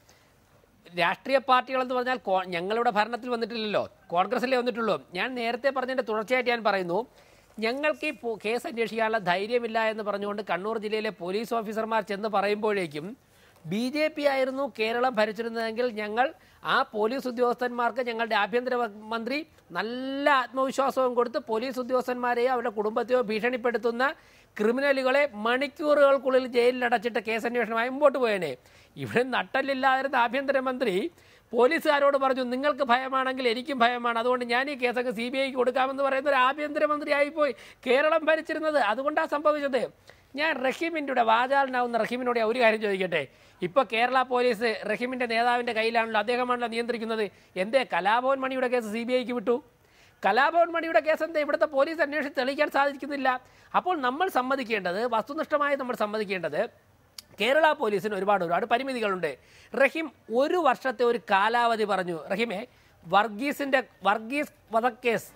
[SPEAKER 6] രാഷ്ട്രീയ പാർട്ടികൾ എന്ന് പറഞ്ഞാൽ കോ- ഞങ്ങളിവിടെ ഭരണത്തിൽ വന്നിട്ടില്ലല്ലോ കോൺഗ്രസിലേ വന്നിട്ടുള്ളൂ ഞാൻ നേരത്തെ പറഞ്ഞതിന്റെ തുടർച്ചയായിട്ട് ഞാൻ പറയുന്നു ഞങ്ങൾക്ക് ഈ പോ- കേസ് അന്വേഷിക്കാനുള്ള ധൈര്യമില്ല എന്ന് പറഞ്ഞുകൊണ്ട് കണ്ണൂർ ജില്ലയിലെ പോലീസ് ഓഫീസർമാർ ചെന്ന് പറയുമ്പോഴേക്കും ബി ജെ പി ആയിരുന്നു കേരളം ഭരിച്ചിരുന്നതെങ്കിൽ ഞങ്ങൾ ആ പോലീസ് ഉദ്യോഗസ്ഥന്മാർക്ക് ഞങ്ങളുടെ ആഭ്യന്തര വ- മന്ത്രി നല്ല ആത്മവിശ്വാസവും കൊടുത്ത് പോലീസ് ഉദ്യോഗസ്ഥന്മാരെയോ അവരുടെ കുടുംബത്തെയോ ഭീഷണിപ്പെടുത്തുന്ന ക്രിമിനലുകളെ മണിക്കൂറുകൾക്കുള്ളിൽ ജയിലിൽ അടച്ചിട്ട് കേസ് അന്വേഷണമായി മുമ്പോട്ട് പോയേനെ ഇവിടെ നട്ടല്ലില്ലാതിരുന്ന ആഭ്യന്തരമന്ത്രി പോലീസുകാരോട് പറഞ്ഞു നിങ്ങൾക്ക് ഭയമാണെങ്കിൽ എനിക്കും ഭയമാണ് അതുകൊണ്ട് ഞാൻ ഈ കേസൊക്കെ സി ബി ഐക്ക് കൊടുക്കാമെന്ന് പറയുന്ന ഒരു ആഭ്യന്തരമന്ത്രിയായിപ്പോയി കേരളം ഭരിച്ചിരുന്നത് അതുകൊണ്ടാണ് സംഭവിച്ചത് ഞാൻ റഹീമിൻ്റെ കൂടെ വാചാലനാവുന്ന റഹീമിനോട് ഒരു കാര്യം ചോദിക്കട്ടെ ഇപ്പോൾ കേരള പോലീസ് റഹീമിൻ്റെ നേതാവിൻ്റെ കയ്യിലാണല്ലോ അദ്ദേഹമാണല്ലോ നിയന്ത്രിക്കുന്നത് എന്തേ കലാഭവൻ മണിയുടെ കേസ് സി ബി ഐക്ക് വിട്ടു കലാഭവൻ മണിയുടെ കേസ് എന്താ ഇവിടുത്തെ പോലീസ് അന്വേഷിച്ച് തെളിയിക്കാൻ സാധിക്കുന്നില്ല അപ്പോൾ നമ്മൾ സമ്മതിക്കേണ്ടത് വസ്തുനിഷ്ഠമായി നമ്മൾ സമ്മതിക്കേണ്ടത് കേരള പോലീസിന് ഒരുപാട് ഒരുപാട് പരിമിതികളുണ്ട് റഹീം ഒരു വർഷത്തെ ഒരു കാലാവധി പറഞ്ഞു റഹീമെ വർഗീസിന്റെ വർഗീസ് വധക്കേസ്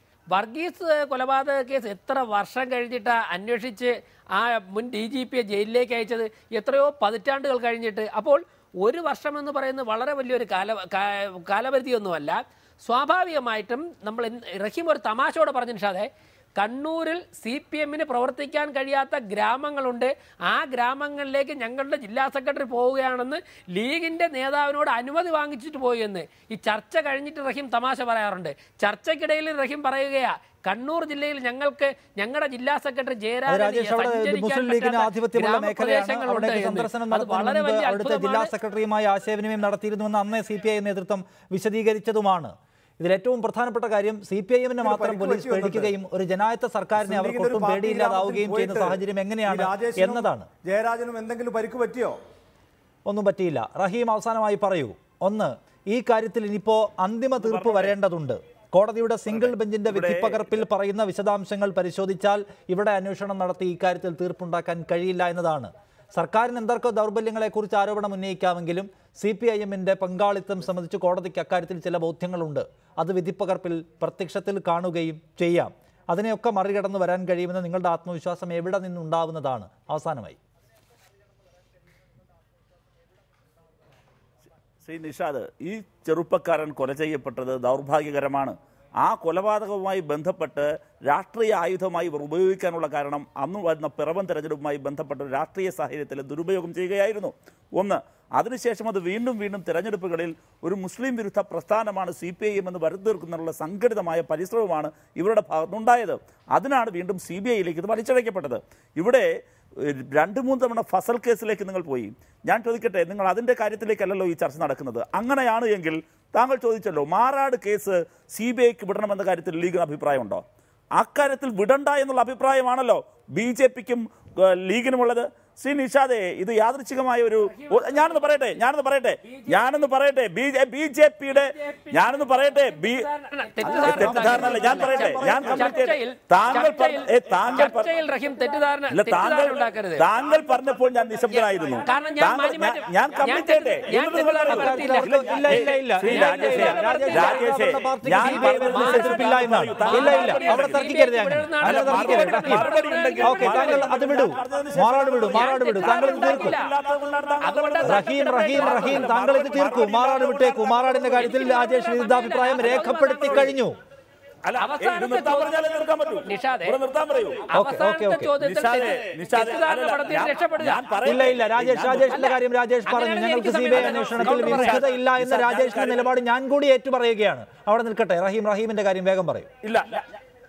[SPEAKER 6] വർഗീസ് കൊലപാതക കേസ് എത്ര വർഷം കഴിഞ്ഞിട്ടാ അന്വേഷിച്ച് ആ മുൻ ഡി ജി പിയെ ജയിലിലേക്ക് അയച്ചത് എത്രയോ പതിറ്റാണ്ടുകൾ കഴിഞ്ഞിട്ട് അപ്പോൾ ഒരു വർഷം എന്ന് പറയുന്നത് വളരെ വലിയൊരു കാല കാ- കാലപരിധിയൊന്നുമല്ല സ്വാഭാവികമായിട്ടും നമ്മൾ എന്ത്- റഹീം ഒരു തമാശയോടെ പറഞ്ഞു നിഷാദെ കണ്ണൂരിൽ സി പി എമ്മിന് പ്രവർത്തിക്കാൻ കഴിയാത്ത ഗ്രാമങ്ങളുണ്ട് ആ ഗ്രാമങ്ങളിലേക്ക് ഞങ്ങളുടെ ജില്ലാ സെക്രട്ടറി പോവുകയാണെന്ന് ലീഗിന്റെ നേതാവിനോട് അനുമതി വാങ്ങിച്ചിട്ട് പോയി എന്ന് ഈ ചർച്ച കഴിഞ്ഞിട്ട് റഹീം തമാശ പറയാറുണ്ട് ചർച്ചയ്ക്കിടയിൽ റഹീം പറയുകയാ കണ്ണൂർ ജില്ലയിൽ ഞങ്ങൾക്ക് ഞങ്ങളുടെ ജില്ലാ സെക്രട്ടറി
[SPEAKER 1] അത്
[SPEAKER 6] ജയരാജന്
[SPEAKER 1] രാജേഷ് അവിടെ
[SPEAKER 6] സഞ്ചരിക്കാൻ
[SPEAKER 1] മുസ്ലിം ലീഗിന്
[SPEAKER 6] പറ്റാത്ത
[SPEAKER 1] ആധിപത്യമുള്ള മേഖലയാണ്
[SPEAKER 6] ഗ്രാമപ്രദേശങ്ങളുണ്ട്
[SPEAKER 1] അവിടേക്ക്
[SPEAKER 6] എന്ന്.
[SPEAKER 1] സന്ദർശനം
[SPEAKER 6] അത് വളരെ
[SPEAKER 1] നടത്തുന്നതിന്
[SPEAKER 6] വലിയ
[SPEAKER 1] മുമ്പ് അവിടുത്തെ ജില്ലാ
[SPEAKER 6] അത്ഭുതമാണ്
[SPEAKER 1] സെക്രട്ടറിയുമായി ആശയവിനിമയം നടത്തിയിരുന്നുവെന്ന് അന്നേ സി പി ഐ നേതൃത്വം വിശദീകരിച്ചതുമാണ് ഇതിൽ ഏറ്റവും പ്രധാനപ്പെട്ട കാര്യം സി പി ഐ എമ്മിനെ
[SPEAKER 8] ഇതിന്
[SPEAKER 1] മാത്രം
[SPEAKER 8] പരിക്ക്
[SPEAKER 1] പോലീസ്
[SPEAKER 8] പറ്റിയോ എന്നിട്ട്?
[SPEAKER 1] പേടിക്കുകയും ഒരു ജനായത്ത സർക്കാരിനെ
[SPEAKER 8] മുസ്ലിം ലീഗിന്റെ ഒരു
[SPEAKER 1] അവർക്കൊട്ടും
[SPEAKER 8] പാർട്ടി
[SPEAKER 1] പേടിയില്ലാതാവുകയും
[SPEAKER 8] ഗ്രാമത്തിൽ
[SPEAKER 1] ചെയ്യുന്ന
[SPEAKER 8] പോയിട്ട്
[SPEAKER 1] സാഹചര്യം
[SPEAKER 8] ഈ
[SPEAKER 1] എങ്ങനെയാണ്
[SPEAKER 8] രാജേഷിനും
[SPEAKER 1] എന്നതാണ്
[SPEAKER 8] ജയരാജനും എന്തെങ്കിലും പരിക്ക് പറ്റിയോ
[SPEAKER 1] ഒന്നും പറ്റിയില്ല റഹീം അവസാനമായി പറയൂ ഒന്ന് ഈ കാര്യത്തിൽ ഇനിയിപ്പോ അന്തിമ തീർപ്പ് വരേണ്ടതുണ്ട് കോടതിയുടെ സിംഗിൾ ബെഞ്ചിന്റെ വിധിപ്പകർപ്പിൽ പറയുന്ന വിശദാംശങ്ങൾ പരിശോധിച്ചാൽ ഇവിടെ അന്വേഷണം നടത്തി ഇക്കാര്യത്തിൽ തീർപ്പുണ്ടാക്കാൻ കഴിയില്ല എന്നതാണ് സർക്കാരിന് എന്തൊക്കെ ദൗർബല്യങ്ങളെക്കുറിച്ച് ആരോപണം ഉന്നയിക്കാമെങ്കിലും സി പി ഐ എമ്മിന്റെ പങ്കാളിത്തം സംബന്ധിച്ച് കോടതിക്ക് അക്കാര്യത്തിൽ ചില ബോധ്യങ്ങളുണ്ട് അത് വിധിപ്പകർപ്പിൽ പ്രത്യക്ഷത്തിൽ കാണുകയും ചെയ്യാം അതിനെയൊക്കെ മറികടന്ന് വരാൻ കഴിയുമെന്ന് നിങ്ങളുടെ ആത്മവിശ്വാസം എവിടെ നിന്നുണ്ടാവുന്നതാണ് അവസാനമായി
[SPEAKER 4] ശ്രീ നിഷാദ് ഈ ചെറുപ്പക്കാരൻ കൊല ചെയ്യപ്പെട്ടത് ദൗർഭാഗ്യകരമാണ് ആ കൊലപാതകവുമായി ബന്ധപ്പെട്ട് രാഷ്ട്രീയ ആയുധമായി ഇവർ ഉപയോഗിക്കാനുള്ള കാരണം അന്ന് വരുന്ന പിറവൻ തെരഞ്ഞെടുപ്പുമായി ബന്ധപ്പെട്ട ഒരു രാഷ്ട്രീയ സാഹചര്യത്തിൽ ദുരുപയോഗം ചെയ്യുകയായിരുന്നു ഒന്ന് അതിനുശേഷം അത് വീണ്ടും വീണ്ടും തെരഞ്ഞെടുപ്പുകളിൽ ഒരു മുസ്ലിം വിരുദ്ധ പ്രസ്ഥാനമാണ് സി പി ഐ എം എന്ന് വരുത്തീർക്കുന്നതിനുള്ള സംഘടിതമായ പരിശ്രമമാണ് ഇവരുടെ ഭാഗത്തുനിന്നുണ്ടായത് അതിനാണ് വീണ്ടും സി ബി ഐയിലേക്ക് ഇത് വലിച്ചഴക്കപ്പെട്ടത് ഇവിടെ ഏഹ്, രണ്ട് മൂന്ന് തവണ ഫസൽ കേസിലേക്ക് നിങ്ങൾ പോയി ഞാൻ ചോദിക്കട്ടെ നിങ്ങൾ അതിൻ്റെ കാര്യത്തിലേക്കല്ലല്ലോ ഈ ചർച്ച നടക്കുന്നത് അങ്ങനെയാണ് എങ്കിൽ താങ്കൾ ചോദിച്ചല്ലോ മാറാട് കേസ് സി ബി ഐക്ക് വിടണമെന്ന കാര്യത്തിൽ ലീഗിന് അഭിപ്രായമുണ്ടോ അക്കാര്യത്തിൽ വിടണ്ട എന്നുള്ള അഭിപ്രായമാണല്ലോ ബി ജെ പിക്കും ലീഗിനുമുള്ളത് ശ്രീ നിഷാദെ ഇത് യാദൃച്ഛികമായ ഒരു ഒ- ഞാനൊന്ന് പറയട്ടെ ഞാനൊന്ന് പറയട്ടെ ഞാനൊന്ന് പറയട്ടെ ബി ജെ ബി ജെ പിയുടെ ഞാനൊന്ന് പറയട്ടെ ബി തെറ്റിദ്ധാരണ അല്ല ഞാൻ പറയട്ടെ ഞാൻ complete ചെയ്യട്ടെ.
[SPEAKER 6] ചർച്ചയിൽ
[SPEAKER 4] താങ്കൾ പറഞ്ഞ- ഏ, താങ്കൾ പറ-
[SPEAKER 6] ചർച്ചയിൽ റഹീം തെറ്റിദ്ധാരണ
[SPEAKER 4] ഇല്ല താങ്കൾ
[SPEAKER 6] തെറ്റിദ്ധാരണ ഉണ്ടാക്കരുത്
[SPEAKER 4] താങ്കൾ പറഞ്ഞപ്പോൾ ഞാൻ നിശബ്ദനായിരുന്നു
[SPEAKER 6] കാരണം ഞാൻ
[SPEAKER 4] താങ്കൾ-
[SPEAKER 6] മാന്യമായിട്ട്
[SPEAKER 4] ഞാൻ- ഞാൻ
[SPEAKER 6] ഞാൻ
[SPEAKER 4] complete ചെയ്യട്ടെ.
[SPEAKER 6] തെറ്റി- ഞാൻ
[SPEAKER 4] എന്നിട്ട് നിങ്ങൾ
[SPEAKER 6] തെറ്റിദ്ധാരണ
[SPEAKER 4] പറയൂ.
[SPEAKER 6] നടത്തിയില്ല.
[SPEAKER 1] ഇല്ല ഇല്ല ഇല്ല
[SPEAKER 4] ശ്രീ
[SPEAKER 1] ഇല്ല,
[SPEAKER 4] രാജേഷേ,
[SPEAKER 1] ഇല്ല, രാജേഷേ,
[SPEAKER 4] രാജേഷേ,
[SPEAKER 1] പാർട്ടിക്ക്
[SPEAKER 4] ഞാൻ
[SPEAKER 1] CBI
[SPEAKER 4] പറഞ്ഞത്
[SPEAKER 1] എതിർപ്പില്ല എന്നാണ്
[SPEAKER 4] താങ്കൾ
[SPEAKER 1] ഇല്ല ഇല്ല
[SPEAKER 4] മറുപടി
[SPEAKER 1] അവിടെ
[SPEAKER 4] ഉണ്ടെങ്കിൽ-
[SPEAKER 1] തർക്കിക്കരുത് അങ്ങനെ
[SPEAKER 6] അല്ല,
[SPEAKER 1] അല്ല തർക്കിക്കരുത്
[SPEAKER 4] മറുപടി
[SPEAKER 1] റഹീം.
[SPEAKER 4] മറുപടി ഉണ്ടെങ്കിൽ
[SPEAKER 1] ഓക്കെ താങ്കൾ അത് വിടൂ മാറാട് വിടൂ മാറാട് വിടൂ താങ്കൾ ഇത് തീർക്കൂ
[SPEAKER 6] അതുകൊണ്ടാണ്
[SPEAKER 1] റഹീം റഹീം റഹീം താങ്കൾ ഇത് തീർക്കൂ മാറാട് വിട്ടേക്കൂ മാറാടിന്റെ കാര്യത്തിൽ രാജേഷ് വിരുദ്ധാഭിപ്രായം രേഖപ്പെടുത്തി കഴിഞ്ഞു
[SPEAKER 4] അല്ല, ഇത്
[SPEAKER 6] അവസാനത്തെ
[SPEAKER 4] നിർത്താൻ പറഞ്ഞാലേ നിർത്താൻ പറ്റൂ.
[SPEAKER 6] നിഷാദേ.
[SPEAKER 4] ഇവിടെ നിർത്താൻ പറയൂ
[SPEAKER 6] അവസാനത്തെ
[SPEAKER 1] ഓക്കെ.
[SPEAKER 6] ചോദ്യത്തിൽ
[SPEAKER 4] നിഷാദേ,
[SPEAKER 6] തെറ്റി-
[SPEAKER 4] നിഷാദേ,
[SPEAKER 6] തെറ്റിദ്ധാരണ
[SPEAKER 4] അല്ലല്ല,
[SPEAKER 6] നടത്തി
[SPEAKER 4] ഞാൻ-
[SPEAKER 6] രക്ഷപ്പെടുക
[SPEAKER 4] ഞാൻ പറയട്ടെ.
[SPEAKER 1] ഇല്ല ഇല്ല രാജേഷ് രാജേഷിന്റെ കാര്യം രാജേഷ് പറഞ്ഞു
[SPEAKER 6] അങ്ങനെയാണെങ്കിൽ
[SPEAKER 1] ഞങ്ങൾക്ക്
[SPEAKER 6] എനിക്ക്
[SPEAKER 1] സി ബി ഐ
[SPEAKER 6] സമയം
[SPEAKER 1] അന്വേഷണത്തിൽ
[SPEAKER 6] തരണം.
[SPEAKER 1] വിമുഖത ഇല്ല എന്ന
[SPEAKER 4] നിഷാദ്, ഞാൻ
[SPEAKER 1] രാജേഷിന്റെ
[SPEAKER 4] കാര്യം-
[SPEAKER 1] നിലപാട് ഞാൻ കൂടി ഏറ്റു പറയുകയാണ് അവിടെ നിൽക്കട്ടെ റഹീം റഹീമിന്റെ കാര്യം വേഗം പറയും
[SPEAKER 4] ഇല്ല ഞാൻ-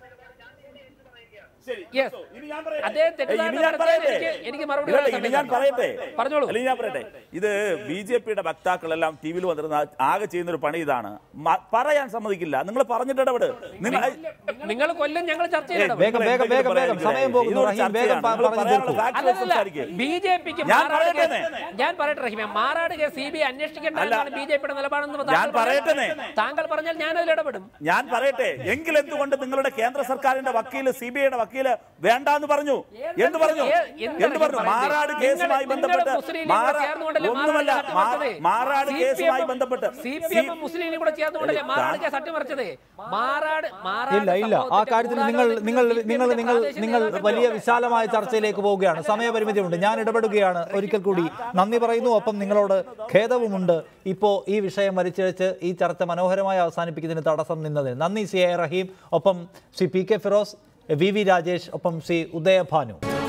[SPEAKER 4] ശരി,
[SPEAKER 6] Yes.
[SPEAKER 4] ഇനി ഞാൻ പറയട്ടെ.
[SPEAKER 6] അദ്ദേഹം
[SPEAKER 4] ഏയ്,
[SPEAKER 6] തെറ്റിദ്ധാരണ
[SPEAKER 4] ഇനി ഞാൻ
[SPEAKER 6] നടത്തിയതിന്
[SPEAKER 4] പറയട്ടെ.
[SPEAKER 6] എനിക്ക് എനിക്ക് മറുപടി
[SPEAKER 4] ഇല്ല,
[SPEAKER 6] പറയാൻ
[SPEAKER 4] ഇനി
[SPEAKER 6] സമയം
[SPEAKER 4] ഞാൻ
[SPEAKER 6] തരണം.
[SPEAKER 4] പറയട്ടെ
[SPEAKER 6] പറഞ്ഞോളൂ.
[SPEAKER 4] അല്ലെങ്കിൽ ഞാൻ പറയട്ടെ ഇത് ബി ജെ പിയുടെ വക്താക്കളെല്ലാം ടി വിയിൽ വന്നിരുന്ന ആകെ ചെയ്യുന്ന ഒരു പണി ഇതാണ് മ- പറയാൻ സമ്മതിക്കില്ല നിങ്ങൾ പറഞ്ഞിട്ട് ഇടപെട് നിങ്ങൾ
[SPEAKER 6] നിങ്ങൾ കൊല്ലം ഞങ്ങൾ ചർച്ച
[SPEAKER 4] ഏയ്,
[SPEAKER 6] ചെയ്യണം
[SPEAKER 1] വേഗം, വേഗം, വേഗം, വേഗം. സമയം പോകുന്നു.
[SPEAKER 4] ഇതൊരു
[SPEAKER 1] റഹീം, വേഗം
[SPEAKER 4] ചർച്ചയാണ്.
[SPEAKER 1] പ-
[SPEAKER 4] നിങ്ങൾ
[SPEAKER 1] പറഞ്ഞു
[SPEAKER 4] പറയാനുള്ള
[SPEAKER 1] തീർക്കൂ.
[SPEAKER 4] factual
[SPEAKER 6] അല്ലല്ല
[SPEAKER 4] സംസാരിക്കുക.
[SPEAKER 6] ബി ജെ പിക്ക്
[SPEAKER 4] ഞാൻ
[SPEAKER 6] മാറാട്
[SPEAKER 4] പറയട്ടെന്നേ.
[SPEAKER 6] കേസ് ഞാൻ പറയട്ടെ റഹീമെ Marad case C B I അന്വേഷിക്കേണ്ട
[SPEAKER 4] അല്ല.
[SPEAKER 6] എന്നാണ് ബി ജെ പിയുടെ നിലപാടെന്ന്
[SPEAKER 4] ഞാൻ
[SPEAKER 6] താങ്കൾ പറഞ്ഞാൽ-
[SPEAKER 4] പറയട്ടെന്നേ.
[SPEAKER 6] താങ്കൾ പറഞ്ഞാൽ ഞാൻ അതിൽ ഇടപെടും
[SPEAKER 4] ഞാൻ പറയട്ടെ എങ്കിൽ എന്തുകൊണ്ട് നിങ്ങളുടെ കേന്ദ്ര സർക്കാരിന്റെ വക്കീല് സി ബി ഐയുടെ വക്കീല് വേണ്ടാന്ന് പറഞ്ഞു എന്ത് പറഞ്ഞു
[SPEAKER 6] ഏ- എന്ത്
[SPEAKER 4] എന്ത് പറഞ്ഞു
[SPEAKER 6] പറയുന്നത്?
[SPEAKER 4] മാറാട്
[SPEAKER 6] നിങ്ങൾ-
[SPEAKER 4] കേസുമായി
[SPEAKER 6] നിങ്ങൾ
[SPEAKER 4] ബന്ധപ്പെട്ട്
[SPEAKER 6] മുസ്ലിം ലീഗ്
[SPEAKER 4] മാറാ-
[SPEAKER 6] ചേർന്നുകൊണ്ടല്ലേ
[SPEAKER 4] ഒന്നുമല്ല
[SPEAKER 6] മാറാട് കേസ് അട്ടിമറിച്ചത്?
[SPEAKER 4] മാറാട്
[SPEAKER 6] CPM
[SPEAKER 4] കേസുമായി ബന്ധപ്പെട്ട്
[SPEAKER 6] C P M Muslim League കൂടെ ചേർന്നുകൊണ്ടല്ലേ മാറാട് കേസ് അട്ടിമറിച്ചത് മാറാട് മാറാട്
[SPEAKER 1] ഇല്ല ഇല്ല ആ
[SPEAKER 6] സംഭവത്തിന്റെ
[SPEAKER 1] കാര്യത്തിൽ നിങ്ങൾ
[SPEAKER 6] ഗൂഢാലോചനയ്ക്ക്
[SPEAKER 1] നിങ്ങൾ
[SPEAKER 6] CPM ന്റെ
[SPEAKER 1] നിങ്ങൾ നിങ്ങൾ
[SPEAKER 6] പ്രാദേശിക
[SPEAKER 1] നിങ്ങൾ
[SPEAKER 6] നേതാക്കൾ
[SPEAKER 1] വലിയ വിശാലമായ ചർച്ചയിലേക്ക് പോവുകയാണ് സമയപരിമിതിയുണ്ട് ഞാൻ ഇടപെടുകയാണ് ഒരിക്കൽ കൂടി നന്ദി പറയുന്നു ഒപ്പം നിങ്ങളോട് ഖേദവുമുണ്ട് ഇപ്പോൾ ഈ വിഷയം വലിച്ചിഴച്ച് ഈ ചർച്ച മനോഹരമായി അവസാനിപ്പിക്കുന്നതിന് തടസ്സം നിന്നതിന് നന്ദി സി എ റഹീം ഒപ്പം Shri P K Firoz V V Rajesh ഒപ്പം ശ്രീ ഉദയഭാനു